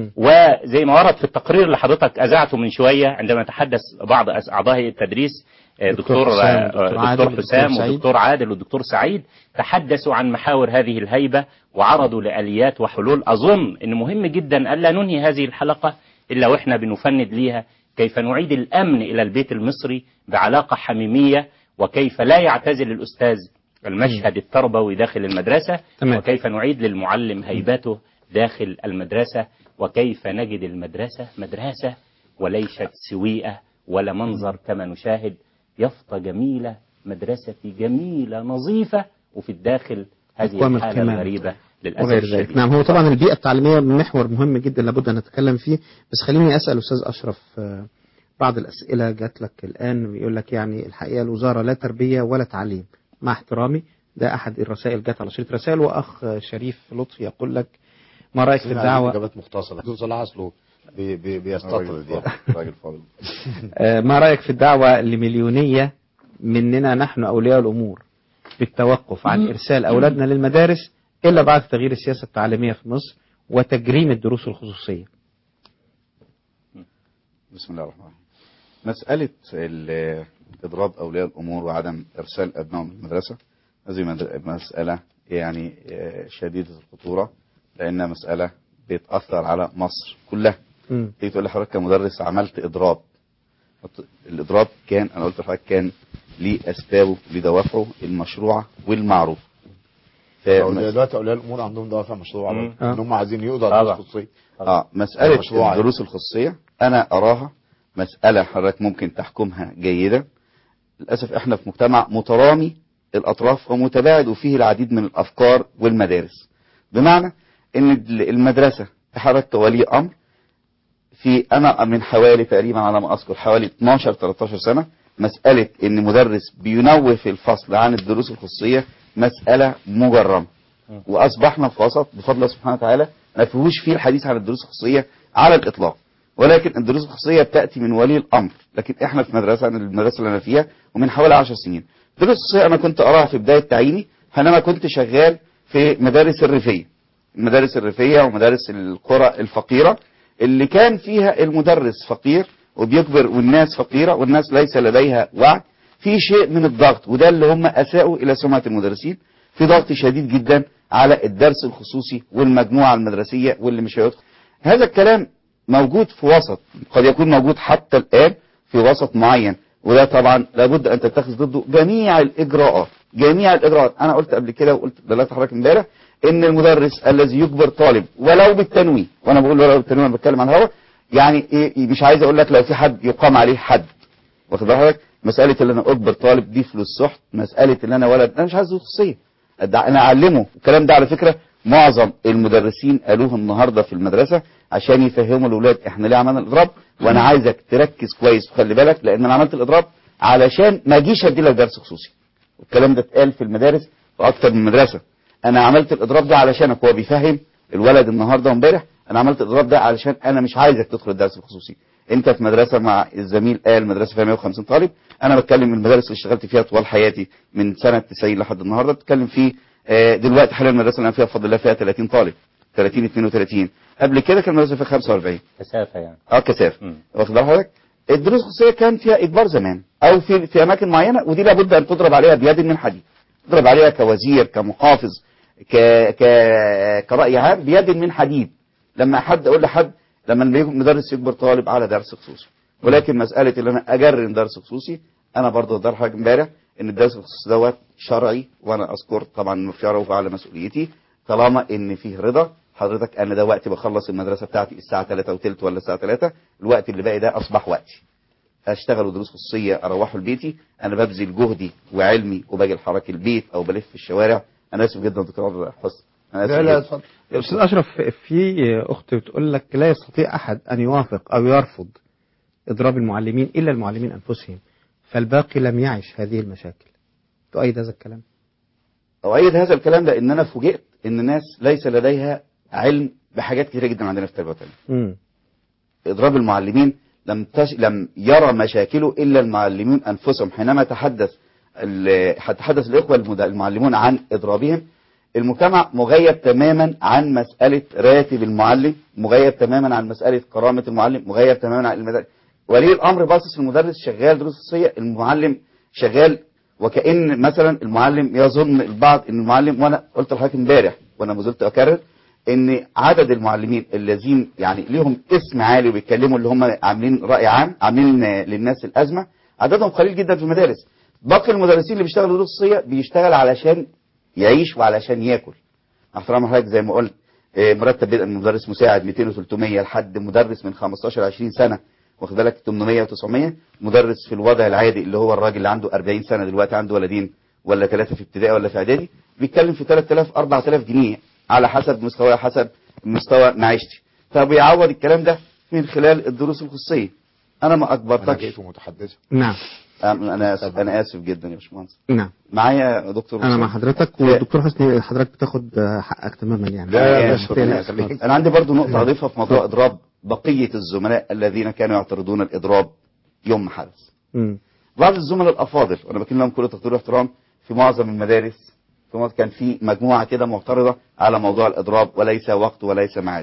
وزي ما ورد في التقرير اللي حضرتك أذعته من شوية عندما تحدث بعض أس- أعضاء هيئة التدريس آه، دكتور دكتور حسام، آه، دكتور عادل، دكتور ودكتور حسام سعيد. ودكتور عادل ودكتور سعيد تحدثوا عن محاور هذه الهيبة وعرضوا لآليات وحلول أظن أن مهم جدا ألا ننهي هذه الحلقة إلا وإحنا بنفند ليها كيف نعيد الأمن إلى البيت المصري بعلاقة حميمية وكيف لا يعتزل الأستاذ المشهد التربوي داخل المدرسة تمام. وكيف نعيد للمعلم هيبته داخل المدرسة وكيف نجد المدرسة مدرسة وليست سويئة ولا منظر كما نشاهد يافطة جميلة مدرستي جميلة نظيفة وفي الداخل هذه أقوام الحالة الكمال. الغريبة للأسف وغير ذلك الشديد نعم هو طبعا البيئة التعليمية محور مهم جدا لابد أن نتكلم فيه بس خليني أسأل أستاذ أشرف آه، بعض الأسئلة جات لك الآن ويقول لك يعني الحقيقة الوزارة لا تربية ولا تعليم مع احترامي ده أحد الرسائل جات على شريط رسائل وأخ آه، شريف لطفي يقول لك ما رأيك في عايزين الدعوة اجابات مختصره دكتور صلاح اصله بي- بي- بيستطرد يعني راجل فاضل آه، ما رأيك في الدعوة لمليونية مننا نحن أولياء الأمور بالتوقف عن إرسال أولادنا للمدارس إلا بعد تغيير السياسة التعليمية في مصر وتجريم الدروس الخصوصية بسم الله الرحمن الرحيم مسألة ال- إضراب أولياء الأمور وعدم إرسال أبنائهم للمدرسة هذه مد- مسألة يعني آه، شديدة الخطورة لأنها مسألة بتأثر على مصر كلها مم. تيجي تقول لحضرتك كمدرس عملت إضراب الإضراب كان أنا قلت لحضرتك كان ليه أسبابه لدوافعه المشروعة والمعروفة أولياء- دلوقتي اولياء الامور عندهم دوافع مشروعه مم. برضه. ان هم عايزين يقضوا طبعا. على الخصوصيه اه مسألة مشروع الدروس الخصوصية أنا أراها مسألة حضرتك ممكن تحكمها جيدا للأسف إحنا في مجتمع مترامي الأطراف ومتباعد وفيه العديد من الأفكار والمدارس بمعنى إن المدرسة حضرتك كولي أمر في أنا من حوالي تقريبا على ما أذكر حوالي 12 13 سنة مسألة إن مدرس بينوه في الفصل عن الدروس الخصوصية مسألة مجرمة واصبحنا في وسط بفضل الله سبحانه وتعالى ما فيهوش فيه الحديث عن الدروس الخصوصيه على الاطلاق ولكن الدروس الخصوصيه بتاتي من ولي الامر لكن احنا في مدرسه أنا المدرسه اللي انا فيها ومن حوالي 10 سنين الدروس الخصوصيه انا كنت اراها في بدايه تعييني حينما كنت شغال في مدارس الريفيه المدارس الريفيه ومدارس القرى الفقيره اللي كان فيها المدرس فقير وبيكبر والناس فقيره والناس ليس لديها وعي في شيء من الضغط وده اللي هم اساءوا الى سمعه المدرسين في ضغط شديد جدا على الدرس الخصوصي والمجموعة المدرسية واللي مش هيدخل هذا الكلام موجود في وسط قد يكون موجود حتى الآن في وسط معين وده طبعا لابد أن تتخذ ضده جميع الإجراءات جميع الإجراءات أنا قلت قبل كده وقلت دلوقتي حضرتك امبارح إن المدرس الذي يجبر طالب ولو بالتنويه وأنا بقول ولو بالتنويه أنا بتكلم عن هوا يعني إيه مش عايز أقول لك لو في حد يقام عليه حد واخد بال حضرتك مسألة اللي أنا أجبر طالب دي فلوس سحت مسألة اللي أنا ولد أنا مش عايز خصوصية أدع- انا اعلمه الكلام ده على فكره معظم المدرسين قالوه النهارده في المدرسه عشان يفهموا الاولاد احنا ليه عملنا الاضراب وانا عايزك تركز كويس وخلي بالك لان انا عملت الاضراب علشان ما اجيش ادي لك درس خصوصي الكلام ده اتقال في المدارس في اكتر من مدرسه انا عملت الاضراب ده علشانك هو بيفهم الولد النهارده وامبارح انا عملت الاضراب ده علشان انا مش عايزك تدخل الدرس الخصوصي انت في مدرسه مع الزميل قال مدرسه فيها 150 طالب انا بتكلم المدارس اللي اشتغلت فيها طوال حياتي من سنه 90 لحد النهارده بتكلم في آه، دلوقتي حاليا المدرسه اللي انا فيها بفضل الله فيها 30 طالب 30 32 قبل كده كان المدرسه فيها 45 كثافة يعني اه كثافه واخد بال حضرتك الدروس الخصوصيه كان فيها اجبار زمان او في في اماكن معينه ودي لابد ان تضرب عليها بيد من حديد تضرب عليها كوزير كمحافظ ك ك كراي عام بيد من حديد لما حد اقول لحد لما بيجي مدرس يجبر طالب على درس خصوصي ولكن مساله اللي انا اجرن درس خصوصي انا برضه ضرب حضرتك امبارح ان الدرس الخصوصي دوت شرعي وانا اذكر طبعا انه في عرف على مسؤوليتي طالما ان فيه رضا حضرتك انا ده وقت بخلص المدرسه بتاعتي الساعه 3 وثلث ولا الساعه 3 الوقت اللي باقي ده اصبح وقتي اشتغل دروس خصوصيه اروحه لبيتي انا ببذل جهدي وعلمي وباجي الحركه البيت او بلف في الشوارع انا اسف جدا دكتور حسن انا اسف لا لا جداً. اتفضل يا استاذ اشرف في اخت بتقول لك لا يستطيع احد ان يوافق او يرفض اضراب المعلمين الا المعلمين انفسهم فالباقي لم يعش هذه المشاكل تؤيد هذا الكلام أؤيد هذا الكلام لأن أنا فوجئت إن الناس ليس لديها علم بحاجات كتيرة جدا عندنا في التربية والتعليم. امم إضراب المعلمين لم تش... لم يرى مشاكله إلا المعلمين أنفسهم حينما تحدث ال... تحدث الإخوة المد- المعلمون عن إضرابهم المجتمع مغيب تماما عن مسألة راتب المعلم مغيب تماما عن مسألة كرامة المعلم مغيب تماما عن المدرس ولي الأمر باصص المدرس شغال دروس خصوصية المعلم شغال وكأن مثلا المعلم يظن البعض ان المعلم وانا قلت لحضرتك امبارح وانا ما زلت اكرر ان عدد المعلمين الذين يعني ليهم اسم عالي وبيتكلموا اللي هم عاملين راي عام عاملين آه، للناس الازمه عددهم قليل جدا في المدارس باقي المدرسين اللي بيشتغلوا دروس خصوصيه بيشتغل علشان يعيش وعلشان ياكل مع احترام حضرتك زي ما قلت آه، مرتب بدءا من مدرس مساعد 200 و300 لحد مدرس من 15 20 سنه واخد بالك 800 و900 مدرس في الوضع العادي اللي هو الراجل اللي عنده 40 سنه دلوقتي عنده ولدين ولا ثلاثه في ابتدائي ولا في اعدادي بيتكلم في 3000 4000 جنيه على حسب مستواه حسب مستوى معيشتي فبيعوض الكلام ده من خلال الدروس الخصوصيه انا ما اجبرتكش متحدثه نعم انا اسف انا اسف جدا يا باشمهندس نعم معايا يا دكتور انا حسين؟ مع حضرتك والدكتور حسني حضرتك بتاخد آه، حقك تماما يعني يعني انا عندي برضو نقطه اضيفها في موضوع اضراب بقيه الزملاء الذين كانوا يعترضون الاضراب يوم ما حدث مم. بعض الزملاء الافاضل وانا بكلم لهم كل تقدير واحترام في معظم المدارس في مصر كان في مجموعه كده معترضه على موضوع الاضراب وليس وقت وليس ميعاد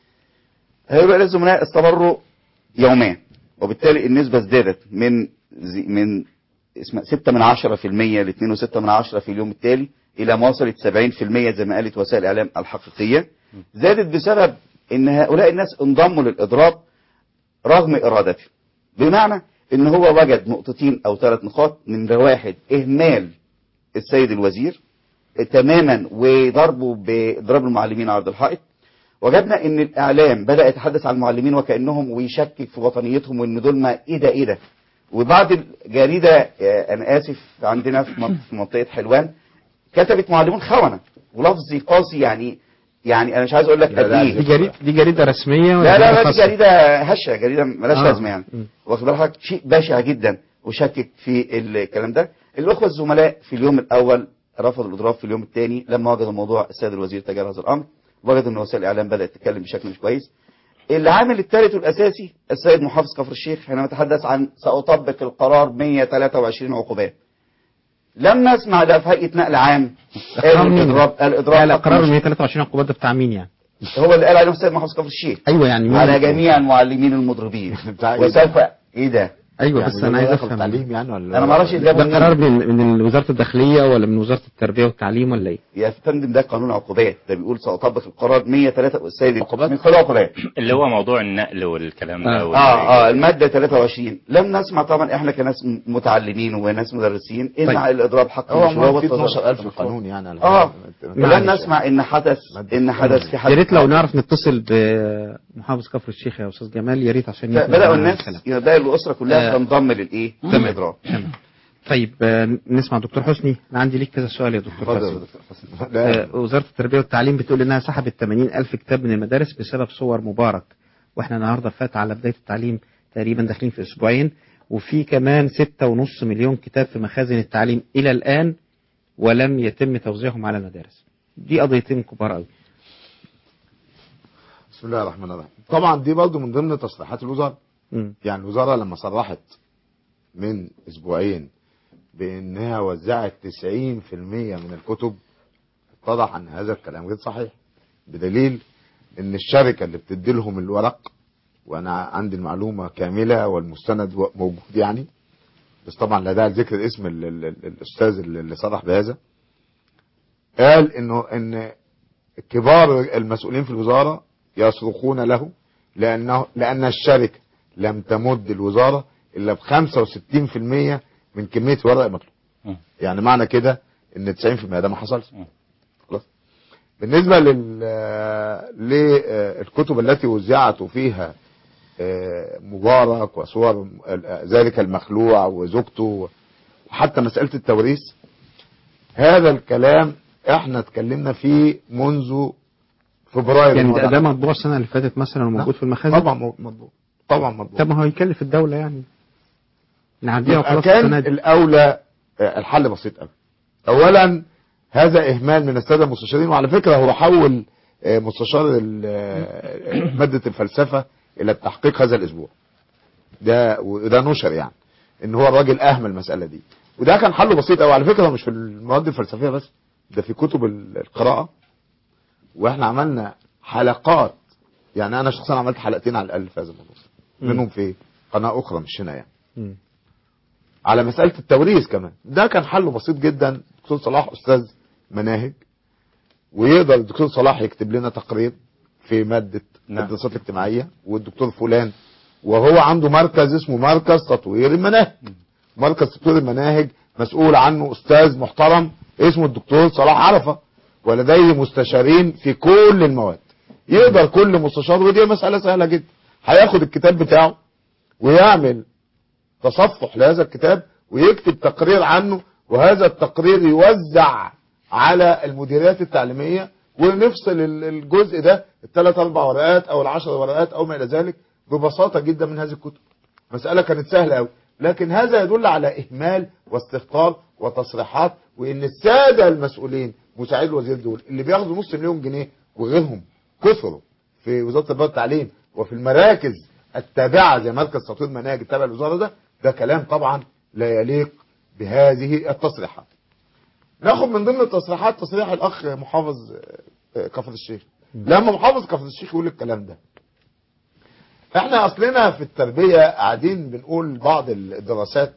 هؤلاء الزملاء استمروا يومين وبالتالي النسبه ازدادت من زي من اسمها 6 من 10% ل 2.6 من 10 في اليوم التالي الى ما وصلت 70% زي ما قالت وسائل الاعلام الحقيقيه زادت بسبب ان هؤلاء الناس انضموا للاضراب رغم ارادتهم بمعنى ان هو وجد نقطتين او ثلاث نقاط من واحد اهمال السيد الوزير تماما وضربه باضراب المعلمين عرض الحائط وجدنا ان الاعلام بدا يتحدث عن المعلمين وكانهم ويشكك في وطنيتهم وان دول ما ايه ده ايه ده وبعض الجريده آه، انا اسف عندنا في من- في منطقه حلوان كتبت معلمون خونه ولفظي قاسي يعني يعني انا مش عايز اقول لك قد ايه دي جريدة دي جريدة رسمية ولا لا لا جريدة لا دي خاصة؟ جريدة هشة جريدة ملهاش آه. لازمة يعني مم. واخد بالك شيء بشع جدا وشكك في الكلام ده الأخوة الزملاء في اليوم الأول رفضوا الإضراب في اليوم الثاني لما وجدوا موضوع السيد الوزير تجاهل هذا الأمر وجدوا أن وسائل الإعلام بدأت تتكلم بشكل مش كويس العامل الثالث والأساسي السيد محافظ كفر الشيخ حينما تحدث عن سأطبق القرار 123 عقوبات لم نسمع ده في هيئة نقل عام قالوا مين؟ الإضراب الإضراب لا لا حق قرار مش- 123 عقوبات ده بتاع مين يعني؟ هو اللي قال عليه السيد محافظ كفر الشيخ ايوه يعني مين؟ على جميع المعلمين المضربين وسوف ايه ده ايوه يعني بس انا عايز دخل افهم تعليم يعني ولا انا ما اعرفش ده قرار من من وزارة الداخلية ولا من وزارة التربية والتعليم ولا ايه؟ يا فندم ده قانون عقوبات ده بيقول سأطبق القرار 103 والسيد عقوبات من خلال عقوبات اللي هو موضوع النقل والكلام ده اه اه الماده 23 لم نسمع طبعا احنا كناس م- متعلمين وناس مدرسين ان طيب. الاضراب حق هو مشروع ما في والتظاهر. 12000 قانون يعني على اه معلش ولم نسمع ان حدث ان حدث في حد يا ريت لو نعرف نتصل بمحافظ كفر الشيخ يا استاذ جمال يا ريت عشان يسمع بداوا معانا الناس الكلام. بدأ الاسره كلها آه. تنضم للايه تمام. للاضراب طيب آه، نسمع دكتور حسني انا عندي ليك كذا سؤال يا دكتور اتفضل يا حسني دكتور حسني. لا. آه، وزارة التربية والتعليم بتقول انها سحبت 80 ألف كتاب من المدارس بسبب صور مبارك واحنا النهاردة فات على بداية التعليم تقريبا داخلين في اسبوعين وفي كمان ستة ونص مليون كتاب في مخازن التعليم الى الان ولم يتم توزيعهم على المدارس دي قضيتين كبار قوي بسم الله الرحمن الرحيم طبعا دي برضه من ضمن تصريحات الوزاره مم. يعني الوزارة لما صرحت من اسبوعين بانها وزعت 90% من الكتب اتضح ان هذا الكلام غير صحيح بدليل ان الشركة اللي بتدي لهم الورق وانا عندي المعلومة كاملة والمستند و- موجود يعني بس طبعا لا داعي لذكر اسم ال ال ال الاستاذ اللي اللي صرح بهذا قال انه ان كبار المسؤولين في الوزارة يصرخون له لانه لان الشركة لم تمد الوزارة الا ب 65% من كمية الورق المطلوب يعني معنى كده ان 90% ده ما حصلش خلاص بالنسبة لل للكتب التي وزعت فيها آه، مبارك وصور آه، ذلك المخلوع وزوجته وحتى مسألة التوريث هذا الكلام احنا اتكلمنا فيه منذ فبراير يعني ده, الماضي. ده مطبوع السنة اللي فاتت مثلا وموجود في المخازن طبعا مطبوع طبعا مطبوع طب ما هو يكلف الدولة يعني نعديها يبقى وخلاص كان السنة دي الاولى آه، الحل بسيط قوي اولا هذا اهمال من الساده المستشارين وعلى فكره هو حول آه، مستشار ال- آه، ماده الفلسفه الى التحقيق هذا الاسبوع ده وده نشر يعني ان هو الراجل اهمل المساله دي وده كان حله بسيط قوي على فكره مش في المواد الفلسفيه بس ده في كتب ال- القراءه واحنا عملنا حلقات يعني انا شخصيا عملت حلقتين على الاقل في هذا الموضوع مم. منهم في قناه اخرى مش هنا يعني مم. على مسألة التوريث كمان ده كان حله بسيط جدا الدكتور صلاح أستاذ مناهج ويقدر الدكتور صلاح يكتب لنا تقرير في مادة نعم. الدراسات الاجتماعية والدكتور فلان وهو عنده مركز اسمه مركز تطوير المناهج مركز تطوير المناهج مسؤول عنه أستاذ محترم اسمه الدكتور صلاح عرفة ولديه مستشارين في كل المواد يقدر كل مستشار ودي مسألة سهلة جدا هياخد الكتاب بتاعه ويعمل تصفح لهذا الكتاب ويكتب تقرير عنه وهذا التقرير يوزع على المديريات التعليمية ونفصل ال- الجزء ده الثلاث اربع ورقات او العشر ورقات او ما الى ذلك ببساطة جدا من هذه الكتب مسألة كانت سهلة قوي لكن هذا يدل على اهمال واستهتار وتصريحات وان السادة المسؤولين مساعد الوزير دول اللي بياخدوا نص مليون جنيه وغيرهم كثروا في وزارة التربية والتعليم وفي المراكز التابعة زي مركز تطوير مناهج التابع للوزارة ده ده كلام طبعا لا يليق بهذه التصريحات ناخد من ضمن التصريحات تصريح الاخ محافظ آه، كفر الشيخ لما محافظ كفر الشيخ يقول الكلام ده احنا اصلنا في التربية قاعدين بنقول بعض الدراسات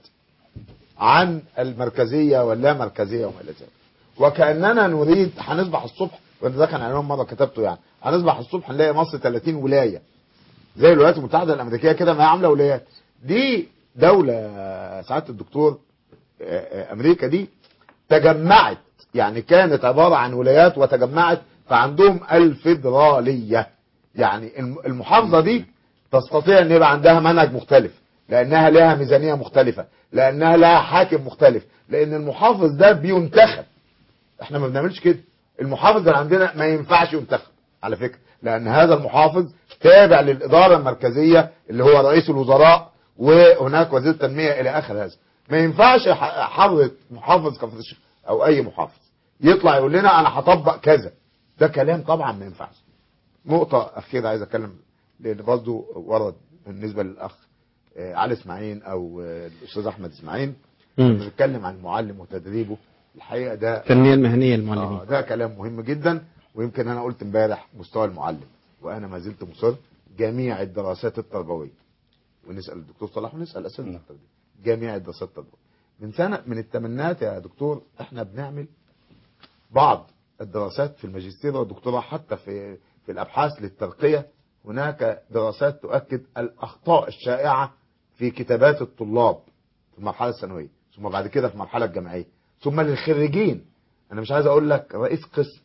عن المركزية واللا مركزية وما الى ذلك وكأننا نريد هنصبح الصبح وده ده كان عنوان مرة كتبته يعني هنصبح الصبح نلاقي مصر 30 ولاية زي الولايات المتحدة الأمريكية كده ما هي عاملة ولايات دي دولة سعادة الدكتور آه، آه، أمريكا دي تجمعت يعني كانت عبارة عن ولايات وتجمعت فعندهم الفيدرالية يعني الم- المحافظة دي تستطيع ان يبقى عندها منهج مختلف لانها لها ميزانية مختلفة لانها لها حاكم مختلف لان المحافظ ده بينتخب احنا ما بنعملش كده المحافظ اللي عندنا ما ينفعش ينتخب على فكرة لان هذا المحافظ تابع للادارة المركزية اللي هو رئيس الوزراء وهناك وزير التنمية الى اخر هذا ما ينفعش ح- حضرة محافظ كفر الشيخ او اي محافظ يطلع يقول لنا انا هطبق كذا ده كلام طبعا ما ينفعش نقطة أخيرة عايز أتكلم لأن برضه ورد بالنسبة للأخ آه، علي إسماعيل أو آه، الأستاذ أحمد إسماعيل مم. بنتكلم عن المعلم وتدريبه الحقيقة ده التنمية المهنية للمعلمين آه ده كلام مهم جدا ويمكن أنا قلت امبارح مستوى المعلم وأنا ما زلت مصر جميع الدراسات التربوية ونسأل الدكتور صلاح ونسأل أساتذة التربية جميع الدراسات التربوية من سنة من الثمانينات يا دكتور احنا بنعمل بعض الدراسات في الماجستير والدكتوراه حتى في في الابحاث للترقيه هناك دراسات تؤكد الاخطاء الشائعه في كتابات الطلاب في المرحله الثانويه ثم بعد كده في المرحله الجامعيه ثم للخريجين انا مش عايز اقول لك رئيس قسم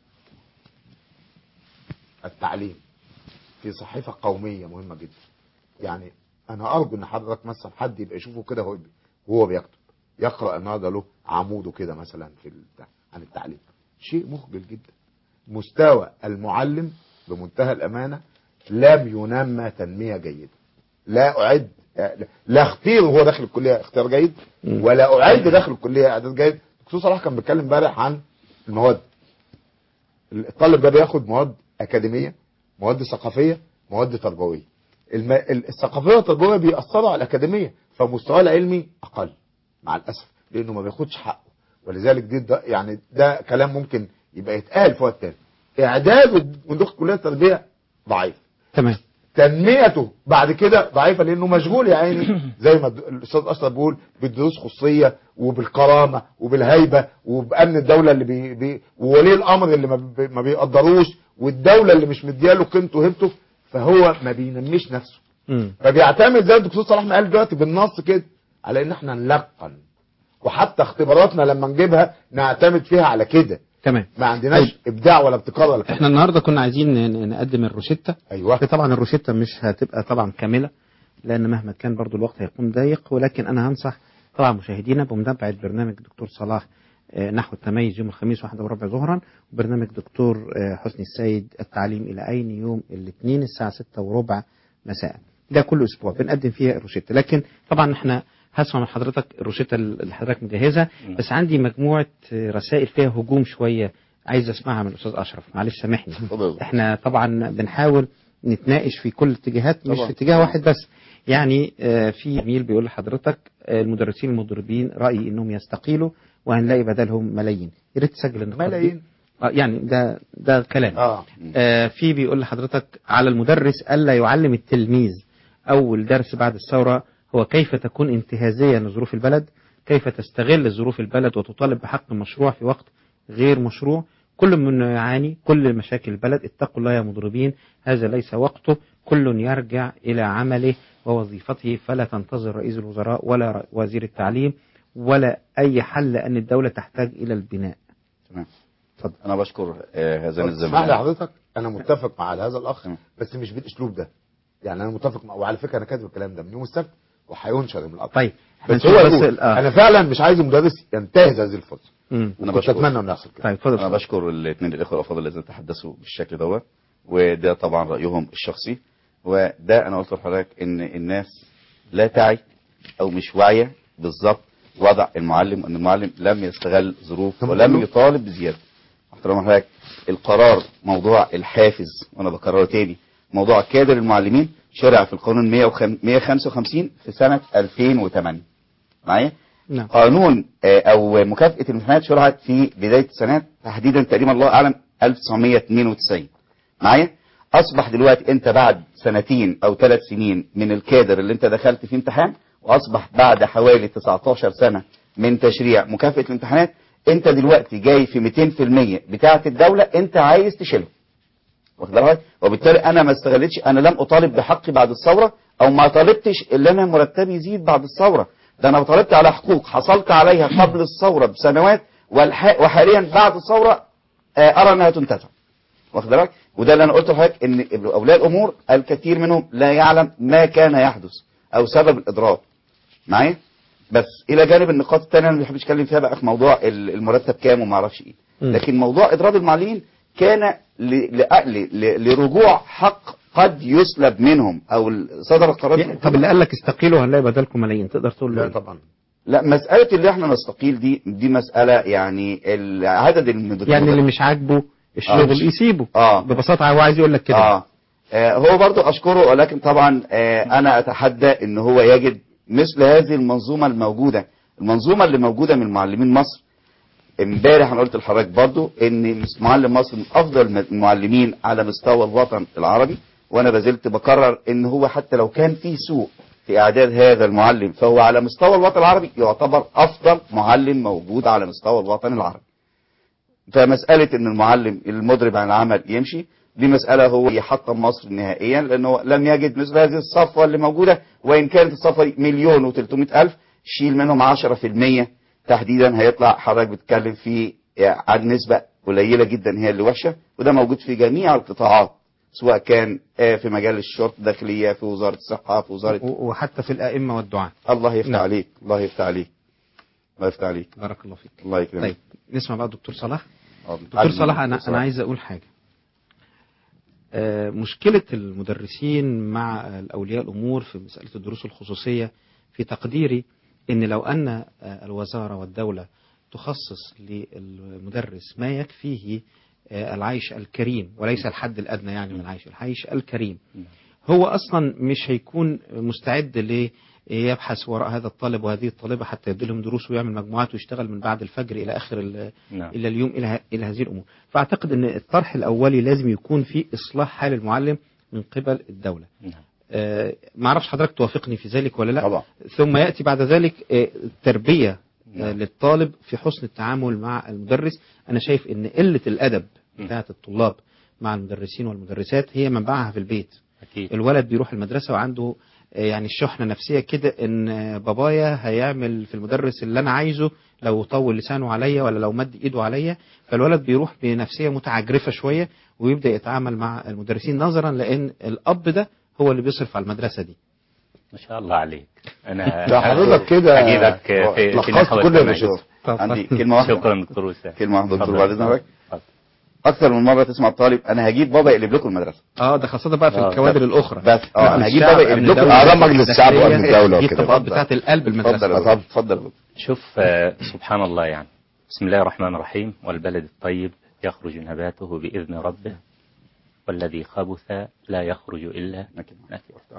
التعليم في صحيفه قوميه مهمه جدا يعني انا ارجو ان حضرتك مثلا حد يبقى يشوفه كده وهو وهو بيكتب يقرا النهارده له عموده كده مثلا في البتاع عن التعليم شيء مخجل جدا مستوى المعلم بمنتهى الامانه لم ينمى تنميه جيده لا اعد لا اختير وهو داخل الكليه اختيار جيد ولا اعد داخل الكليه اعداد جيد دكتور صلاح كان بيتكلم امبارح عن المواد الطالب ده بياخد مواد اكاديميه مواد ثقافيه مواد تربويه الم... ال- الثقافيه والتربويه بيأثروا على الاكاديميه فمستواه العلمي اقل مع الاسف لانه ما بياخدش حقه ولذلك دي ده يعني ده كلام ممكن يبقى يتقال في وقت تاني اعداد ودخول كليه التربيه ضعيف تمام تنميته بعد كده ضعيفه لانه مشغول يا عيني زي ما الد- الاستاذ اشرف بيقول بالدروس خصوصيه وبالكرامه وبالهيبه وبامن الدوله اللي بي بي وولي الامر اللي ما, بي ما بيقدروش والدوله اللي مش مدياله قيمته وهيبته فهو ما بينميش نفسه مم. فبيعتمد زي الدكتور صلاح ما قال دلوقتي بالنص كده على ان احنا نلقن وحتى اختباراتنا لما نجيبها نعتمد فيها على كده تمام ما عندناش ابداع ولا ابتكار ولا كده احنا النهارده كنا عايزين ن- ن- نقدم الروشته ايوه طبعا الروشته مش هتبقى طبعا كامله لان مهما كان برضو الوقت هيكون ضيق ولكن انا هنصح طبعا مشاهدينا بمتابعه برنامج دكتور صلاح آه، نحو التميز يوم الخميس واحدة وربع ظهرا وبرنامج دكتور آه، حسني السيد التعليم إلى أين يوم الاثنين الساعة ستة وربع مساء ده كل أسبوع بنقدم فيها الروشتة لكن طبعا احنا هسمع من حضرتك الروشتة اللي حضرتك مجهزة بس عندي مجموعة آه، رسائل فيها هجوم شوية عايز اسمعها من الأستاذ أشرف معلش سامحني احنا طبعا بنحاول نتناقش في كل الاتجاهات مش طبعا. في اتجاه واحد بس يعني آه، في زميل بيقول لحضرتك آه، المدرسين المضربين رأيي انهم يستقيلوا وهنلاقي بدلهم ملايين يا ريت تسجل النقاط دي. ملايين اه يعني ده ده كلام اه آه في بيقول لحضرتك على المدرس الا يعلم التلميذ اول درس بعد الثوره هو كيف تكون انتهازيه لظروف البلد كيف تستغل ظروف البلد وتطالب بحق مشروع في وقت غير مشروع كل من يعاني كل مشاكل البلد اتقوا الله يا مضربين هذا ليس وقته كل يرجع إلى عمله ووظيفته فلا تنتظر رئيس الوزراء ولا ر- وزير التعليم ولا أي حل لأن الدولة تحتاج إلى البناء تمام انا بشكر آه، هذان اسمح لي الزملاء حضرتك انا متفق مع هذا الاخ بس مش بالاسلوب ده يعني انا متفق مع وعلى فكره انا كاتب الكلام ده من يوم السبت وهينشر يوم الاربعاء طيب بس هنشوف هو بس يقول ال- آه. انا فعلا مش عايز المدرس ينتهز هذه الفرصه انا كنت بشكر اتمنى انه يحصل كده طيب اتفضل انا بشكر الاثنين الاخوه الافاضل الذين تحدثوا بالشكل دوت وده طبعا رايهم الشخصي وده انا قلت لحضرتك ان الناس لا تعي او مش واعيه بالظبط وضع المعلم وان المعلم لم يستغل ظروف ولم يطالب بزياده احترام حضرتك القرار موضوع الحافز وانا بكرره تاني موضوع كادر المعلمين شرع في القانون 155 في سنه 2008 معايا نعم. قانون آه، او مكافاه الامتحانات شرعت في بدايه السنوات تحديدا تقريبا الله اعلم 1992 معايا اصبح دلوقتي انت بعد سنتين او ثلاث سنين من الكادر اللي انت دخلت فيه امتحان واصبح بعد حوالي 19 سنه من تشريع مكافاه الامتحانات انت دلوقتي جاي في 200% بتاعه الدوله انت عايز تشيلها واخد بالك وبالتالي انا ما استغلتش انا لم اطالب بحقي بعد الثوره او ما طالبتش اللي انا مرتبي يزيد بعد الثوره ده انا طالبت على حقوق حصلت عليها قبل الثوره بسنوات والح- وحاليا بعد الثوره آه، ارى انها تنتفع واخد بالك وده اللي انا قلت لحضرتك ان اولياء الامور الكثير منهم لا يعلم ما كان يحدث او سبب الاضرار معايا بس الى جانب النقاط الثانيه انا ما بحبش اتكلم فيها بقى في موضوع ال- المرتب كام وما اعرفش ايه لكن موضوع اضراب المعلمين كان ل- ل- ل- لرجوع حق قد يسلب منهم او ال- صدر قرار طب اللي قال لك استقيلوا هنلاقي بدلكم ملايين تقدر تقول له لا طبعا لا مسألة اللي احنا نستقيل دي دي مسألة يعني ال- عدد المدرسين يعني اللي مش عاجبه الشغل مش- يسيبه اه ببساطة هو عايز يقول لك كده آه. آه هو برضو أشكره ولكن طبعا آه أنا أتحدى إن هو يجد مثل هذه المنظومة الموجودة المنظومة اللي موجودة من معلمين مصر امبارح انا قلت لحضرتك برضو ان معلم مصر من افضل المعلمين على مستوى الوطن العربي وانا بزلت بكرر ان هو حتى لو كان في سوء في اعداد هذا المعلم فهو على مستوى الوطن العربي يعتبر افضل معلم موجود على مستوى الوطن العربي فمسألة ان المعلم المضرب عن العمل يمشي دي مسألة هو يحطم مصر نهائيا لأنه لم يجد مثل هذه الصفوة اللي موجودة وإن كانت الصفوة دي مليون وتلتمائة ألف شيل منهم عشرة في المية تحديدا هيطلع حضرتك بتتكلم في عن نسبة قليلة جدا هي اللي وحشة وده موجود في جميع القطاعات سواء كان آه، في مجال الشرطة الداخلية في وزارة الصحة في وزارة و- وحتى في الأئمة والدعاء الله يفتح نعم. عليك الله يفتح عليك الله يفتح عليك بارك الله فيك الله يكرمك طيب نسمع بقى دكتور صلاح آه، دكتور عدل صلاح من أنا دكتور أنا عايز أقول حاجة آه، مشكلة المدرسين مع الأولياء الأمور في مسألة الدروس الخصوصية في تقديري إن لو أن آه، الوزارة والدولة تخصص للمدرس ما يكفيه آه، العيش الكريم وليس الحد الأدنى يعني من العيش العيش الكريم هو اصلا مش هيكون مستعد ل يبحث وراء هذا الطالب وهذه الطالبة حتى يدي لهم دروس ويعمل مجموعات ويشتغل من بعد الفجر إلى آخر ال- نعم. إلى اليوم إلى ه- إلى هذه الأمور فأعتقد أن الطرح الأولي لازم يكون في إصلاح حال المعلم من قبل الدولة نعم. آه، ما اعرفش حضرتك توافقني في ذلك ولا لا طبعا. ثم يأتي بعد ذلك آه، التربية آه، للطالب في حسن التعامل مع المدرس أنا شايف أن قلة الأدب بتاعة الطلاب مع المدرسين والمدرسات هي منبعها في البيت أكيد. الولد بيروح المدرسة وعنده آه، يعني الشحنة نفسية كده ان آه، بابايا هيعمل في المدرس اللي انا عايزه لو طول لسانه عليا ولا لو مد ايده عليا فالولد بيروح بنفسية متعجرفة شوية ويبدأ يتعامل مع المدرسين نظرا لان الاب ده هو اللي بيصرف على المدرسة دي ما شاء الله عليك انا ده حضرتك كده اجيبك في في لخصت نحو كل التمام. الرشاور. عندي كلمة واحدة شكرا دكتور وسام كلمة واحدة دكتور اتفضل. بعد إذن حضرتك أكثر من مرة تسمع الطالب أنا هجيب بابا يقلب لكم المدرسة اه ده خاصة بقى في آه، الكوادر بس- الأخرى بس اه انا هجيب الشعب، بابا أمن يقلب لكم الدولة، أعضاء مجلس الشعب الداخلية، وأمن الدولة دي وكده. الطبقات بتاعت القلب المدرسة اتفضل اتفضل شوف آه، سبحان الله يعني بسم الله الرحمن الرحيم والبلد الطيب يخرج نباته بإذن ربه والذي خبث لا يخرج إلا نكدا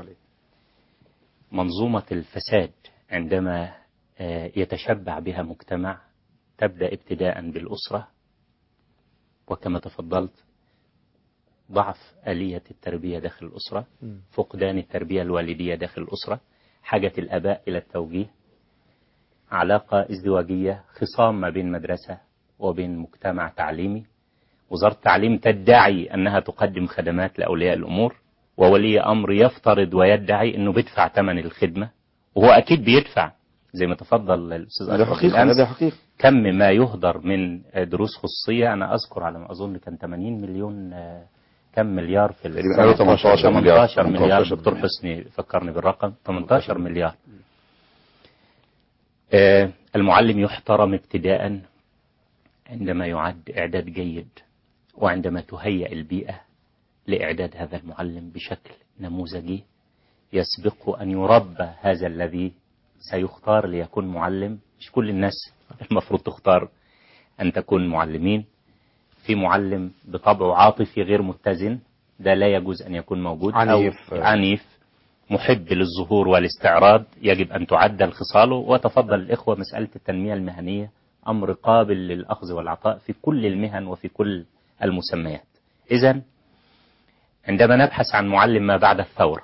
منظومة الفساد عندما آه، يتشبع بها مجتمع تبدأ ابتداء بالأسرة وكما تفضلت ضعف آلية التربية داخل الأسرة فقدان التربية الوالدية داخل الأسرة حاجة الآباء إلى التوجيه علاقة ازدواجية خصام ما بين مدرسة وبين مجتمع تعليمي وزارة التعليم تدعي أنها تقدم خدمات لأولياء الأمور وولي أمر يفترض ويدعي أنه بيدفع ثمن الخدمة وهو أكيد بيدفع زي ما تفضل الأستاذ هذا أشرف حقيقة بالأمس. هذا حقيقة كم ما يهدر من دروس خصوصية أنا أذكر على ما أظن كان 80 مليون آه، كم مليار في تقريباً السنة؟ 18 مليار. 18 مليار 18 دكتور حسني فكرني بالرقم 18 مليار آه، المعلم يحترم ابتداء عندما يعد إعداد جيد وعندما تهيأ البيئة لإعداد هذا المعلم بشكل نموذجي يسبق أن يربى هذا الذي سيختار ليكون معلم مش كل الناس المفروض تختار أن تكون معلمين في معلم بطبعه عاطفي غير متزن ده لا يجوز أن يكون موجود عنيف. أو عنيف محب للظهور والاستعراض يجب أن تعدل خصاله وتفضل الإخوة مسألة التنمية المهنية أمر قابل للأخذ والعطاء في كل المهن وفي كل المسميات إذا عندما نبحث عن معلم ما بعد الثورة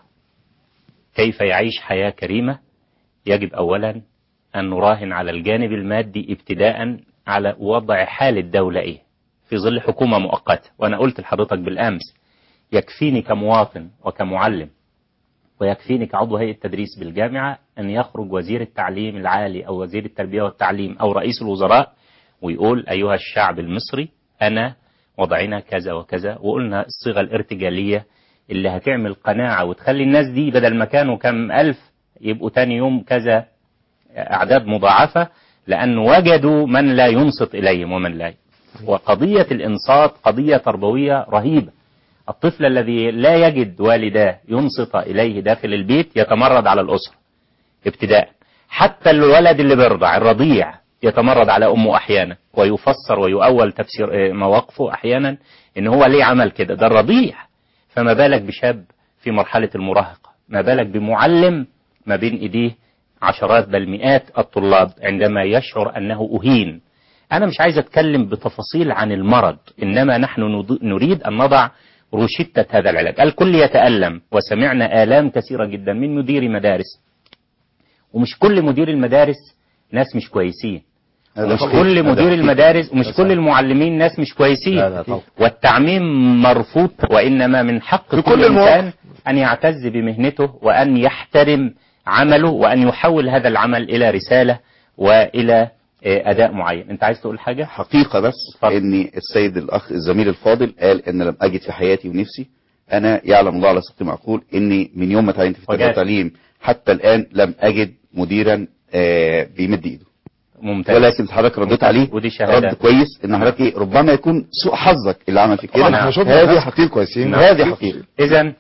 كيف يعيش حياة كريمة يجب أولا أن نراهن على الجانب المادي ابتداء على وضع حال الدولة إيه في ظل حكومة مؤقتة وأنا قلت لحضرتك بالأمس يكفيني كمواطن وكمعلم ويكفيني كعضو هيئة تدريس بالجامعة أن يخرج وزير التعليم العالي أو وزير التربية والتعليم أو رئيس الوزراء ويقول أيها الشعب المصري أنا وضعنا كذا وكذا وقلنا الصيغة الارتجالية اللي هتعمل قناعة وتخلي الناس دي بدل ما كانوا كم ألف يبقوا تاني يوم كذا أعداد مضاعفة لأن وجدوا من لا ينصت إليهم ومن لا وقضية الإنصات قضية تربوية رهيبة الطفل الذي لا يجد والداه ينصت إليه داخل البيت يتمرد على الأسرة ابتداء حتى الولد اللي بيرضع الرضيع يتمرد على أمه أحيانا ويفسر ويؤول تفسير آه، مواقفه أحيانا إن هو ليه عمل كده ده الرضيع فما بالك بشاب في مرحلة المراهقة ما بالك بمعلم ما بين إيديه عشرات بل مئات الطلاب عندما يشعر أنه أهين أنا مش عايز أتكلم بتفاصيل عن المرض إنما نحن نض- نريد أن نضع روشتة هذا العلاج الكل يتألم وسمعنا آلام كثيرة جدا من مدير مدارس ومش كل مدير المدارس ناس مش كويسين هذا ومش صحيح. كل هذا مدير صحيح. المدارس ومش هذا كل صحيح. المعلمين ناس مش كويسين لا، لا، طبعا. والتعميم مرفوض وإنما من حق في كل كل إنسان المواقف. أن يعتز بمهنته وأن يحترم عمله وأن يحول هذا العمل إلى رسالة وإلى آه، أداء معين أنت عايز تقول حاجة؟ حقيقة بس ان السيد الاخ الزميل الفاضل قال ان لم اجد في حياتي ونفسي انا يعلم الله على صدق معقول اني من يوم ما تعينت في التربيه وجاز. والتعليم حتى الان لم اجد مديرا آه، بيمد ايده ممتاز ولكن حضرتك رديت عليه ودي شهادة. رد كويس ان حضرتك إيه، ربما يكون سوء حظك اللي عمل فيك كده طبعاً احنا شفنا هذه ناس كتير كويسين نعم. هذه حقيقة إذا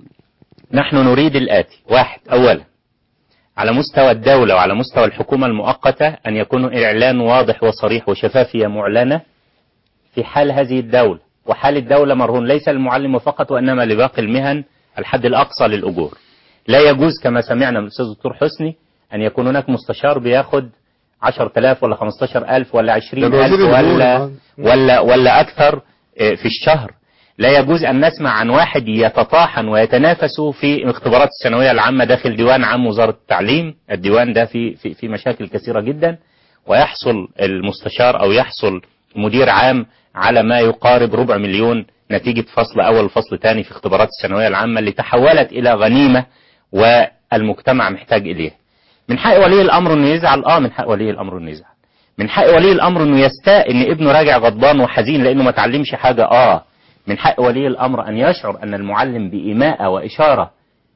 نحن نريد الآتي واحد أولا على مستوى الدولة وعلى مستوى الحكومة المؤقتة أن يكون إعلان واضح وصريح وشفافية معلنة في حال هذه الدولة وحال الدولة مرهون ليس للمعلم فقط وإنما لباقي المهن الحد الأقصى للأجور لا يجوز كما سمعنا من الأستاذ الدكتور حسني أن يكون هناك مستشار بياخد 10000 ولا 15000 ولا 20000 الوزير ولا الدولي. ولا ولا أكثر آه، في الشهر لا يجوز أن نسمع عن واحد يتطاحن ويتنافس في اختبارات الثانوية العامة داخل ديوان عام وزارة التعليم الديوان ده في في في مشاكل كثيرة جدا ويحصل المستشار أو يحصل مدير عام على ما يقارب ربع مليون نتيجة فصل أول وفصل ثاني في اختبارات الثانوية العامة اللي تحولت إلى غنيمة والمجتمع محتاج إليها من حق ولي الأمر إنه يزعل آه من حق ولي الأمر إنه يزعل من حق ولي الأمر إنه يستاء إن ابنه راجع غضبان وحزين لأنه ما تعلمش حاجة آه من حق ولي الأمر أن يشعر أن المعلم بإيماءة وإشارة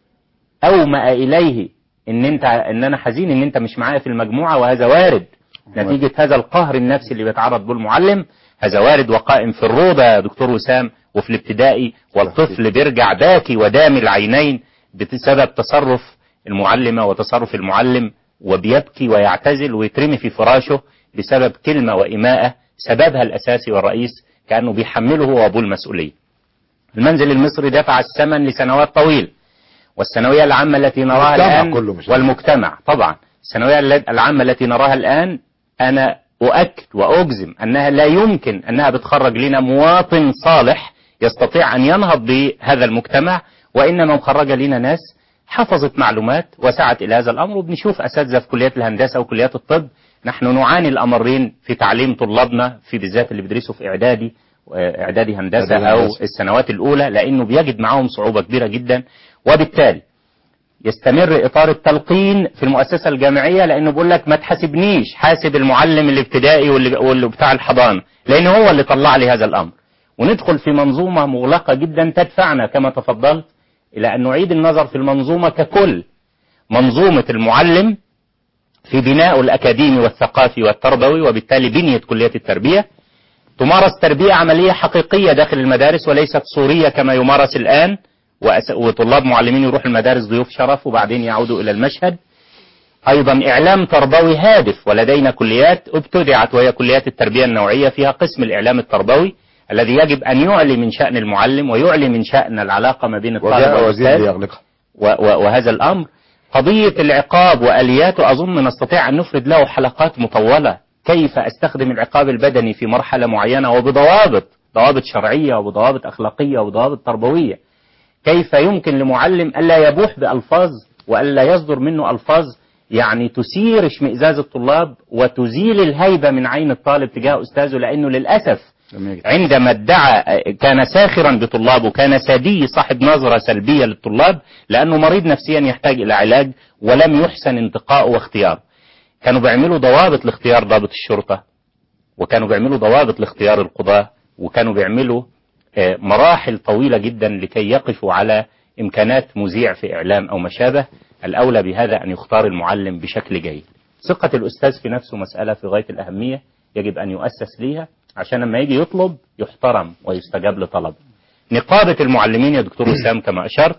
أومأ إليه إن أنت إن أنا حزين إن أنت مش معايا في المجموعة وهذا وارد نتيجة هذا القهر النفسي اللي بيتعرض به المعلم هذا وارد وقائم في الروضة يا دكتور وسام وفي الابتدائي والطفل بيرجع باكي ودامي العينين بسبب تصرف المعلمة وتصرف المعلم وبيبكي ويعتزل ويترمي في فراشه بسبب كلمة وإماءة سببها الأساسي والرئيس كأنه بيحمله هو أبوه المسؤولية المنزل المصري دفع الثمن لسنوات طويلة والثانوية العامة التي نراها المجتمع الآن كله مش والمجتمع طبعا الثانوية الل- العامة التي نراها الآن أنا أؤكد وأجزم أنها لا يمكن أنها بتخرج لنا مواطن صالح يستطيع أن ينهض بهذا المجتمع وإنما مخرجة لنا ناس حفظت معلومات وسعت إلى هذا الأمر وبنشوف أساتذة في كليات الهندسة وكليات الطب نحن نعاني الأمرين في تعليم طلابنا في بالذات اللي بيدرسوا في إعدادي إعدادي هندسة إعدادي أو هندسة. السنوات الأولى لأنه بيجد معهم صعوبة كبيرة جدا وبالتالي يستمر إطار التلقين في المؤسسة الجامعية لأنه بيقول لك ما تحاسبنيش حاسب المعلم الابتدائي واللي واللي بتاع الحضانة لأن هو اللي طلع لي هذا الأمر وندخل في منظومة مغلقة جدا تدفعنا كما تفضلت إلى أن نعيد النظر في المنظومة ككل منظومة المعلم في بناء الأكاديمي والثقافي والتربوي وبالتالي بنية كلية التربية تمارس تربية عملية حقيقية داخل المدارس وليست صورية كما يمارس الآن وأس- وطلاب معلمين يروحوا المدارس ضيوف شرف وبعدين يعودوا إلى المشهد أيضا إعلام تربوي هادف ولدينا كليات ابتدعت وهي كليات التربية النوعية فيها قسم الإعلام التربوي الذي يجب أن يعلي من شأن المعلم ويعلي من شأن العلاقة ما بين الطالب وجاء وزير والأستاذ ليغلقها و- و- وهذا الأمر قضية العقاب وآلياته أظن نستطيع أن نفرد له حلقات مطولة كيف أستخدم العقاب البدني في مرحلة معينة وبضوابط ضوابط شرعية وبضوابط أخلاقية وبضوابط تربوية كيف يمكن لمعلم ألا يبوح بألفاظ وألا يصدر منه ألفاظ يعني تثير اشمئزاز الطلاب وتزيل الهيبة من عين الطالب تجاه أستاذه لأنه للأسف عندما ادعى كان ساخرا بطلابه كان سادي صاحب نظرة سلبية للطلاب لأنه مريض نفسيا يحتاج إلى علاج ولم يحسن انتقاءه واختياره كانوا بيعملوا ضوابط لاختيار ضابط الشرطة وكانوا بيعملوا ضوابط لاختيار القضاة وكانوا بيعملوا آه، مراحل طويلة جدا لكي يقفوا على إمكانات مذيع في إعلام أو ما شابه الأولى بهذا أن يختار المعلم بشكل جيد ثقة الأستاذ في نفسه مسألة في غاية الأهمية يجب أن يؤسس ليها عشان لما يجي يطلب يحترم ويستجاب لطلبه نقابة المعلمين يا دكتور وسام كما أشرت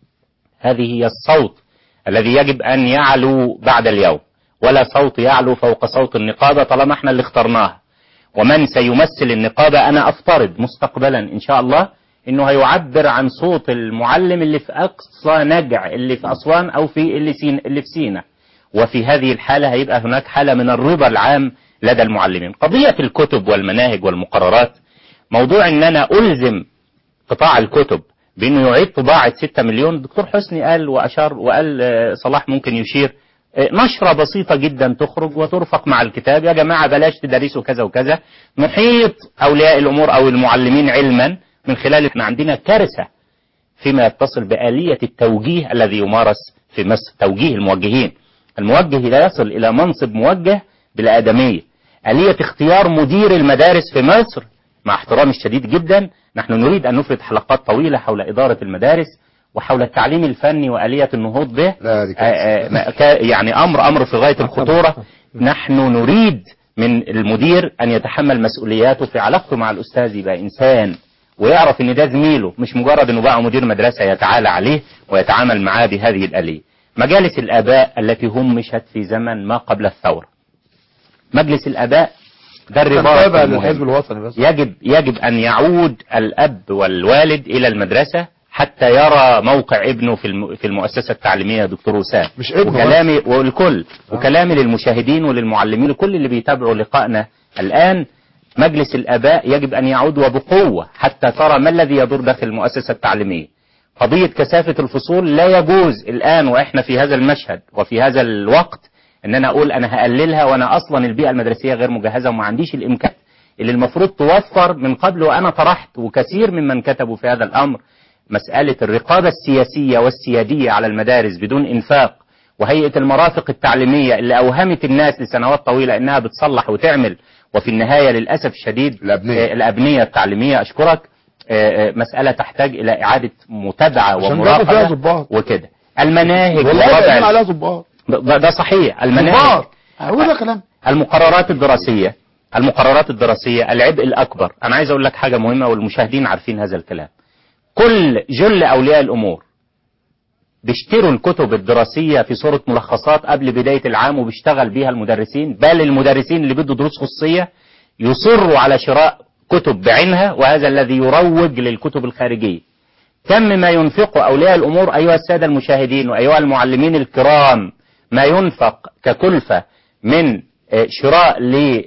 هذه هي الصوت الذي يجب أن يعلو بعد اليوم ولا صوت يعلو فوق صوت النقابة طالما احنا اللي اخترناها ومن سيمثل النقابة أنا أفترض مستقبلا إن شاء الله إنه هيعبر عن صوت المعلم اللي في أقصى نجع اللي في أسوان أو في اللي, سين اللي في سينا وفي هذه الحالة هيبقى هناك حالة من الرضا العام لدى المعلمين قضية الكتب والمناهج والمقررات موضوع ان انا الزم قطاع الكتب بانه يعيد طباعة 6 مليون دكتور حسني قال واشار وقال آه، صلاح ممكن يشير آه، نشرة بسيطة جدا تخرج وترفق مع الكتاب يا جماعة بلاش تدرسوا كذا وكذا نحيط اولياء الامور او المعلمين علما من خلال احنا عندنا كارثة فيما يتصل بآلية التوجيه الذي يمارس في مصر توجيه الموجهين الموجه لا يصل إلى منصب موجه بالآدمية آلية اختيار مدير المدارس في مصر مع احترامي الشديد جدا نحن نريد أن نفرد حلقات طويلة حول إدارة المدارس وحول التعليم الفني وآلية النهوض به لا دي آه، آه، ما- كا- يعني أمر أمر في غاية الخطورة نحن نريد من المدير أن يتحمل مسؤولياته في علاقته مع الأستاذ يبقى إنسان ويعرف ان ده زميله مش مجرد انه بقى مدير مدرسة يتعالى عليه ويتعامل معاه بهذه الآلية مجالس الآباء التي همشت في زمن ما قبل الثورة مجلس الآباء ده الرباط تابع المهم. للحزب الوطني بس يجب يجب أن يعود الأب والوالد إلى المدرسة حتى يرى موقع ابنه في الم- في المؤسسة التعليمية يا دكتور وسام مش ابنه وكلامي والكل وكلامي للمشاهدين وللمعلمين لكل اللي بيتابعوا لقائنا الآن مجلس الآباء يجب أن يعود وبقوة حتى ترى ما الذي يدور داخل المؤسسة التعليمية قضية كثافة الفصول لا يجوز الآن وإحنا في هذا المشهد وفي هذا الوقت ان انا اقول انا هقللها وانا اصلا البيئه المدرسيه غير مجهزه وما عنديش الامكان اللي المفروض توفر من قبل وانا طرحت وكثير ممن كتبوا في هذا الامر مساله الرقابه السياسيه والسياديه على المدارس بدون انفاق وهيئه المرافق التعليميه اللي اوهمت الناس لسنوات طويله انها بتصلح وتعمل وفي النهايه للاسف الشديد الابنيه, الأبنية التعليميه اشكرك آه، آه، مساله تحتاج الى اعاده متابعه عشان بياخد فيها ومراقبه ضباط وكده المناهج والله والوضع قايمين عليها ضباط ده ده صحيح المناهج ضباط هو ده كلام المقررات الدراسية المقررات الدراسية العبء الأكبر أنا عايز أقول لك حاجة مهمة والمشاهدين عارفين هذا الكلام كل جل أولياء الأمور بيشتروا الكتب الدراسية في صورة ملخصات قبل بداية العام وبيشتغل بيها المدرسين بل المدرسين اللي بدوا دروس خصوصية يصروا على شراء كتب بعينها وهذا الذي يروج للكتب الخارجية كم ما ينفقه أولياء الأمور أيها السادة المشاهدين وأيها المعلمين الكرام ما ينفق ككلفة من آه، شراء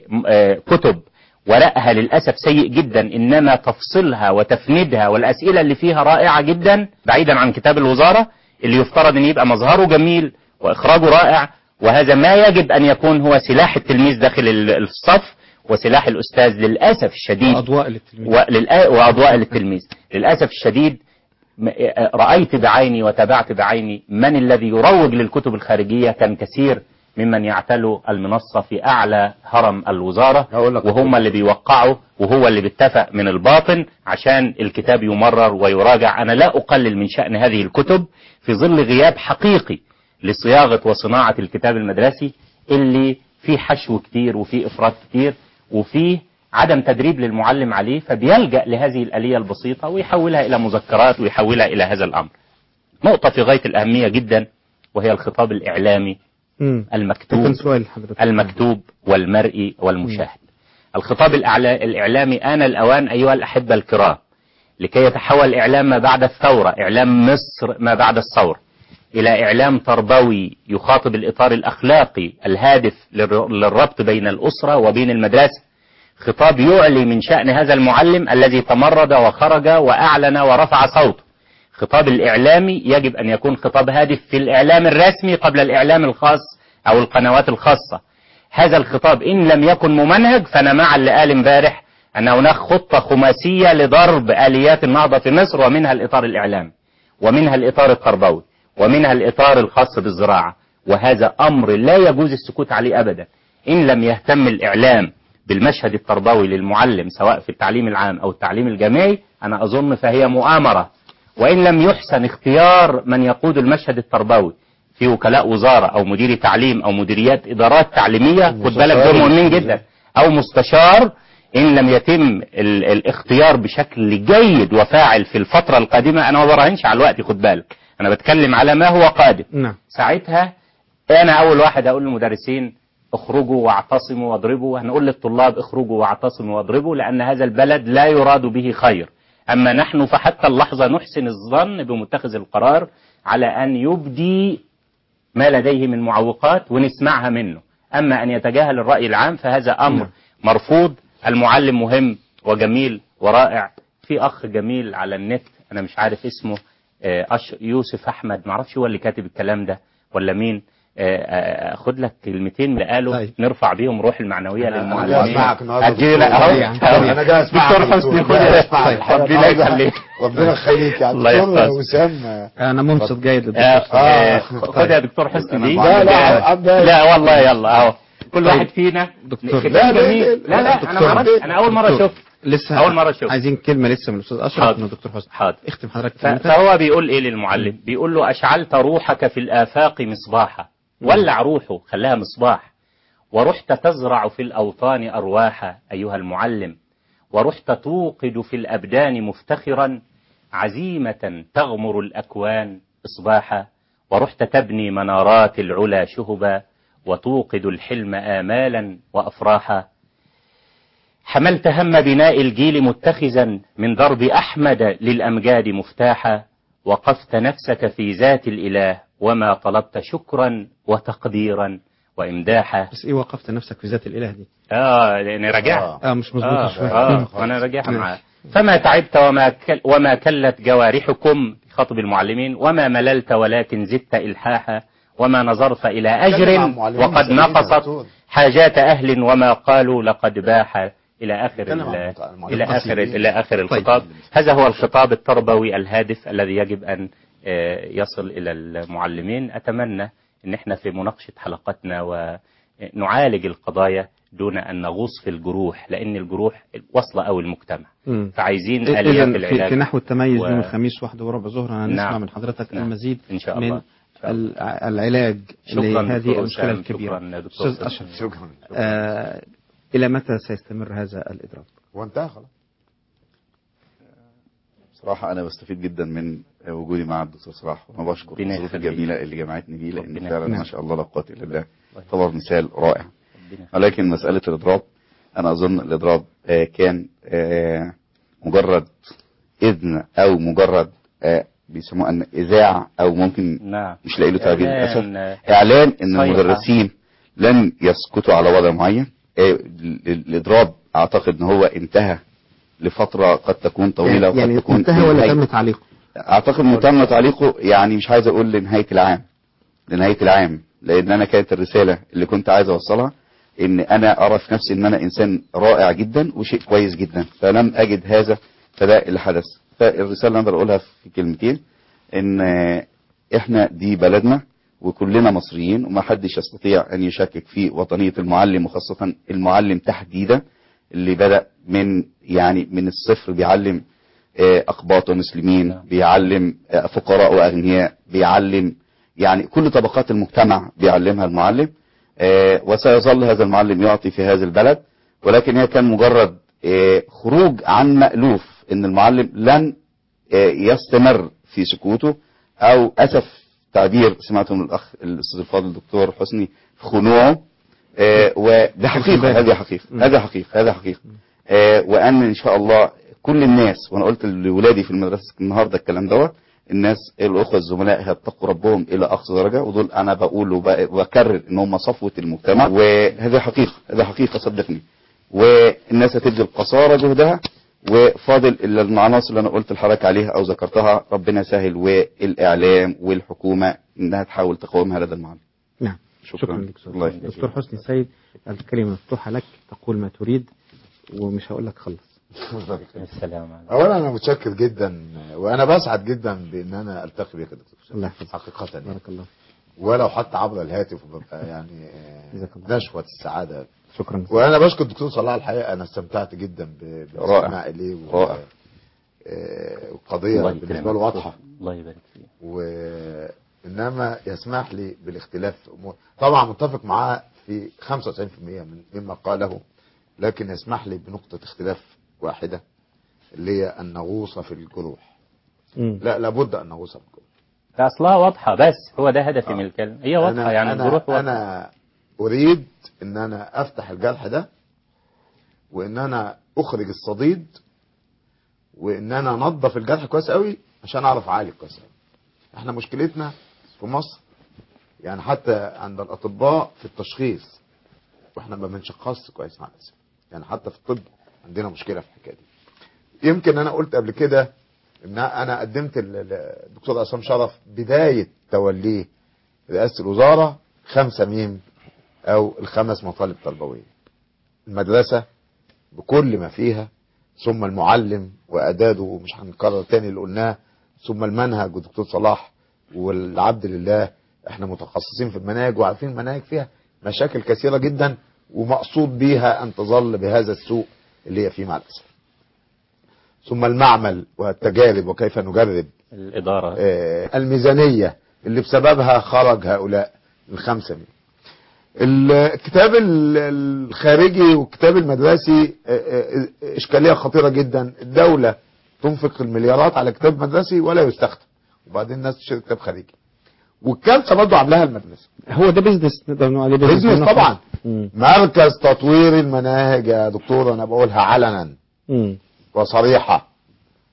لكتب ورقها للأسف سيء جدا إنما تفصيلها وتفندها والأسئلة اللي فيها رائعة جدا بعيدا عن كتاب الوزارة اللي يفترض أن يبقى مظهره جميل وإخراجه رائع وهذا ما يجب أن يكون هو سلاح التلميذ داخل ال- الصف وسلاح الأستاذ للأسف الشديد وأضواء للتلميذ وللآ- وأضواء للتلميذ للأسف الشديد م- رأيت بعيني وتابعت بعيني من الذي يروج للكتب الخارجية كان كثير ممن يعتلوا المنصة في أعلى هرم الوزارة وهم اللي بيوقعوا وهو اللي بيتفق من الباطن عشان الكتاب يمرر ويراجع أنا لا أقلل من شأن هذه الكتب في ظل غياب حقيقي لصياغة وصناعة الكتاب المدرسي اللي فيه حشو كتير وفيه إفراط كتير وفيه عدم تدريب للمعلم عليه فبيلجأ لهذه الآلية البسيطة ويحولها إلى مذكرات ويحولها إلى هذا الأمر نقطة في غاية الأهمية جدا وهي الخطاب الإعلامي مم. المكتوب كان سؤال حضرتك المكتوب والمرئي والمشاهد الخطاب الأعلا- الإعلامي آن الأوان أيها الأحبة الكرام لكي يتحول إعلام ما بعد الثورة إعلام مصر ما بعد الثورة إلى إعلام تربوي يخاطب الإطار الأخلاقي الهادف للر- للربط بين الأسرة وبين المدرسة خطاب يعلي من شأن هذا المعلم الذي تمرد وخرج وأعلن ورفع صوته خطاب الإعلامي يجب أن يكون خطاب هادف في الإعلام الرسمي قبل الإعلام الخاص أو القنوات الخاصة هذا الخطاب إن لم يكن ممنهج فأنا مع اللي قال امبارح أن هناك خطة خماسية لضرب آليات النهضة في مصر ومنها الإطار الإعلامي ومنها الإطار التربوي ومنها الإطار الخاص بالزراعة وهذا أمر لا يجوز السكوت عليه أبدا إن لم يهتم الإعلام بالمشهد التربوي للمعلم سواء في التعليم العام أو التعليم الجامعي أنا أظن فهي مؤامرة وإن لم يحسن اختيار من يقود المشهد التربوي في وكلاء وزارة أو مدير تعليم أو مديريات إدارات تعليمية خد بالك دول مهمين جدا أو مستشار إن لم يتم ال- الاختيار بشكل جيد وفاعل في الفترة القادمة أنا ما براهنش على الوقت خد بالك أنا بتكلم على ما هو قادم نعم ساعتها انا اول واحد اقول للمدرسين اخرجوا واعتصموا واضربوا هنقول للطلاب اخرجوا واعتصموا واضربوا لان هذا البلد لا يراد به خير اما نحن فحتى اللحظه نحسن الظن بمتخذ القرار على ان يبدي ما لديه من معوقات ونسمعها منه اما ان يتجاهل الراي العام فهذا امر مرفوض المعلم مهم وجميل ورائع في اخ جميل على النت انا مش عارف اسمه آه، أش يوسف احمد معرفش هو اللي كاتب الكلام ده ولا مين آه، آه، خد لك كلمتين اللي قالوا طيب. نرفع بيهم روح المعنويه أنا- أنا للمعلمين جاي أسمعك النهاردة هتجي دكتور. لك اهو يعني. أنا جاي أسمعك دكتور دكتور. حسني خد جاي يا- أسمعك. ربنا عايز- يخليك ربنا يخليك يا الله دكتور يحفظك. وسام أنا منصت جيد للدكتور آه، آه. آه، خد يا دكتور حسني دي لا، لا، عبد- لا والله يلا اهو كل طيب. واحد فينا دكتور. ختام لا، لا، جميل لا، لا لا انا دكتور. ما عرفتش انا اول مره دكتور. اشوف لسه اول مره اشوف عايزين كلمة لسه من الأستاذ أشرف حاضر. من الدكتور حسن حاضر اختم حضرتك ف- كلمتك. فهو بيقول ايه للمعلم بيقول له اشعلت روحك في الافاق مصباحا ولع روحه خلاها مصباح ورحت تزرع في الاوطان ارواحا ايها المعلم ورحت توقد في الابدان مفتخرا عزيمه تغمر الاكوان اصباحا ورحت تبني منارات العلا شهبا وتوقد الحلم امالا وافراحا حملت هم بناء الجيل متخذا من درب أحمد للأمجاد مفتاحا وقفت نفسك في ذات الإله وما طلبت شكرا وتقديرا وإمداحا بس ايه وقفت نفسك في ذات الاله دي اه لاني رجعت اه مش مظبوط آه شويه آه وانا راجعها معاه فما تعبت وما كل وما كلت جوارحكم خطب المعلمين وما مللت ولكن زدت الحاحا وما نظرت الى اجر اتكلم عن معلمين وقد مسلمين يا نقصت دكتور. حاجات اهل وما قالوا لقد باح الى اخر اتكلم عن ال- المعلمين الى اخر المسلمين. الى اخر الخطاب هذا هو الخطاب التربوي الهادف الذي يجب ان آه، يصل الى المعلمين اتمنى ان احنا في مناقشه حلقتنا ونعالج القضايا دون ان نغوص في الجروح لان الجروح واصله او المجتمع مم. فعايزين إذن اليات في, العلاج في نحو التميز و- يوم الخميس واحدة وربع ظهر هنسمع نعم. من حضرتك نعم. المزيد إن شاء من الله. ال- العلاج شكراً لهذه دكتور المشكلة وسام. الكبيرة شكراً دكتور أستاذ سام. أشرف شكراً. آه إلى متى سيستمر هذا الإضراب؟ وانتهى خلاص صراحة أنا بستفيد جدا من وجودي مع الدكتور صلاح وأنا بشكر ربنا الظروف يخليك. الجميلة اللي جمعتني بيه لأن ربنا فعلا يخليك. ما شاء الله لا قوة إلا بالله طبعا مثال رائع ربنا ولكن مسألة الإضراب أنا أظن الإضراب آه، كان آه، مجرد إذن أو مجرد آه، بيسموه أن إذاعة أو ممكن نعم مش لاقي له تعبير إعلان، للأسف آه، إعلان إن صيحة. المدرسين لن يسكتوا على وضع معين آه، ال- ال- الإضراب أعتقد إن هو انتهى لفترة قد تكون طويلة وقد يعني تكون انتهى ولا نهاية. تم تعليقه؟ اعتقد ان تم تعليقه يعني مش عايز اقول لنهايه العام لنهايه العام لان انا كانت الرساله اللي كنت عايز اوصلها ان انا ارى في نفسي ان انا انسان رائع جدا وشيء كويس جدا فلم اجد هذا فده اللي حدث فالرساله اللي انا بقولها في كلمتين ان احنا دي بلدنا وكلنا مصريين وما حدش يستطيع ان يشكك في وطنيه المعلم وخاصه المعلم تحديدا اللي بدا من يعني من الصفر بيعلم آه، أقباط ومسلمين بيعلم آه، فقراء وأغنياء بيعلم يعني كل طبقات المجتمع بيعلمها المعلم آه، وسيظل هذا المعلم يعطي في هذا البلد ولكن هي كان مجرد آه، خروج عن مألوف ان المعلم لن آه، يستمر في سكوته او اسف تعبير سمعته من الاخ الاستاذ الفاضل الدكتور حسني خنوعه آه، وده حقيقه هذه حقيقه هذا حقيقه هذا حقيقه آه، وان ان شاء الله كل الناس وانا قلت لاولادي في المدرسه النهارده الكلام دوت الناس الاخوه الزملاء هيتقوا ربهم الى اقصى درجه ودول انا بقول وب- وبكرر ان هم صفوه المجتمع وهذه حقيقه هذه حقيقه صدقني والناس هتبذل قصارى جهدها وفاضل الا العناصر اللي انا قلت لحضرتك عليها او ذكرتها ربنا يسهل والاعلام والحكومه انها تحاول تقاومها لدى المعلم نعم شكرا, شكرا لك أستاذ. الله يخليك. دكتور حسني السيد الكلمة مفتوحة لك تقول ما تريد ومش هقول لك خلص السلام عليكم اولا انا متشكر جدا وانا بسعد جدا بان انا التقي بك يا دكتور حسام. الله يحفظك. حقيقه يعني. بارك الله ولو حتى عبر الهاتف وببقى يعني آه، جزاك الله. نشوة السعادة شكرا وانا بشكر الدكتور صلاح الحقيقة انا استمتعت جدا ب- رائع. بالاستماع اليه و- رائع. آه، والقضية الله بالنسبة يكرمك. له واضحة الله يبارك فيك وانما يسمح لي بالاختلاف في امور طبعا متفق معاه في 95% من مما قاله لكن يسمح لي بنقطة اختلاف واحدة اللي هي ان نغوص في الجروح مم. لا لابد ان نغوص في الجروح ده اصلها واضحه بس هو ده هدفي من الكلمه هي واضحه أنا يعني أنا الجروح واضحه أنا أريد إن أنا أفتح الجرح ده وإن أنا أخرج الصديد وإن أنا أنظف الجرح كويس قوي عشان أعرف أعالج كويس قوي. إحنا مشكلتنا في مصر يعني حتى عند الأطباء في التشخيص وإحنا ما بنشخصش كويس مع الأسف يعني حتى في الطب عندنا مشكلة في الحكاية دي يمكن أنا قلت قبل كده إن أنا قدمت الدكتور عصام شرف بداية توليه رئاسة الوزارة خمسة ميم أو الخمس مطالب تربوية المدرسة بكل ما فيها ثم المعلم وأداده ومش هنكرر تاني اللي قلناه ثم المنهج والدكتور صلاح والعبد لله احنا متخصصين في المناهج وعارفين المناهج فيها مشاكل كثيرة جدا ومقصود بيها أن تظل بهذا السوء اللي هي فيه مع الأسف ثم المعمل والتجارب وكيف نجرب الاداره آه، الميزانية اللي بسببها خرج هؤلاء الخمسة من الكتاب ال- الخارجي والكتاب المدرسي آه، آه، إشكالية خطيرة جدا الدولة تنفق المليارات على كتاب مدرسي ولا يستخدم وبعدين الناس تشتري كتاب خارجي والكارثة برضه عاملاها المدرسة هو ده بيزنس نقدر نقول عليه بيزنس ونقل. طبعا مم. مركز تطوير المناهج يا دكتور انا بقولها علنا مم. وصريحة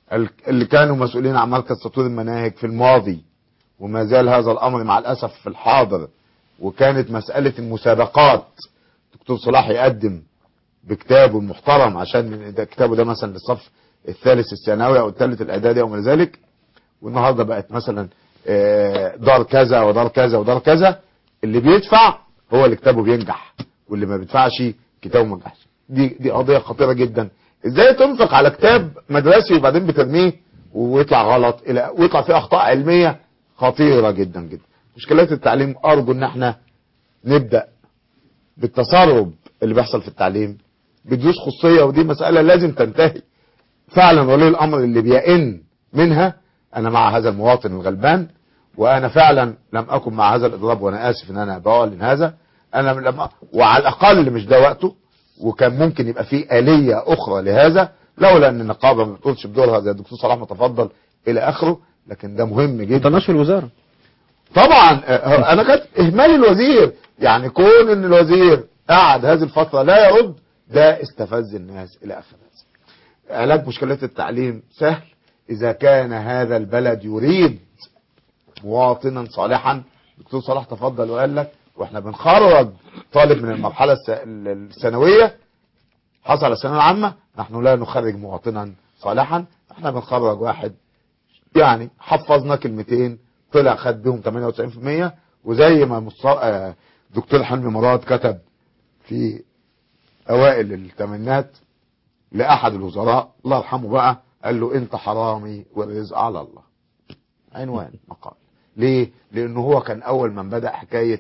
ال- اللي كانوا مسؤولين عن مركز تطوير المناهج في الماضي وما زال هذا الامر مع الاسف في الحاضر وكانت مساله المسابقات دكتور صلاح يقدم بكتابه المحترم عشان ده كتابه ده مثلا للصف الثالث الثانوي او الثالث الاعدادي او ما إلى ذلك والنهارده بقت مثلا آه، دار كذا ودار كذا ودار كذا اللي بيدفع هو اللي كتابه بينجح واللي ما بيدفعش كتابه ما نجحش دي دي قضيه خطيره جدا ازاي تنفق على كتاب مدرسي وبعدين بترميه ويطلع غلط الى ويطلع فيه اخطاء علميه خطيره جدا جدا مشكلات التعليم ارجو ان احنا نبدا بالتسرب اللي بيحصل في التعليم بدروس خصوصيه ودي مساله لازم تنتهي فعلا ولي الامر اللي بيئن منها انا مع هذا المواطن الغلبان وانا فعلا لم اكن مع هذا الاضراب وانا اسف ان انا بعلن هذا انا لما وعلى الاقل مش ده وقته وكان ممكن يبقى فيه آلية أخرى لهذا لولا أن النقابة ما بتقولش بدورها زي الدكتور صلاح ما تفضل إلى آخره لكن ده مهم جدا تناشر الوزارة طبعا آه، أنا كانت إهمال الوزير يعني كون أن الوزير قعد هذه الفترة لا يرد ده استفز الناس إلى آخر هذا علاج مشكلات التعليم سهل إذا كان هذا البلد يريد مواطنا صالحا دكتور صلاح تفضل وقال لك واحنا بنخرج طالب من المرحلة الس- الثانوية حصل على الثانوية العامة نحن لا نخرج مواطنا صالحا احنا بنخرج واحد يعني حفظنا كلمتين طلع خد بهم 98% وزي ما مصا- آه، دكتور حلمي مراد كتب في اوائل الثمانينات لاحد الوزراء الله يرحمه بقى قال له انت حرامي والرزق على الله عنوان مقال ليه لانه هو كان اول من بدا حكايه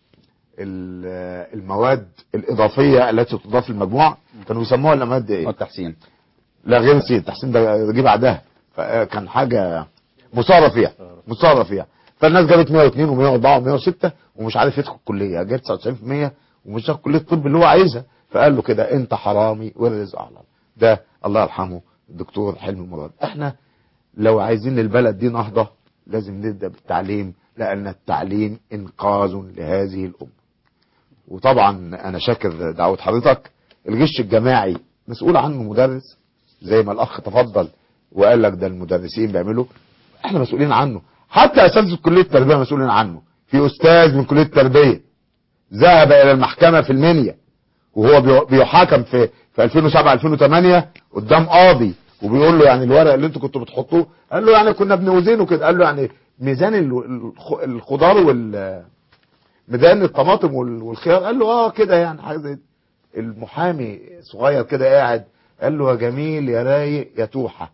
ال- المواد الاضافيه التي تضاف للمجموع كانوا بيسموها المواد ايه التحسين لا غير نسيت التحسين ده جه بعدها فكان حاجه مصارى فيها مصارى فيها فالناس جابت 102 و104 و106 ومش عارف يدخل الكليه جاب 99% ومش داخل كليه الطب اللي هو عايزها فقال له كده انت حرامي والرزق على الله ده الله يرحمه الدكتور حلمي مراد احنا لو عايزين للبلد دي نهضه لازم نبدا بالتعليم لان التعليم انقاذ لهذه الامه وطبعا انا شاكر دعوه حضرتك الغش الجماعي مسؤول عنه مدرس زي ما الاخ تفضل وقال لك ده المدرسين بيعملوا احنا مسؤولين عنه حتى اساتذه كليه التربيه مسؤولين عنه في استاذ من كليه التربيه ذهب الى المحكمه في المنيا وهو بي- بيحاكم في في 2007 2008 قدام قاضي وبيقول له يعني الورق اللي انتوا كنتوا بتحطوه قال له يعني كنا بنوزنه كده قال له يعني ميزان ال- الخ- الخضار وال ميزان الطماطم وال- والخيار قال له اه كده يعني حاجه زي دي. المحامي صغير كده قاعد قال له يا جميل يا رايق يا توحه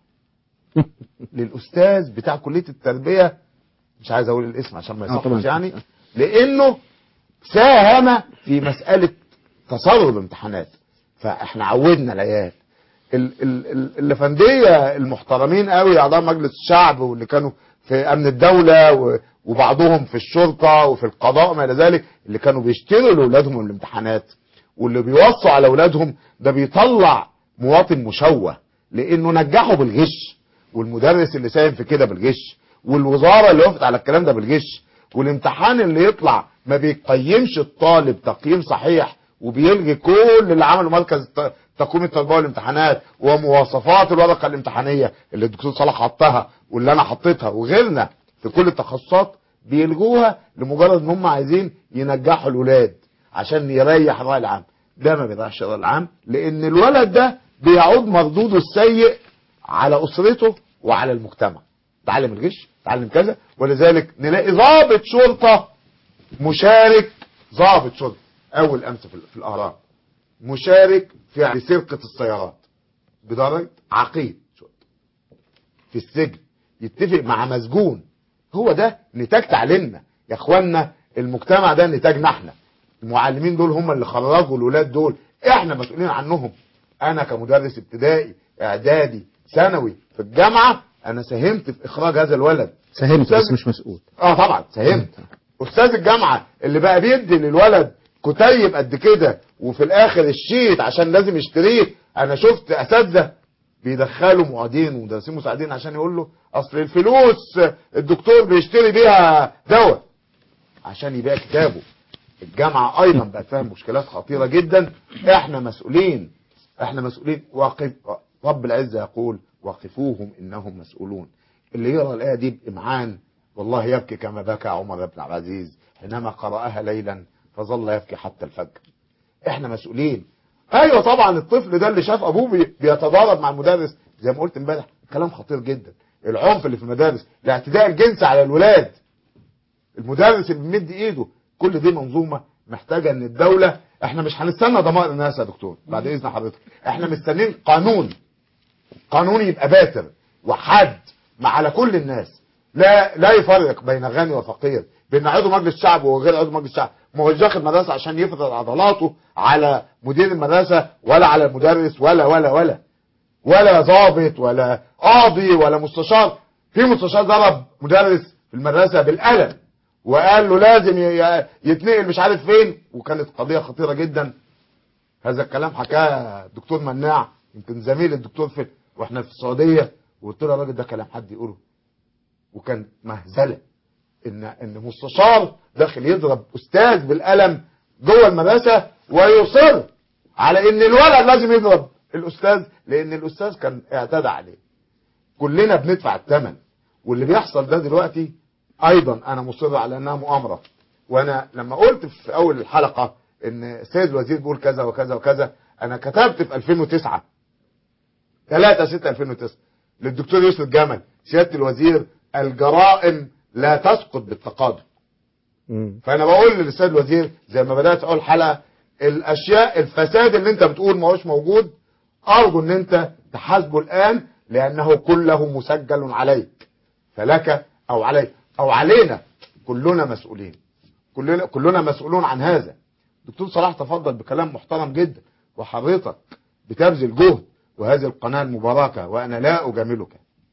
للاستاذ بتاع كليه التربيه مش عايز اقول الاسم عشان ما آه، طبعاً. يصحش يعني لانه ساهم في مساله تسرب امتحانات فاحنا عودنا العيال ال- ال- ال- الافنديه المحترمين قوي اعضاء مجلس الشعب واللي كانوا في امن الدوله و- وبعضهم في الشرطه وفي القضاء وما الى ذلك اللي كانوا بيشتروا لاولادهم الامتحانات واللي بيوصوا على اولادهم ده بيطلع مواطن مشوه لانه نجحه بالغش والمدرس اللي ساهم في كده بالغش والوزاره اللي وقفت على الكلام ده بالغش والامتحان اللي يطلع ما بيقيمش الطالب تقييم صحيح وبيلغي كل اللي عمله مركز الت- تقويم التربيه والامتحانات ومواصفات الورقه الامتحانيه اللي الدكتور صلاح حطها واللي انا حطيتها وغيرنا في كل التخصصات بيلغوها لمجرد ان هم عايزين ينجحوا الولاد عشان يريح الراي العام ده ما بيريحش الراي العام لان الولد ده بيعود مردوده السيء على اسرته وعلى المجتمع تعلم الغش تعلم كذا ولذلك نلاقي ضابط شرطه مشارك ضابط شرطه اول امس في في الاهرام مشارك في سرقه السيارات بدرجه عقيد في السجن يتفق مع مسجون هو ده نتاج تعليمنا يا اخوانا المجتمع ده نتاجنا احنا المعلمين دول هم اللي خرجوا الولاد دول احنا مسؤولين عنهم انا كمدرس ابتدائي اعدادي ثانوي في الجامعه انا ساهمت في اخراج هذا الولد ساهمت أستاذ- بس مش مسؤول اه طبعا ساهمت استاذ الجامعه اللي بقى بيدي للولد كتيب قد كده وفي الاخر الشيت عشان لازم يشتريه انا شفت اساتذه بيدخلوا معيدين ومدرسين مساعدين عشان يقول له اصل الفلوس الدكتور بيشتري بيها دواء عشان يبيع كتابه الجامعه ايضا بقت فيها مشكلات خطيره جدا احنا مسؤولين احنا مسؤولين واقف رب العزه يقول وقفوهم انهم مسؤولون اللي يقرا الايه دي بامعان والله يبكي كما بكى عمر بن عبد العزيز حينما قراها ليلا فظل يبكي حتى الفجر احنا مسؤولين ايوه طبعا الطفل ده اللي شاف ابوه بي- بيتضارب مع المدرس زي ما قلت امبارح كلام خطير جدا العنف اللي في المدارس الاعتداء الجنسي على الولاد المدرس اللي بيمد ايده كل دي منظومه محتاجه ان الدوله احنا مش هنستنى ضمائر الناس يا دكتور بعد اذن حضرتك احنا مستنيين قانون قانون يبقى باتر وحد مع على كل الناس لا لا يفرق بين غني وفقير بين عضو مجلس الشعب وغير عضو مجلس الشعب ما هوش داخل مدرسه عشان يفرض عضلاته على مدير المدرسه ولا على المدرس ولا ولا ولا ولا ضابط ولا قاضي ولا مستشار في مستشار ضرب مدرس في المدرسه بالقلم وقال له لازم ي- يتنقل مش عارف فين وكانت قضيه خطيره جدا هذا الكلام حكاه الدكتور مناع يمكن زميل الدكتور في واحنا في السعوديه وقلت له يا راجل ده كلام حد يقوله وكان مهزله ان ان مستشار داخل يضرب استاذ بالقلم جوه المدرسه ويصر على ان الولد لازم يضرب الاستاذ لان الاستاذ كان اعتدى عليه كلنا بندفع الثمن واللي بيحصل ده دلوقتي ايضا انا مصر على انها مؤامره وانا لما قلت في اول الحلقه ان السيد الوزير بيقول كذا وكذا وكذا انا كتبت في 2009 3 6 2009 للدكتور يوسف جمل سياده الوزير الجرائم لا تسقط بالتقادم فانا بقول للسيد الوزير زي ما بدات اول حلقه الاشياء الفساد اللي انت بتقول ما هوش موجود ارجو ان انت تحاسبه الان لانه كله مسجل عليك فلك او عليك او علينا كلنا مسؤولين كلنا كلنا مسؤولون عن هذا دكتور صلاح تفضل بكلام محترم جدا وحضرتك بتبذل جهد وهذه القناه المباركه وانا لا اجاملك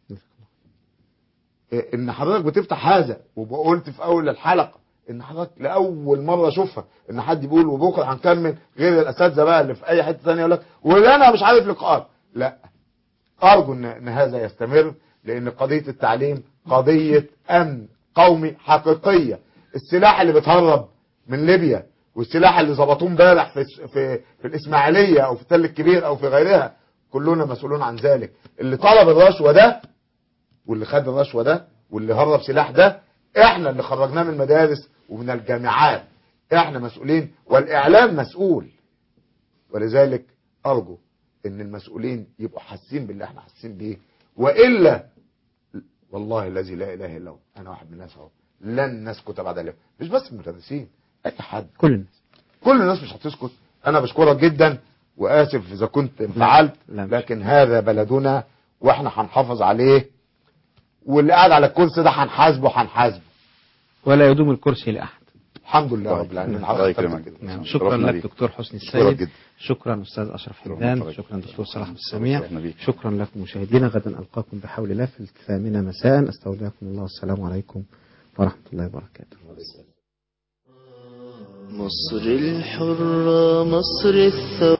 إيه، ان حضرتك بتفتح هذا وقلت في اول الحلقه ان حضرتك لاول مره اشوفها ان حد بيقول وبكره هنكمل غير الاساتذه بقى اللي في اي حته ثانيه يقول لك وانا مش عارف لقاءات لا ارجو ان ان هذا يستمر لان قضيه التعليم قضيه امن قومي حقيقيه السلاح اللي بيتهرب من ليبيا والسلاح اللي ظبطوه امبارح في في في الاسماعيليه او في التل الكبير او في غيرها كلنا مسؤولون عن ذلك اللي طلب الرشوه ده واللي خد الرشوه ده واللي هرب سلاح ده احنا اللي خرجناه من المدارس ومن الجامعات احنا مسؤولين والاعلام مسؤول ولذلك ارجو ان المسؤولين يبقوا حاسين باللي احنا حاسين بيه والا والله الذي لا اله الا هو انا واحد من الناس اهو لن نسكت بعد اليوم مش بس المدرسين اي حد كل الناس كل الناس مش هتسكت انا بشكرك جدا واسف اذا كنت انفعلت لكن هذا بلدنا واحنا هنحافظ عليه واللي قاعد على الكرسي ده هنحاسبه هنحاسبه ولا يدوم الكرسي لاحد الحمد لله رب العالمين الله عرفت يكرمك. كده. نعم شكرا شرفنا لك بيك. دكتور حسني شكرا السيد جدا. شكرا استاذ اشرف شكرا حمدان حضرتك. شكرا دكتور صلاح عبد السميع شرفنا بيك. شكرا لكم مشاهدينا غدا القاكم بحول الله في الثامنه مساء استودعكم الله والسلام عليكم ورحمه الله وبركاته مصر الحرة مصر الثورة